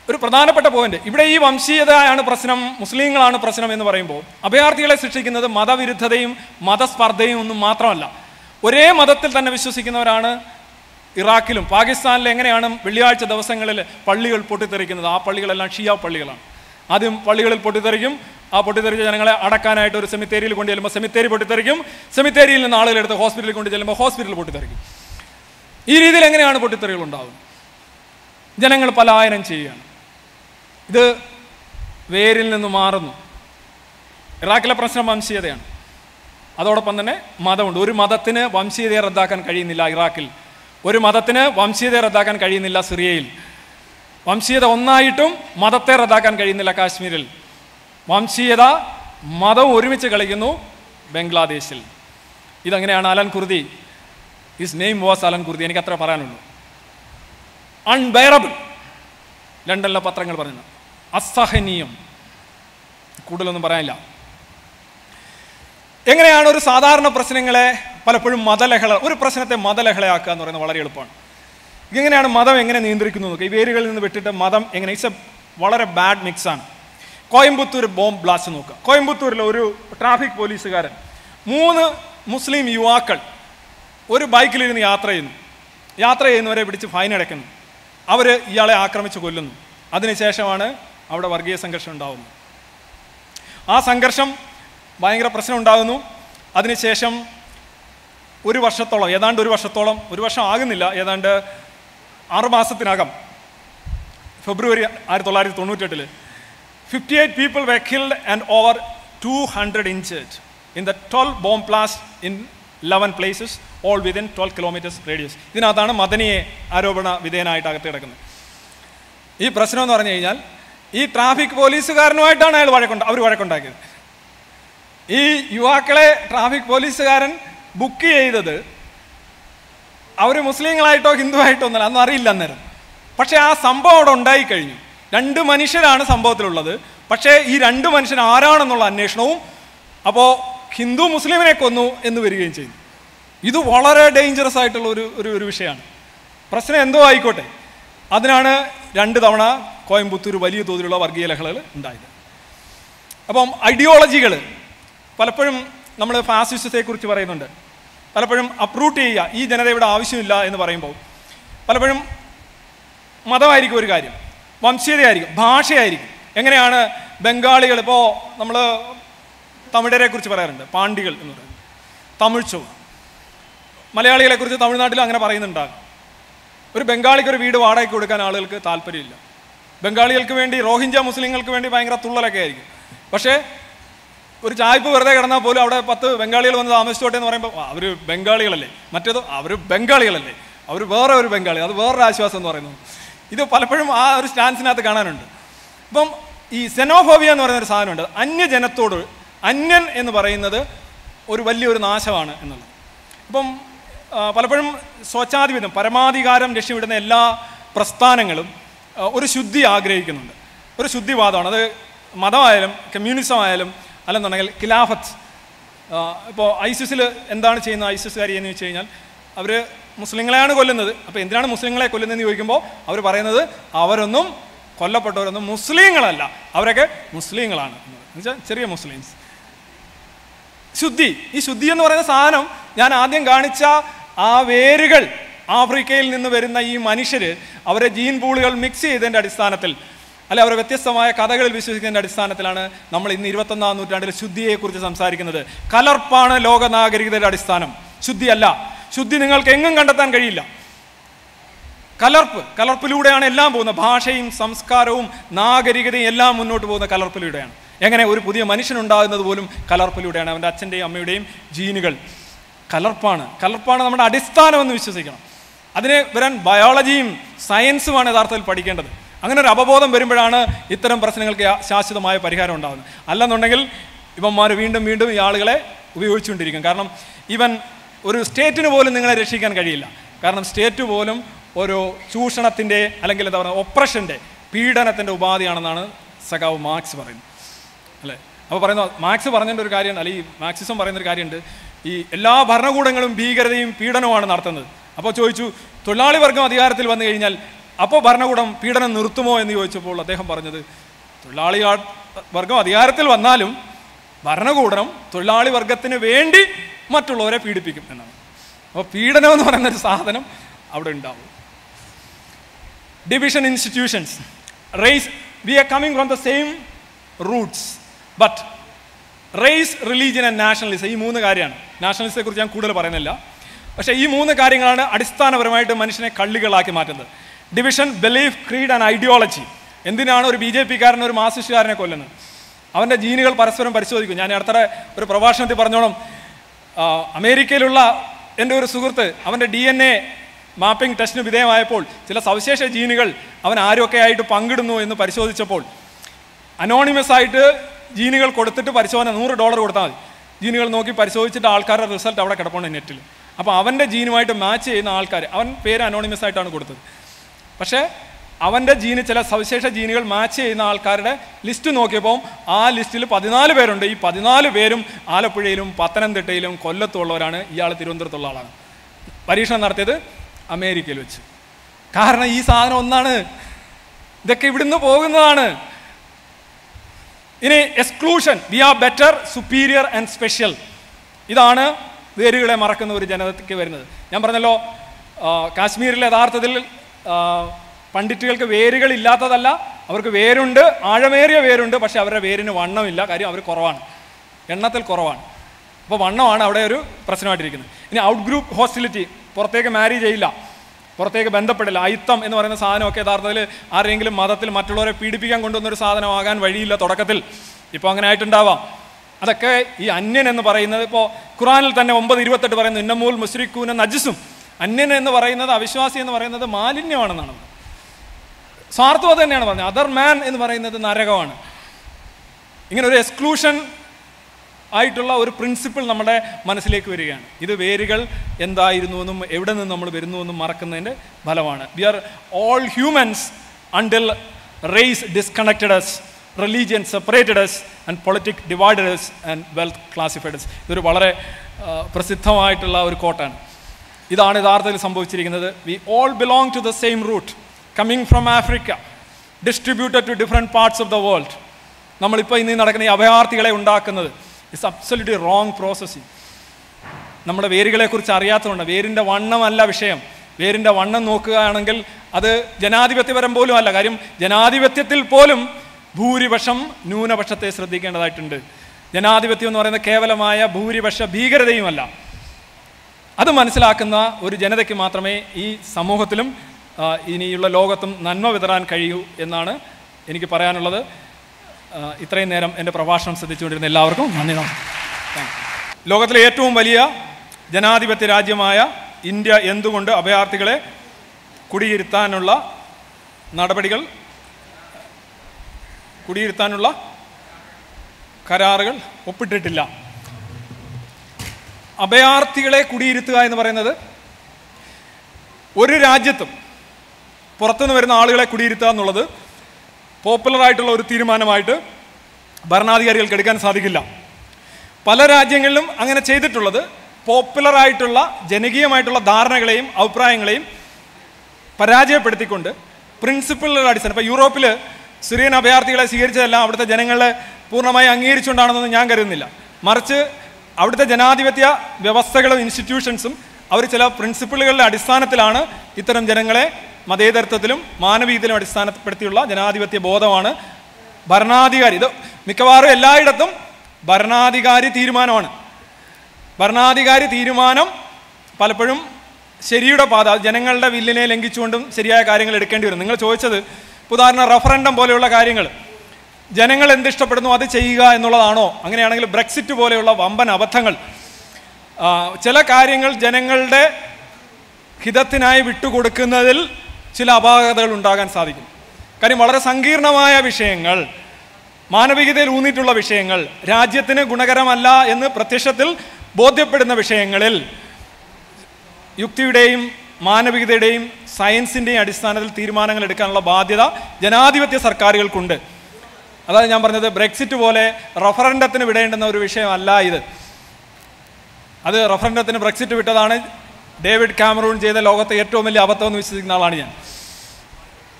ഒരു പ്രധാനപ്പെട്ട പോയിന്റ് ഇവിടെ ഈ വംശീയതയാണ് പ്രശ്നം മുസ്ലിങ്ങളാണ് പ്രശ്നം എന്ന് പറയുമ്പോൾ അഭയാർത്ഥികളെ സൃഷ്ടിക്കുന്നത് മതവിരുദ്ധതയും മതസ്പർദ്ധയും ഒന്നും മാത്രമല്ല ഒരേ മതത്തിൽ തന്നെ വിശ്വസിക്കുന്നവരാണ് ഇറാഖിലും പാകിസ്ഥാനിലും എങ്ങനെയാണ് വെള്ളിയാഴ്ച ദിവസങ്ങളിൽ പള്ളികൾ പൊട്ടിത്തെറിക്കുന്നത് ആ പള്ളികളെല്ലാം ഷിയ പള്ളികളാണ് ആദ്യം പള്ളികളിൽ പൊട്ടിത്തെറിക്കും ആ പൊട്ടിത്തെറിച്ച ജനങ്ങളെ അടക്കാനായിട്ട് ഒരു സെമിത്തേരിയിൽ കൊണ്ട് ചെല്ലുമ്പോൾ സെമിത്തേരി പൊട്ടിത്തെറിക്കും സെമിത്തേരിയിൽ നിന്ന് ആളുകൾ എടുത്ത് ഹോസ്പിറ്റലിൽ കൊണ്ട് ചെല്ലുമ്പോൾ ഹോസ്പിറ്റലിൽ പൊട്ടിത്തെറിക്കും ഈ രീതിയിൽ എങ്ങനെയാണ് പൊട്ടിത്തെറികൾ ഉണ്ടാകുന്നത് ജനങ്ങൾ പലായനം ചെയ്യുകയാണ് ഇത് വേരിൽ നിന്ന് മാറുന്നു ഇറാഖിലെ പ്രശ്നം വംശീയതയാണ് അതോടൊപ്പം തന്നെ മതമുണ്ട് ഒരു മതത്തിന് വംശീയതയെ റദ്ദാക്കാൻ കഴിയുന്നില്ല ഇറാഖിൽ ഒരു മതത്തിന് വംശീയതയെ റദ്ദാക്കാൻ കഴിയുന്നില്ല സിറിയയിൽ വംശീയത ഒന്നായിട്ടും മതത്തെ റദ്ദാക്കാൻ കഴിയുന്നില്ല കാശ്മീരിൽ വംശീയത മതം ഒരുമിച്ച് കളിക്കുന്നു ബംഗ്ലാദേശിൽ ഇതെങ്ങനെയാണ് Alan Kurdi his name was Alan Kurdi എനിക്ക് അത്ര പറയാനുള്ളൂ അൺബെയറബിൾ ലണ്ടനിലെ പത്രങ്ങൾ പറഞ്ഞു അസഹനീയം കൂടുതലൊന്നും പറയാനില്ല എങ്ങനെയാണ് ഒരു സാധാരണ പ്രശ്നങ്ങളെ പലപ്പോഴും മതലഹള ഒരു പ്രശ്നത്തെ മതലഹളയാക്കുക എന്ന് പറയുന്നത് വളരെ എളുപ്പമാണ് ഇങ്ങനെയാണ് മതം എങ്ങനെ നിയന്ത്രിക്കുന്നു നോക്കുക ഈ വേരുകളിൽ നിന്ന് വിട്ടിട്ട് മതം എങ്ങനെ ഇറ്റ്സ് എ വളരെ ബാഡ് മിക്സ് ആണ് കോയമ്പത്തൂർ ബോംബ് ബ്ലാസ്റ്റ് നോക്കുക കോയമ്പത്തൂരിലെ ഒരു ട്രാഫിക് പോലീസുകാരൻ മൂന്ന് മുസ്ലിം യുവാക്കൾ ഒരു ബൈക്കിലിരുന്ന് യാത്ര ചെയ്യുന്നു യാത്ര ചെയ്യുന്നവരെ പിടിച്ച് ഫൈൻ അടയ്ക്കുന്നു അവർ ഇയാളെ ആക്രമിച്ച് കൊല്ലുന്നു അതിനുശേഷമാണ് അവിടെ വർഗീയ സംഘർഷം ഉണ്ടാകുന്നത് ആ സംഘർഷം ഭയങ്കര പ്രശ്നം ഉണ്ടാകുന്നു അതിനുശേഷം ഒരു വർഷത്തോളം ഏതാണ്ട് ഒരു വർഷത്തോളം ഒരു വർഷം ആകുന്നില്ല ഏതാണ്ട് ആറ് മാസത്തിനകം ഫെബ്രുവരി ആയിരത്തി തൊള്ളായിരത്തി തൊണ്ണൂറ്റെട്ടില് fifty eight people were killed and over two hundred injured in the twelve bomb blast in eleven places all within twelve kilometres radius ഇതിനകത്താണ് മദനിയെ ആരോപണ വിധേയനായിട്ട് അകത്ത് കിടക്കുന്നത് ഈ പ്രശ്നം എന്ന് പറഞ്ഞു കഴിഞ്ഞാൽ ഈ ട്രാഫിക് പോലീസുകാരനുമായിട്ടാണ് അയാൾ വഴക്കുണ്ട അവർ വഴക്കുണ്ടാക്കിയത് ഈ യുവാക്കളെ ട്രാഫിക് പോലീസുകാരൻ ബുക്ക് ചെയ്തത് അവർ മുസ്ലിങ്ങളായിട്ടോ ഹിന്ദു ആയിട്ടോ ഒന്നല്ല അതൊന്നും അറിയില്ല അന്നേരം പക്ഷേ ആ സംഭവം അവിടെ ഉണ്ടായി കഴിഞ്ഞു രണ്ട് മനുഷ്യരാണ് സംഭവത്തിലുള്ളത് പക്ഷേ ഈ രണ്ട് മനുഷ്യൻ ആരാണെന്നുള്ള അന്വേഷണവും അപ്പോൾ ഹിന്ദു മുസ്ലിമിനെ കൊന്നു എന്ന് വരികയും ചെയ്തു ഇത് വളരെ ഡേഞ്ചറസ് ആയിട്ടുള്ള ഒരു ഒരു ഒരു വിഷയമാണ് പ്രശ്നം എന്തോ ആയിക്കോട്ടെ അതിനാണ് രണ്ട് തവണ കോയമ്പത്തൂർ വലിയ തോതിലുള്ള വർഗീയ ലഹളകൾ ഉണ്ടായത് അപ്പം ഐഡിയോളജികൾ പലപ്പോഴും നമ്മൾ ഫാസിസത്തെക്കുറിച്ച് പറയുന്നുണ്ട് പലപ്പോഴും അപ്രൂട്ട് ചെയ്യുക ഈ ജനതയുടെ ആവശ്യമില്ല എന്ന് പറയുമ്പോൾ പലപ്പോഴും മതമായിരിക്കും ഒരു കാര്യം വംശീയതയായിരിക്കും ഭാഷയായിരിക്കും എങ്ങനെയാണ് ബംഗാളികൾ ഇപ്പോൾ നമ്മൾ തമിഴരെ കുറിച്ച് പറയാറുണ്ട് പാണ്ഡികൾ എന്ന് പറയുന്നത് തമിഴ് ചൊവ്വ മലയാളികളെ കുറിച്ച് തമിഴ്നാട്ടിൽ അങ്ങനെ പറയുന്നുണ്ടാകും ഒരു ബംഗാളിക്ക് ഒരു വീട് വാടകയ്ക്ക് കൊടുക്കാൻ ആളുകൾക്ക് താല്പര്യമില്ല ബംഗാളികൾക്ക് വേണ്ടി റോഹിഞ്ച മുസ്ലിങ്ങൾക്ക് വേണ്ടി ഭയങ്കര തുള്ളലൊക്കെ ആയിരിക്കും പക്ഷേ ഒരു ചായ്പ് വെറുതെ കിടന്നാൽ പോലും അവിടെ പത്ത് ബംഗാളികൾ വന്ന് താമസിച്ചോട്ടെ എന്ന് പറയുമ്പോൾ അവർ ബംഗാളികളല്ലേ മറ്റേത് അവർ ബംഗാളികളല്ലേ അവർ വേറെ ഒരു ബംഗാളി അത് വേറൊരു ആശ്വാസം എന്ന് പറയുന്നത് ഇത് പലപ്പോഴും ആ ഒരു സ്റ്റാൻസിനകത്ത് കാണാനുണ്ട് അപ്പം ഈ സെനോഫോബിയ എന്ന് പറയുന്ന ഒരു സാധനമുണ്ട് അന്യജനത്തോട് അന്യൻ എന്ന് പറയുന്നത് ഒരു വലിയൊരു നാശമാണ് എന്നുള്ളത് അപ്പം ആ, പലപ്പോഴും സ്വച്ഛാധിപത്യം പരമാധികാരം ലക്ഷ്യമിടുന്ന എല്ലാ പ്രസ്ഥാനങ്ങളും ആ, ഒരു ശുദ്ധി ആഗ്രഹിക്കുന്നുണ്ട് ഒരു ശുദ്ധിവാദമാണ് അത് മതമായാലും കമ്മ്യൂണിസം ആയാലും അല്ലെന്നുണ്ടെങ്കിൽ ഖിലാഫത്ത് ഇപ്പോൾ ഐസിസിൽ എന്താണ് ചെയ്യുന്നത് ഐസിസുകാരി എന്ന് വെച്ച് കഴിഞ്ഞാൽ അവർ മുസ്ലിങ്ങളെയാണ് കൊല്ലുന്നത് അപ്പോൾ എന്തിനാണ് മുസ്ലിങ്ങളെ കൊല്ലുന്നതെന്ന് ചോദിക്കുമ്പോൾ അവർ പറയുന്നത് അവരൊന്നും കൊല്ലപ്പെട്ടവരൊന്നും മുസ്ലിങ്ങളല്ല അവരൊക്കെ മുസ്ലിങ്ങളാണ് എന്ന് വെച്ചാൽ ചെറിയ മുസ്ലിംസ് ശുദ്ധി ഈ ശുദ്ധി എന്ന് പറയുന്ന സാധനം ഞാൻ ആദ്യം കാണിച്ച ആ വേരുകൾ ആഫ്രിക്കയിൽ നിന്ന് വരുന്ന ഈ മനുഷ്യര് അവരെ ജീൻ പൂളുകൾ മിക്സ് ചെയ്തതിൻ്റെ അടിസ്ഥാനത്തിൽ അല്ലെ അവരെ വ്യത്യസ്തമായ കഥകളിൽ വിശ്വസിക്കുന്നതിൻ്റെ അടിസ്ഥാനത്തിലാണ് നമ്മൾ ഇന്ന് ഇരുപത്തൊന്നാം നൂറ്റാണ്ടിൽ ശുദ്ധിയെക്കുറിച്ച് സംസാരിക്കുന്നത് കലർപ്പാണ് ലോക നാഗരികതയുടെ അടിസ്ഥാനം ശുദ്ധിയല്ല ശുദ്ധി നിങ്ങൾക്ക് എങ്ങും കണ്ടെത്താൻ കഴിയില്ല കലർപ്പ് കലർപ്പിലൂടെയാണ് എല്ലാം പോകുന്നത് ഭാഷയും സംസ്കാരവും നാഗരികതയും എല്ലാം മുന്നോട്ട് പോകുന്ന കലർപ്പിലൂടെയാണ് എങ്ങനെ ഒരു പുതിയ മനുഷ്യനുണ്ടാകുന്നത് പോലും കലർപ്പിലൂടെയാണ് അവൻ്റെ അച്ഛൻ്റെയും അമ്മയുടെയും ജീനുകൾ കലർപ്പാണ് കലർപ്പാണ് നമ്മുടെ അടിസ്ഥാനമെന്ന് വിശ്വസിക്കണം അതിന് വരാൻ ബയോളജിയും സയൻസുമാണ് യഥാർത്ഥത്തിൽ പഠിക്കേണ്ടത് അങ്ങനെ ഒരു അവബോധം വരുമ്പോഴാണ് ഇത്തരം പ്രശ്നങ്ങൾക്ക് യാ- ശാശ്വതമായ പരിഹാരം ഉണ്ടാകുന്നത് അല്ലെന്നുണ്ടെങ്കിൽ ഇവന്മാർ വീണ്ടും വീണ്ടും ഈ ആളുകളെ ഉപയോഗിച്ചുകൊണ്ടിരിക്കും കാരണം ഇവൻ ഒരു സ്റ്റേറ്റിന് പോലും നിങ്ങളെ രക്ഷിക്കാൻ കഴിയില്ല കാരണം സ്റ്റേറ്റ് പോലും ഒരു ചൂഷണത്തിൻ്റെ അല്ലെങ്കിൽ എന്താ പറയുക ഒപ്രഷൻ്റെ പീഡനത്തിൻ്റെ ഉപാധിയാണെന്നാണ് സഖാവ് മാർക്സ് പറയുന്നത് അല്ലേ അപ്പോൾ പറയുന്ന മാർക്സ് പറഞ്ഞതിൻ്റെ ഒരു കാര്യമുണ്ട് അല്ലെങ്കിൽ ഈ മാർക്സിസം പറയുന്ന ഒരു കാര്യമുണ്ട് ഈ എല്ലാ ഭരണകൂടങ്ങളും ഭീകരതയും പീഡനവുമാണ് നടത്തുന്നത് അപ്പോൾ ചോദിച്ചു തൊഴിലാളി വർഗം അധികാരത്തിൽ വന്നു കഴിഞ്ഞാൽ അപ്പോൾ ഭരണകൂടം പീഡനം നിർത്തുമോ എന്ന് ചോദിച്ചപ്പോൾ അദ്ദേഹം പറഞ്ഞത് തൊഴിലാളി ആ- വർഗം അധികാരത്തിൽ വന്നാലും ഭരണകൂടം തൊഴിലാളി വർഗത്തിന് വേണ്ടി മറ്റുള്ളവരെ പീഡിപ്പിക്കും എന്നാണ് അപ്പോൾ പീഡനം എന്ന് പറയുന്ന ഒരു സാധനം അവിടെ ഉണ്ടാവും division institutions race we are coming from the same roots but race religion and nationalism ഈ മൂന്ന് കാര്യമാണ് നാഷണലിസത്തെ കുറിച്ച് ഞാൻ കൂടുതൽ പറയുന്നില്ല പക്ഷേ ഈ മൂന്ന് കാര്യങ്ങളാണ് അടിസ്ഥാനപരമായിട്ട് മനുഷ്യനെ കള്ളികളാക്കി മാറ്റുന്നത് division belief creed and ideology എന്തിനാണ് ഒരു ബി ജെ പിക്കാരൻ ഒരു മാർസിസ്റ്റുകാരനെ കൊല്ലുന്നത് അവൻ്റെ ജീനുകൾ പരസ്പരം പരിശോധിക്കും ഞാൻ അടുത്ത ഒരു പ്രഭാഷണത്തിൽ പറഞ്ഞോളം ആ, അമേരിക്കയിലുള്ള എൻ്റെ ഒരു സുഹൃത്ത് അവൻ്റെ ഡി എൻ എ മാപ്പിംഗ് ടെസ്റ്റിന് വിധേയമായപ്പോൾ ചില സവിശേഷ ജീനുകൾ അവൻ ആരൊക്കെ ആയിട്ട് പങ്കിടുന്നു എന്ന് പരിശോധിച്ചപ്പോൾ അനോണിമസ് ആയിട്ട് ജീനുകൾ കൊടുത്തിട്ട് പരിശോധന നൂറ് ഡോളർ കൊടുത്താൽ മതി ജീനുകൾ നോക്കി പരിശോധിച്ചിട്ട് ആൾക്കാരുടെ റിസൾട്ട് അവിടെ കിടപ്പുണ്ട് നെറ്റിൽ അപ്പോൾ അവൻ്റെ ജീനുമായിട്ട് മാച്ച് ചെയ്യുന്ന ആൾക്കാർ അവൻ പേര് അനോണിമസ് ആയിട്ടാണ് കൊടുത്തത് പക്ഷേ അവൻ്റെ ജീന് ചില സവിശേഷ ജീനുകൾ മാച്ച് ചെയ്യുന്ന ആൾക്കാരുടെ ലിസ്റ്റ് നോക്കിയപ്പോൾ ആ ലിസ്റ്റിൽ പതിനാല് പേരുണ്ട് ഈ പതിനാല് പേരും ആലപ്പുഴയിലും പത്തനംതിട്ടയിലും കൊല്ലത്തുള്ളവരാണ് ഇയാൾ തിരുവനന്തപുരത്തുള്ള ആളാണ് പരീക്ഷണം നടത്തിയത് അമേരിക്കയിൽ വെച്ച് കാരണം ഈ സാധനം ഒന്നാണ് ഇതൊക്കെ ഇവിടുന്ന് പോകുന്നതാണ് ഇനി exclusion we are better superior and special ഇതാണ് വേരുകളെ മറക്കുന്ന ഒരു ജനതയ്ക്ക് വരുന്നത് ഞാൻ പറഞ്ഞല്ലോ ആ, കാശ്മീരിൽ യഥാർത്ഥത്തിൽ ആ, പണ്ഡിറ്റുകൾക്ക് വേരുകൾ ഇല്ലാത്തതല്ല അവർക്ക് വേരുണ്ട് ആഴമേറിയ വേരുണ്ട് പക്ഷെ അവരുടെ വേരിന് വണ്ണമില്ല കാര്യം അവർ കുറവാണ് എണ്ണത്തിൽ കുറവാണ് അപ്പോൾ വണ്ണമാണ് അവിടെ ഒരു പ്രശ്നമായിട്ടിരിക്കുന്നത് ഇനി ഔട്ട് ഗ്രൂപ്പ് ഹോസ്റ്റിലിറ്റി പുറത്തേക്ക് മാരി ചെയ്യില്ല പുറത്തേക്ക് ബന്ധപ്പെടില്ല അയിത്തം എന്ന് പറയുന്ന സാധനമൊക്കെ യഥാർത്ഥത്തിൽ ആരെങ്കിലും മതത്തിൽ മറ്റുള്ളവരെ പീഡിപ്പിക്കാൻ കൊണ്ടുവന്നൊരു സാധനമാകാൻ വഴിയില്ല തുടക്കത്തിൽ ഇപ്പോൾ അങ്ങനെ ആയിട്ടുണ്ടാവാം അതൊക്കെ ഈ അന്യൻ എന്ന് പറയുന്നത് ഇപ്പോൾ ഖുറാനിൽ തന്നെ ഒമ്പത് ഇരുപത്തെട്ട് പറയുന്നു ഇന്നമൂൽ മുസ്രിഖൂന നജിസും അന്യൻ എന്ന് പറയുന്നത് അവിശ്വാസി എന്ന് പറയുന്നത് മാലിന്യമാണെന്നാണ് സ്വാർത്ഥം അത് തന്നെയാണ് പറഞ്ഞത് അതർ മാൻ എന്ന് പറയുന്നത് നരകമാണ് ഇങ്ങനെ ഒരു എക്സ്ക്ലൂഷൻ ആയിട്ടുള്ള ഒരു പ്രിൻസിപ്പിൾ നമ്മുടെ മനസ്സിലേക്ക് വരികയാണ് ഇത് വേരുകൾ എന്തായിരുന്നുവെന്നും എവിടെ നിന്ന് നമ്മൾ വരുന്നുവെന്നും മറക്കുന്നതിൻ്റെ ഫലമാണ് we are all humans until race disconnected us religion separated us and politic divided us and wealth classified us ഇതൊരു വളരെ ആ, പ്രസിദ്ധമായിട്ടുള്ള ഒരു കോട്ടാണ് ഇതാണ് യഥാർത്ഥത്തിൽ സംഭവിച്ചിരിക്കുന്നത് we all belong to the same root coming from Africa distributed to different parts of the world നമ്മളിപ്പോൾ ഇന്ന് ഈ നടക്കുന്ന ഈ അഭയാർത്ഥികളെ ഉണ്ടാക്കുന്നത് ഇറ്റ്സ് അബ്സല്യൂട്ട്ലി റോങ് പ്രോസസ്സിങ് നമ്മുടെ വേരുകളെക്കുറിച്ച് അറിയാത്തതുകൊണ്ട് വേരിൻ്റെ വണ്ണമല്ല വിഷയം വേരിൻ്റെ വണ്ണം നോക്കുകയാണെങ്കിൽ അത് ജനാധിപത്യപരം പോലും അല്ല കാര്യം ജനാധിപത്യത്തിൽ പോലും ഭൂരിപക്ഷം ന്യൂനപക്ഷത്തെ ശ്രദ്ധിക്കേണ്ടതായിട്ടുണ്ട് ജനാധിപത്യം എന്ന് പറയുന്നത് കേവലമായ ഭൂരിപക്ഷ ഭീകരതയുമല്ല അത് മനസ്സിലാക്കുന്ന ഒരു ജനതയ്ക്ക് മാത്രമേ ഈ സമൂഹത്തിലും ആ, ഇനിയുള്ള ലോകത്തും നന്മ വിതറാൻ കഴിയൂ എന്നാണ് എനിക്ക് പറയാനുള്ളത് ആ, ഇത്രയും നേരം എൻ്റെ പ്രഭാഷണം ശ്രദ്ധിച്ചുകൊണ്ടിരുന്ന എല്ലാവർക്കും നന്ദി നമസ്കാരം Thank you. ലോകത്തിലെ ഏറ്റവും വലിയ ജനാധിപത്യ രാജ്യമായ ഇന്ത്യ എന്തുകൊണ്ട് അഭയാർത്ഥികളെ കുടിയിരുത്താനുള്ള നടപടികൾ കുടിയിരുത്താനുള്ള കരാറുകൾ ഒപ്പിട്ടിട്ടില്ല അഭയാർത്ഥികളെ കുടിയിരുത്തുക എന്ന് പറയുന്നത് ഒരു രാജ്യത്തും പുറത്തുനിന്ന് വരുന്ന ആളുകളെ കുടിയിരുത്തുക എന്നുള്ളത് പോപ്പുലറായിട്ടുള്ള ഒരു തീരുമാനമായിട്ട് ഭരണാധികാരികൾക്ക് എടുക്കാൻ സാധിക്കില്ല പല രാജ്യങ്ങളിലും അങ്ങനെ ചെയ്തിട്ടുള്ളത് പോപ്പുലറായിട്ടുള്ള ജനകീയമായിട്ടുള്ള ധാരണകളെയും അഭിപ്രായങ്ങളെയും പരാജയപ്പെടുത്തിക്കൊണ്ട് പ്രിൻസിപ്പിളുകളുടെ അടിസ്ഥാനം ഇപ്പോൾ യൂറോപ്പിൽ സിറിയൻ അഭയാർത്ഥികളെ സ്വീകരിച്ചതെല്ലാം അവിടുത്തെ ജനങ്ങളെ പൂർണ്ണമായി അംഗീകരിച്ചുകൊണ്ടാണെന്നൊന്നും ഞാൻ കരുതുന്നില്ല മറിച്ച് അവിടുത്തെ ജനാധിപത്യ വ്യവസ്ഥകളും ഇൻസ്റ്റിറ്റ്യൂഷൻസും അവർ ചില പ്രിൻസിപ്പിളുകളുടെ അടിസ്ഥാനത്തിലാണ് ഇത്തരം ജനങ്ങളെ മതേതരത്വത്തിലും മാനവീയത്തിലും അടിസ്ഥാനപ്പെടുത്തിയുള്ള ജനാധിപത്യ ബോധമാണ് ഭരണാധികാരി ഇത് മിക്കവാറും എല്ലായിടത്തും ഭരണാധികാരി തീരുമാനമാണ് ഭരണാധികാരി തീരുമാനം പലപ്പോഴും ശരിയുടെ പാത അത് ജനങ്ങളുടെ വില്ലിനെ ലംഘിച്ചുകൊണ്ടും ശരിയായ കാര്യങ്ങൾ എടുക്കേണ്ടി വരും നിങ്ങൾ ചോദിച്ചത് ഇപ്പൊ ഉദാഹരണം റഫറൻഡം പോലെയുള്ള കാര്യങ്ങൾ ജനങ്ങൾ എന്തിഷ്ടപ്പെടുന്നു അത് ചെയ്യുക എന്നുള്ളതാണോ അങ്ങനെയാണെങ്കിൽ ബ്രെക്സിറ്റ് പോലെയുള്ള വമ്പൻ അബദ്ധങ്ങൾ ആ, ചില കാര്യങ്ങൾ ജനങ്ങളുടെ ഹിതത്തിനായി വിട്ടുകൊടുക്കുന്നതിൽ ചില അപാകതകൾ ഉണ്ടാകാൻ സാധിക്കും കാര്യം വളരെ സങ്കീർണമായ വിഷയങ്ങൾ മാനവികതയിൽ ഊന്നിയിട്ടുള്ള വിഷയങ്ങൾ രാജ്യത്തിന് ഗുണകരമല്ല എന്ന് പ്രത്യക്ഷത്തിൽ ബോധ്യപ്പെടുന്ന വിഷയങ്ങളിൽ യുക്തിയുടെയും മാനവികതയുടെയും സയൻസിൻ്റെയും അടിസ്ഥാനത്തിൽ തീരുമാനങ്ങൾ എടുക്കാനുള്ള ബാധ്യത ജനാധിപത്യ സർക്കാരുകൾക്കുണ്ട് അതാണ് ഞാൻ പറഞ്ഞത് ബ്രെക്സിറ്റ് പോലെ റഫറൻഡത്തിന് വിടേണ്ടുന്ന ഒരു വിഷയമല്ല ഇത് അത് റഫറൻഡത്തിന് ബ്രെക്സിറ്റ് വിട്ടതാണ് ഡേവിഡ് കാമറൂൺ ചെയ്ത ലോകത്തെ ഏറ്റവും വലിയ അബദ്ധം എന്ന് വിശ്വസിക്കുന്ന ആളാണ് ഞാൻ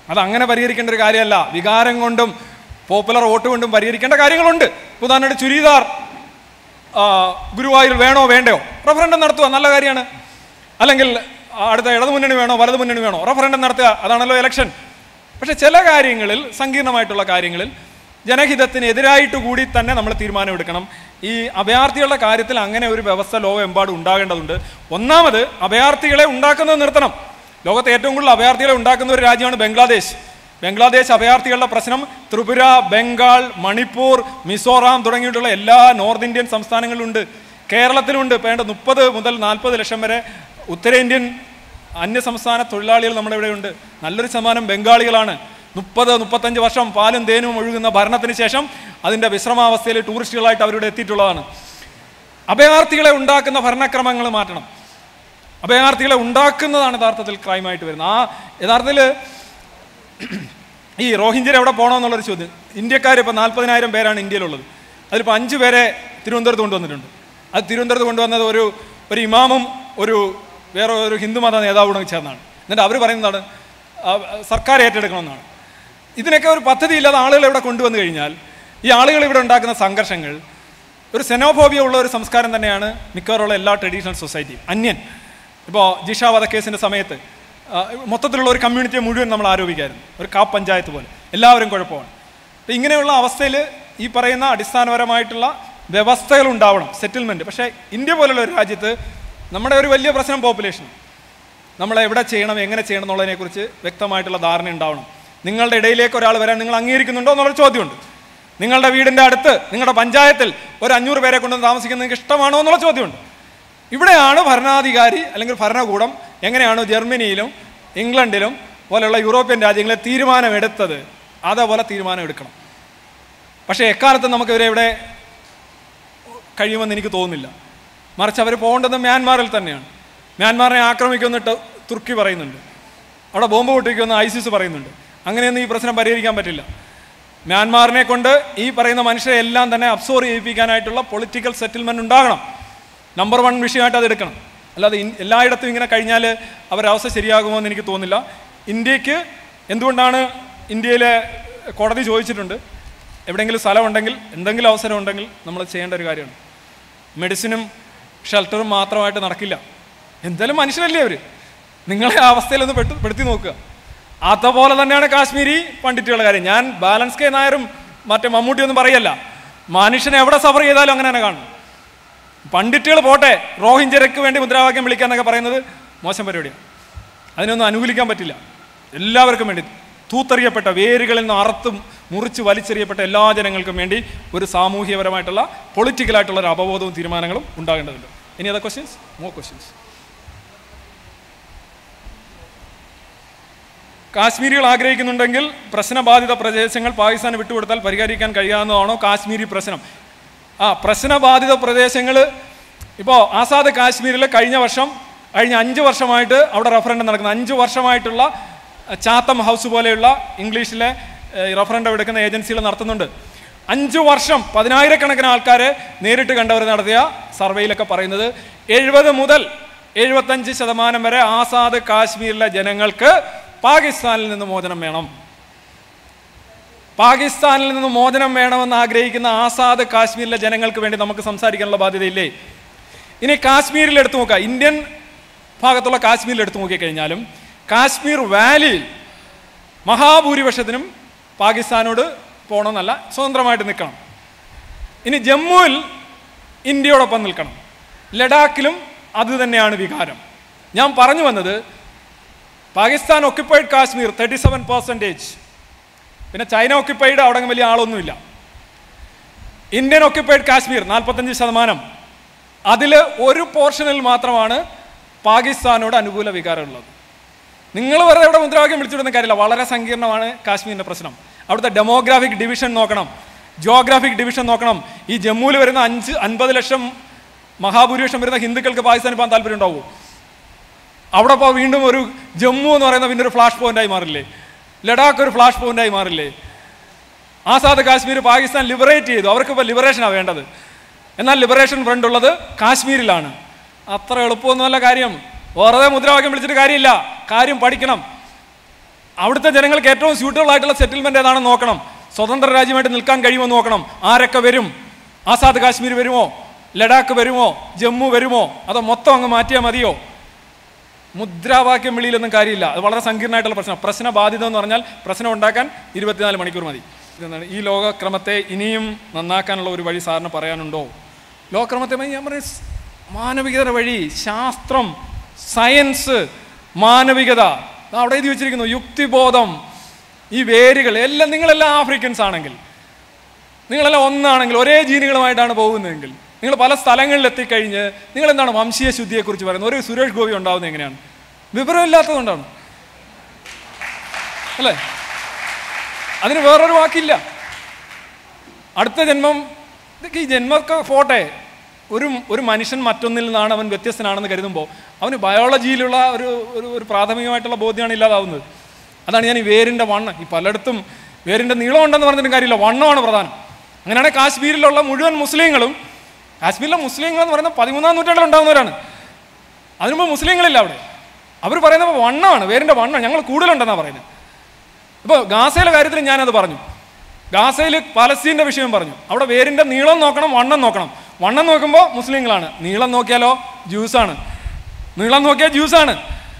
അത് അങ്ങനെ പരിഹരിക്കേണ്ട ഒരു കാര്യമല്ല വികാരം കൊണ്ടും പോപ്പുലർ വോട്ട് കൊണ്ടും പരിഹരിക്കേണ്ട കാര്യങ്ങളുണ്ട് ഉദാഹരണമായിട്ട് ചുരിദാർ ആ, ഗുരുവായൂർ വേണോ വേണ്ടയോ റഫറൻഡം നടത്തുക നല്ല കാര്യമാണ് അല്ലെങ്കിൽ ആ, അടുത്ത ഇടതു മുന്നണി വേണോ വലതു മുന്നണി വേണോ റഫറൻഡം നടത്തുക അതാണല്ലോ ഇലക്ഷൻ പക്ഷെ ചില കാര്യങ്ങളിൽ സങ്കീർണമായിട്ടുള്ള കാര്യങ്ങളിൽ ജനഹിതത്തിന് എതിരായിട്ട് കൂടി തന്നെ നമ്മൾ തീരുമാനമെടുക്കണം ഈ അഭയാർത്ഥികളുടെ കാര്യത്തിൽ അങ്ങനെ ഒരു വ്യവസ്ഥ ലോകമെമ്പാടും ഉണ്ടാകേണ്ടതുണ്ട് ഒന്നാമത് അഭയാർത്ഥികളെ ഉണ്ടാക്കുന്നത് നിർത്തണം ലോകത്തെ ഏറ്റവും കൂടുതൽ അഭയാർത്ഥികളെ ഉണ്ടാക്കുന്ന ഒരു രാജ്യമാണ് ബംഗ്ലാദേശ് ബംഗ്ലാദേശ് അഭയാർത്ഥികളുടെ പ്രശ്നം ത്രിപുര ബംഗാൾ മണിപ്പൂർ മിസോറാം തുടങ്ങിയിട്ടുള്ള എല്ലാ നോർത്ത് ഇന്ത്യൻ സംസ്ഥാനങ്ങളിലുണ്ട് കേരളത്തിലുണ്ട് ഇപ്പോൾ വേണ്ട മുപ്പത് മുതൽ നാൽപ്പത് ലക്ഷം വരെ ഉത്തരേന്ത്യൻ അന്യസംസ്ഥാന തൊഴിലാളികൾ നമ്മുടെ ഇവിടെയുണ്ട് നല്ലൊരു ശതമാനം ബംഗാളികളാണ് മുപ്പത് മുപ്പത്തഞ്ച് വർഷം പാലും തേനും ഒഴുകുന്ന ഭരണത്തിന് ശേഷം അതിൻ്റെ വിശ്രമാവസ്ഥയിൽ ടൂറിസ്റ്റുകളായിട്ട് അവരിവിടെ എത്തിയിട്ടുള്ളതാണ് അഭയാർത്ഥികളെ ഉണ്ടാക്കുന്ന ഭരണക്രമങ്ങൾ മാറ്റണം അഭയാർത്ഥികളെ ഉണ്ടാക്കുന്നതാണ് യഥാർത്ഥത്തിൽ ക്രൈമായിട്ട് വരുന്നത് ആ യഥാർത്ഥത്തിൽ ഈ റോഹിഞ്ചർ എവിടെ പോകണമെന്നുള്ളൊരു ചോദ്യം ഇന്ത്യക്കാർ ഇപ്പോൾ നാൽപ്പതിനായിരം പേരാണ് ഇന്ത്യയിലുള്ളത് അതിലിപ്പോൾ അഞ്ച് പേരെ തിരുവനന്തപുരത്ത് കൊണ്ടുവന്നിട്ടുണ്ട് അത് തിരുവനന്തപുരത്ത് കൊണ്ടുവന്നത് ഒരു ഒരു ഇമാമും ഒരു വേറെ ഒരു ഹിന്ദുമത നേതാവും കൂടെ ചേർന്നാണ് എന്നിട്ട് അവർ പറയുന്നതാണ് ആ, സർക്കാർ ഏറ്റെടുക്കണമെന്നാണ് ഇതിനൊക്കെ ഒരു പദ്ധതി ഇല്ലാതെ ആളുകൾ ഇവിടെ കൊണ്ടുവന്നു കഴിഞ്ഞാൽ ഈ ആളുകൾ ഇവിടെ ഉണ്ടാക്കുന്ന സംഘർഷങ്ങൾ ഒരു സെനോഫോബിയ ഉള്ള ഒരു സംസ്കാരം തന്നെയാണ് മിക്കവാറുള്ള എല്ലാ ട്രഡീഷണൽ സൊസൈറ്റിയും അന്യൻ ഇപ്പോൾ ജിഷ വധക്കേസിൻ്റെ സമയത്ത് ആ, മൊത്തത്തിലുള്ള ഒരു കമ്മ്യൂണിറ്റിയെ മുഴുവൻ നമ്മൾ ആരോപിക്കായിരുന്നു ഒരു കാപ്പ് പഞ്ചായത്ത് പോലെ എല്ലാവരും കുഴപ്പമാണ് അപ്പം ഇങ്ങനെയുള്ള അവസ്ഥയിൽ ഈ പറയുന്ന അടിസ്ഥാനപരമായിട്ടുള്ള വ്യവസ്ഥകൾ ഉണ്ടാവണം സെറ്റിൽമെൻറ്റ് പക്ഷേ ഇന്ത്യ പോലുള്ള ഒരു രാജ്യത്ത് നമ്മുടെ ഒരു വലിയ പ്രശ്നം പോപ്പുലേഷൻ നമ്മൾ എവിടെ ചെയ്യണം എങ്ങനെ ചെയ്യണം എന്നുള്ളതിനെക്കുറിച്ച് വ്യക്തമായിട്ടുള്ള ധാരണ ഉണ്ടാവണം നിങ്ങളുടെ ഇടയിലേക്ക് ഒരാൾ വരാൻ നിങ്ങൾ അംഗീകരിക്കുന്നുണ്ടോ എന്നുള്ളൊരു ചോദ്യമുണ്ട് നിങ്ങളുടെ വീടിൻ്റെ അടുത്ത് നിങ്ങളുടെ പഞ്ചായത്തിൽ ഒരു അഞ്ഞൂറ് പേരെ കൊണ്ട് താമസിക്കുന്നത് നിങ്ങൾക്ക് ഇഷ്ടമാണോ എന്നുള്ള ചോദ്യമുണ്ട് ഇവിടെയാണ് ഭരണാധികാരി അല്ലെങ്കിൽ ഭരണകൂടം എങ്ങനെയാണ് ജർമ്മനിയിലും ഇംഗ്ലണ്ടിലും പോലെയുള്ള യൂറോപ്യൻ രാജ്യങ്ങളെ തീരുമാനമെടുത്തത് അതേപോലെ തീരുമാനം എടുക്കണം പക്ഷേ എക്കാലത്തും നമുക്ക് ഇവരെ ഇവിടെ കഴിയുമെന്ന് എനിക്ക് തോന്നുന്നില്ല മറിച്ച് അവർ പോകേണ്ടത് മ്യാൻമാറിൽ തന്നെയാണ് മ്യാൻമാറിനെ ആക്രമിക്കുന്നിട്ട് തുർക്കി പറയുന്നുണ്ട് അവിടെ ബോംബ് പൊട്ടിക്കുമെന്ന് ഐസിസ് പറയുന്നുണ്ട് അങ്ങനെയൊന്നും ഈ പ്രശ്നം പരിഹരിക്കാൻ പറ്റില്ല മ്യാൻമാറിനെ കൊണ്ട് ഈ പറയുന്ന മനുഷ്യരെ എല്ലാം തന്നെ അബ്സോർവ് ചെയ്യിപ്പിക്കാനായിട്ടുള്ള പൊളിറ്റിക്കൽ സെറ്റിൽമെൻറ്റ് ഉണ്ടാകണം നമ്പർ വൺ വിഷയമായിട്ട് അത് എടുക്കണം അല്ലാതെ ഇൻ- എല്ലായിടത്തും ഇങ്ങനെ കഴിഞ്ഞാൽ അവരവസ്ഥ ശരിയാകുമോ എന്ന് എനിക്ക് തോന്നുന്നില്ല ഇന്ത്യക്ക് എന്തുകൊണ്ടാണ് ഇന്ത്യയിലെ കോടതി ചോദിച്ചിട്ടുണ്ട് എവിടെയെങ്കിലും സ്ഥലമുണ്ടെങ്കിൽ എന്തെങ്കിലും അവസരം ഉണ്ടെങ്കിൽ നമ്മൾ ചെയ്യേണ്ട ഒരു കാര്യമാണ് മെഡിസിനും ഷെൽട്ടറും മാത്രമായിട്ട് നടക്കില്ല എന്തായാലും മനുഷ്യരല്ലേ അവർ നിങ്ങളെ ആ അവസ്ഥയിലൊന്ന് പെട്ടു പെടുത്തി നോക്കുക അതുപോലെ തന്നെയാണ് കാശ്മീരി പണ്ഡിറ്റുകളുടെ കാര്യം ഞാൻ ബാലൻസ് കെ നായരും മറ്റേ മമ്മൂട്ടിയൊന്നും പറയല്ല മനുഷ്യനെ എവിടെ സഫർ ചെയ്താലും അങ്ങനെ തന്നെ കാണും പണ്ഡിറ്റുകൾ പോട്ടെ റോഹിഞ്ചർക്ക് വേണ്ടി മുദ്രാവാക്യം വിളിക്കാന്നൊക്കെ പറയുന്നത് മോശം പരിപാടിയാണ് അതിനൊന്നും അനുകൂലിക്കാൻ പറ്റില്ല എല്ലാവർക്കും വേണ്ടി തൂത്തെറിയപ്പെട്ട വേരുകളിൽ നിന്ന് അറുത്തും മുറിച്ച് വലിച്ചെറിയപ്പെട്ട എല്ലാ ജനങ്ങൾക്കും വേണ്ടി ഒരു സാമൂഹ്യപരമായിട്ടുള്ള പൊളിറ്റിക്കലായിട്ടുള്ള ഒരു അവബോധവും തീരുമാനങ്ങളും ഉണ്ടാകേണ്ടതുണ്ട് ഇനി അതർ ക്വസ്റ്റ്യൻസ് മോ ക്വസ്റ്റ്യൻസ് കാശ്മീരികൾ ആഗ്രഹിക്കുന്നുണ്ടെങ്കിൽ പ്രശ്നബാധിത പ്രദേശങ്ങൾ പാകിസ്ഥാന് വിട്ടുകൊടുത്താൽ പരിഹരിക്കാൻ കഴിയാവുന്നതാണോ കാശ്മീരി പ്രശ്നം ആ പ്രശ്നബാധിത പ്രദേശങ്ങൾ ഇപ്പോൾ ആസാദ് കാശ്മീരിൽ കഴിഞ്ഞ വർഷം കഴിഞ്ഞ അഞ്ച് വർഷമായിട്ട് അവിടെ റഫറൻഡം നടക്കുന്ന അഞ്ച് വർഷമായിട്ടുള്ള അഹ്, ചാത്തം ഹൗസ് പോലെയുള്ള ഇംഗ്ലീഷിലെ ഏഹ്, റഫറൻഡം എടുക്കുന്ന ഏജൻസികൾ നടത്തുന്നുണ്ട് അഞ്ച് വർഷം പതിനായിരക്കണക്കിന് ആൾക്കാരെ നേരിട്ട് കണ്ടവർ നടത്തിയ സർവേയിലൊക്കെ പറയുന്നത് എഴുപത് മുതൽ എഴുപത്തഞ്ച് ശതമാനം വരെ ആസാദ് കാശ്മീരിലെ ജനങ്ങൾക്ക് പാകിസ്ഥാനിൽ നിന്ന് മോചനം വേണം പാകിസ്ഥാനിൽ നിന്ന് മോചനം വേണമെന്ന് ആഗ്രഹിക്കുന്ന ആസാദ് കാശ്മീരിലെ ജനങ്ങൾക്ക് വേണ്ടി നമുക്ക് സംസാരിക്കാനുള്ള ബാധ്യതയില്ലേ ഇനി കാശ്മീരിൽ എടുത്തു നോക്കുക ഇന്ത്യൻ ഭാഗത്തുള്ള കാശ്മീരിൽ എടുത്തു നോക്കിക്കഴിഞ്ഞാലും കാശ്മീർ വാലിയിൽ മഹാഭൂരിപക്ഷത്തിനും പാകിസ്ഥാനോട് പോകണമെന്നല്ല സ്വതന്ത്രമായിട്ട് നിൽക്കണം ഇനി ജമ്മുവിൽ ഇന്ത്യയോടൊപ്പം നിൽക്കണം ലഡാക്കിലും അത് തന്നെയാണ് വികാരം ഞാൻ പറഞ്ഞു വന്നത് Pakistan occupied Kashmir thirty seven percentage പിന്നെ ചൈന ഒക്യുപ്പൈഡ് അവിടെ വലിയ ആളൊന്നുമില്ല ഇന്ത്യൻ ഒക്യുപ്പൈഡ് കാശ്മീർ നാൽപ്പത്തഞ്ച് ശതമാനം അതിൽ ഒരു പോർഷനിൽ മാത്രമാണ് പാകിസ്ഥാനോട് അനുകൂല വികാരമുള്ളത് നിങ്ങൾ വെറുതെ ഇവിടെ മുദ്രാവാക്യം വിളിച്ചിടുന്ന കാര്യമില്ല വളരെ സങ്കീർണമാണ് കാശ്മീരിൻ്റെ പ്രശ്നം അവിടുത്തെ ഡെമോഗ്രാഫിക് ഡിവിഷൻ നോക്കണം ജിയോഗ്രാഫിക് ഡിവിഷൻ നോക്കണം ഈ ജമ്മുവിൽ വരുന്ന അഞ്ച് അൻപത് ലക്ഷം മഹാഭൂരിപക്ഷം വരുന്ന ഹിന്ദുക്കൾക്ക് പാകിസ്ഥാൻ പോകാൻ താല്പര്യം ഉണ്ടാവുമോ അവിടെ ഇപ്പോൾ വീണ്ടും ഒരു ജമ്മു എന്ന് പറയുന്ന പിന്നെ ഒരു ഫ്ലാഷ് പോയിന്റായി മാറില്ലേ ലഡാക്ക് ഒരു ഫ്ലാഷ് പോയിന്റായി മാറില്ലേ ആസാദ് കാശ്മീർ പാകിസ്ഥാൻ ലിബറേറ്റ് ചെയ്തു അവർക്ക് ഇപ്പോൾ ലിബറേഷനാണ് വേണ്ടത് എന്നാൽ ലിബറേഷൻ ഫ്രണ്ട് ഉള്ളത് കാശ്മീരിലാണ് അത്ര എളുപ്പമൊന്നുമല്ല കാര്യം വെറുതെ മുദ്രാവാക്യം വിളിച്ചിട്ട് കാര്യമില്ല കാര്യം പഠിക്കണം അവിടുത്തെ ജനങ്ങൾക്ക് ഏറ്റവും സ്യൂട്ടബിൾ ആയിട്ടുള്ള സെറ്റിൽമെന്റ് ഏതാണെന്ന് നോക്കണം സ്വതന്ത്ര രാജ്യമായിട്ട് നിൽക്കാൻ കഴിയുമോ നോക്കണം ആരൊക്കെ വരും ആസാദ് കാശ്മീർ വരുമോ ലഡാക്ക് വരുമോ ജമ്മു വരുമോ അതോ മൊത്തം അങ്ങ് മാറ്റിയാൽ മതിയോ മുദ്രാവാക്യം വിളിയിലൊന്നും കാര്യമില്ല അത് വളരെ സങ്കീർണമായിട്ടുള്ള പ്രശ്നം പ്രശ്ന ബാധിത എന്ന് പറഞ്ഞാൽ പ്രശ്നം ഉണ്ടാക്കാൻ ഇരുപത്തിനാല് മണിക്കൂർ മതി ഇതെന്താണ് ഈ ലോകക്രമത്തെ ഇനിയും നന്നാക്കാനുള്ള ഒരു വഴി സാറിന് പറയാനുണ്ടോ ലോകക്രമത്തെ പറ്റി ഞാൻ പറയും സ് മാനവികതയുടെ വഴി ശാസ്ത്രം സയൻസ് മാനവികത ദാ അവിടെ എഴുതി വെച്ചിരിക്കുന്നു യുക്തിബോധം ഈ വേരുകൾ എല്ലാം നിങ്ങളെല്ലാം ആഫ്രിക്കൻസ് ആണെങ്കിൽ നിങ്ങളെല്ലാം ഒന്നാണെങ്കിൽ ഒരേ ജീനുകളുമായിട്ടാണ് പോകുന്നതെങ്കിൽ നിങ്ങൾ പല സ്ഥലങ്ങളിൽ എത്തിക്കഴിഞ്ഞ് നിങ്ങൾ എന്താണ് വംശീയ ശുദ്ധിയെക്കുറിച്ച് പറയുന്നത് ഒരു സുരേഷ് ഗോപി ഉണ്ടാവുന്നത് എങ്ങനെയാണ് വിവരമില്ലാത്തതുകൊണ്ടാണ് അല്ലേ അതിന് വേറൊരു വാക്കില്ല അടുത്ത ജന്മം ഇതൊക്കെ ഈ ജന്മമൊക്കെ പോട്ടെ ഒരു ഒരു മനുഷ്യൻ മറ്റൊന്നിൽ നിന്നാണ് അവൻ വ്യത്യസ്തനാണെന്ന് കരുതുമ്പോൾ അവന് ബയോളജിയിലുള്ള ഒരു ഒരു ഒരു പ്രാഥമികമായിട്ടുള്ള ബോധ്യമാണ് ഇല്ലാതാവുന്നത് അതാണ് ഞാൻ ഈ വേരിൻ്റെ വണ്ണം ഈ പലയിടത്തും വേരിൻ്റെ നീളം ഉണ്ടെന്ന് പറഞ്ഞിട്ടും കാര്യമില്ല വണ്ണമാണ് പ്രധാനം അങ്ങനെയാണെങ്കിൽ കാശ്മീരിലുള്ള മുഴുവൻ മുസ്ലിങ്ങളും കാശ്മീരിലെ മുസ്ലിങ്ങൾ എന്ന് പറയുന്നത് പതിമൂന്നാം നൂറ്റാണ്ടിൽ ഉണ്ടാകുന്നവരാണ് അതിനുമ്പ് മുസ്ലിങ്ങളില്ല അവിടെ അവർ പറയുന്നത് വണ്ണമാണ് വേരിൻ്റെ വണ്ണം ഞങ്ങൾ കൂടുതലുണ്ടെന്നാണ് പറയുന്നത് ഇപ്പോൾ ഗാസയിലെ കാര്യത്തിൽ ഞാനത് പറഞ്ഞു ഗാസയിൽ പലസ്തീൻ്റെ വിഷയം പറഞ്ഞു അവിടെ വേരിൻ്റെ നീളം നോക്കണം വണ്ണം നോക്കണം വണ്ണം നോക്കുമ്പോൾ മുസ്ലിങ്ങളാണ് നീളം നോക്കിയാലോ ജ്യൂസാണ് നീളം നോക്കിയാൽ ജ്യൂസാണ്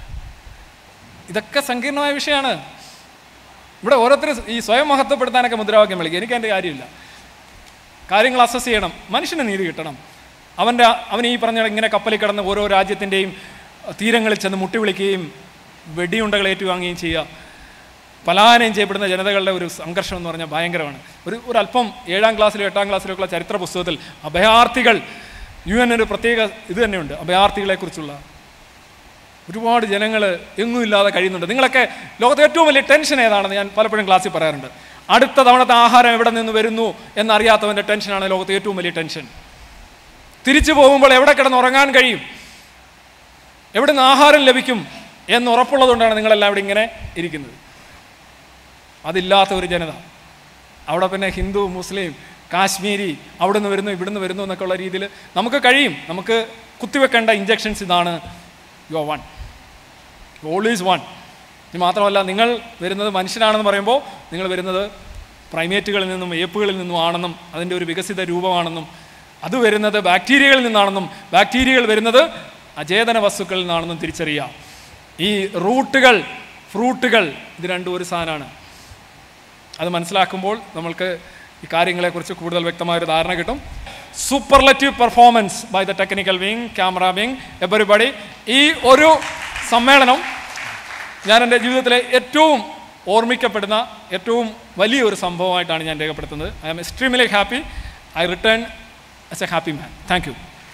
ഇതൊക്കെ സങ്കീർണമായ വിഷയമാണ് ഇവിടെ ഓരോരുത്തർ ഈ സ്വയം മഹത്വപ്പെടുത്താനൊക്കെ മുദ്രാവാക്യം വിളിക്കുക എനിക്ക് എൻ്റെ കാര്യമില്ല കാര്യങ്ങൾ അസസ് ചെയ്യണം മനുഷ്യന് നീതി കിട്ടണം അവൻ്റെ അവൻ ഈ പറഞ്ഞ ഇങ്ങനെ കപ്പലിൽ കിടന്ന് ഓരോ രാജ്യത്തിൻ്റെയും തീരങ്ങളിൽ ചെന്ന് മുട്ടി വിളിക്കുകയും വെടിയുണ്ടകൾ ഏറ്റുവാങ്ങുകയും ചെയ്യുക പലായനം ചെയ്യപ്പെടുന്ന ജനതകളുടെ ഒരു സംഘർഷം എന്ന് പറഞ്ഞാൽ ഭയങ്കരമാണ് ഒരു ഒരു അല്പം ഏഴാം ക്ലാസ്സിലും എട്ടാം ക്ലാസ്സിലൊക്കെയുള്ള ചരിത്ര പുസ്തകത്തിൽ അഭയാർത്ഥികൾ യു എൻ ഒരു പ്രത്യേക ഇത് തന്നെയുണ്ട് അഭയാർത്ഥികളെക്കുറിച്ചുള്ള ഒരുപാട് ജനങ്ങൾ എങ്ങും ഇല്ലാതെ കഴിയുന്നുണ്ട് നിങ്ങളൊക്കെ ലോകത്തെ ഏറ്റവും വലിയ ടെൻഷൻ ഏതാണെന്ന് ഞാൻ പലപ്പോഴും ക്ലാസ്സിൽ പറയാറുണ്ട് അടുത്ത തവണത്തെ ആഹാരം എവിടെ നിന്ന് വരുന്നു എന്നറിയാത്തവൻ്റെ ടെൻഷനാണ് ലോകത്തെ ഏറ്റവും വലിയ ടെൻഷൻ തിരിച്ചു പോകുമ്പോൾ എവിടെ കിടന്ന് ഉറങ്ങാൻ കഴിയും എവിടെ നിന്ന് ആഹാരം ലഭിക്കും എന്ന് ഉറപ്പുള്ളതുകൊണ്ടാണ് നിങ്ങളെല്ലാം ഇവിടെ ഇങ്ങനെ ഇരിക്കുന്നത് അതില്ലാത്ത ഒരു ജനത അവിടെ പിന്നെ ഹിന്ദു മുസ്ലിം കാശ്മീരി അവിടെ നിന്ന് വരുന്നു ഇവിടുന്ന് വരുന്നു എന്നൊക്കെ ഉള്ള രീതിയിൽ നമുക്ക് കഴിയും നമുക്ക് കുത്തിവെക്കേണ്ട ഇഞ്ചക്ഷൻസ് ഇതാണ് യു വൺ ഓൾവേസ് വൺ ഇത് മാത്രമല്ല നിങ്ങൾ വരുന്നത് മനുഷ്യനാണെന്ന് പറയുമ്പോൾ നിങ്ങൾ വരുന്നത് പ്രൈമേറ്റുകളിൽ നിന്നും ഏപ്പുകളിൽ നിന്നും ആണെന്നും അതിൻ്റെ ഒരു വികസിത രൂപമാണെന്നും അത് വരുന്നത് ബാക്ടീരിയകളിൽ നിന്നാണെന്നും ബാക്ടീരിയകൾ വരുന്നത് അചേതന വസ്തുക്കളിൽ നിന്നാണെന്നും തിരിച്ചറിയാം ഈ റൂട്ടുകൾ ഫ്രൂട്ടുകൾ ഇത് രണ്ടും ഒരു സാധനമാണ് അത് മനസ്സിലാക്കുമ്പോൾ നമ്മൾക്ക് ഈ കാര്യങ്ങളെക്കുറിച്ച് കൂടുതൽ വ്യക്തമായ ഒരു ധാരണ കിട്ടും superlative performance by the technical wing camera wing everybody ഈ ഒരു സമ്മേളനം ഞാൻ എൻ്റെ ജീവിതത്തിലെ ഏറ്റവും ഓർമ്മിക്കപ്പെടുന്ന ഏറ്റവും വലിയൊരു സംഭവമായിട്ടാണ് ഞാൻ രേഖപ്പെടുത്തുന്നത് I am extremely happy I return as a happy man thank you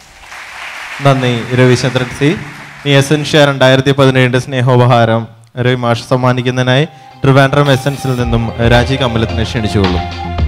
നന്ദി രവിചന്ദ്രൻ സി ഈ എസൻഷ്യ രണ്ടായിരത്തി പതിനേഴിന്റെ സ്നേഹോപഹാരം രവി മാഷ് സമ്മാനിക്കുന്നതിനായി ട്രിവാൻഡ്രം എസൻസിൽ നിന്നും രാജി കമലത്തിനെ ക്ഷണിച്ചുകൊള്ളും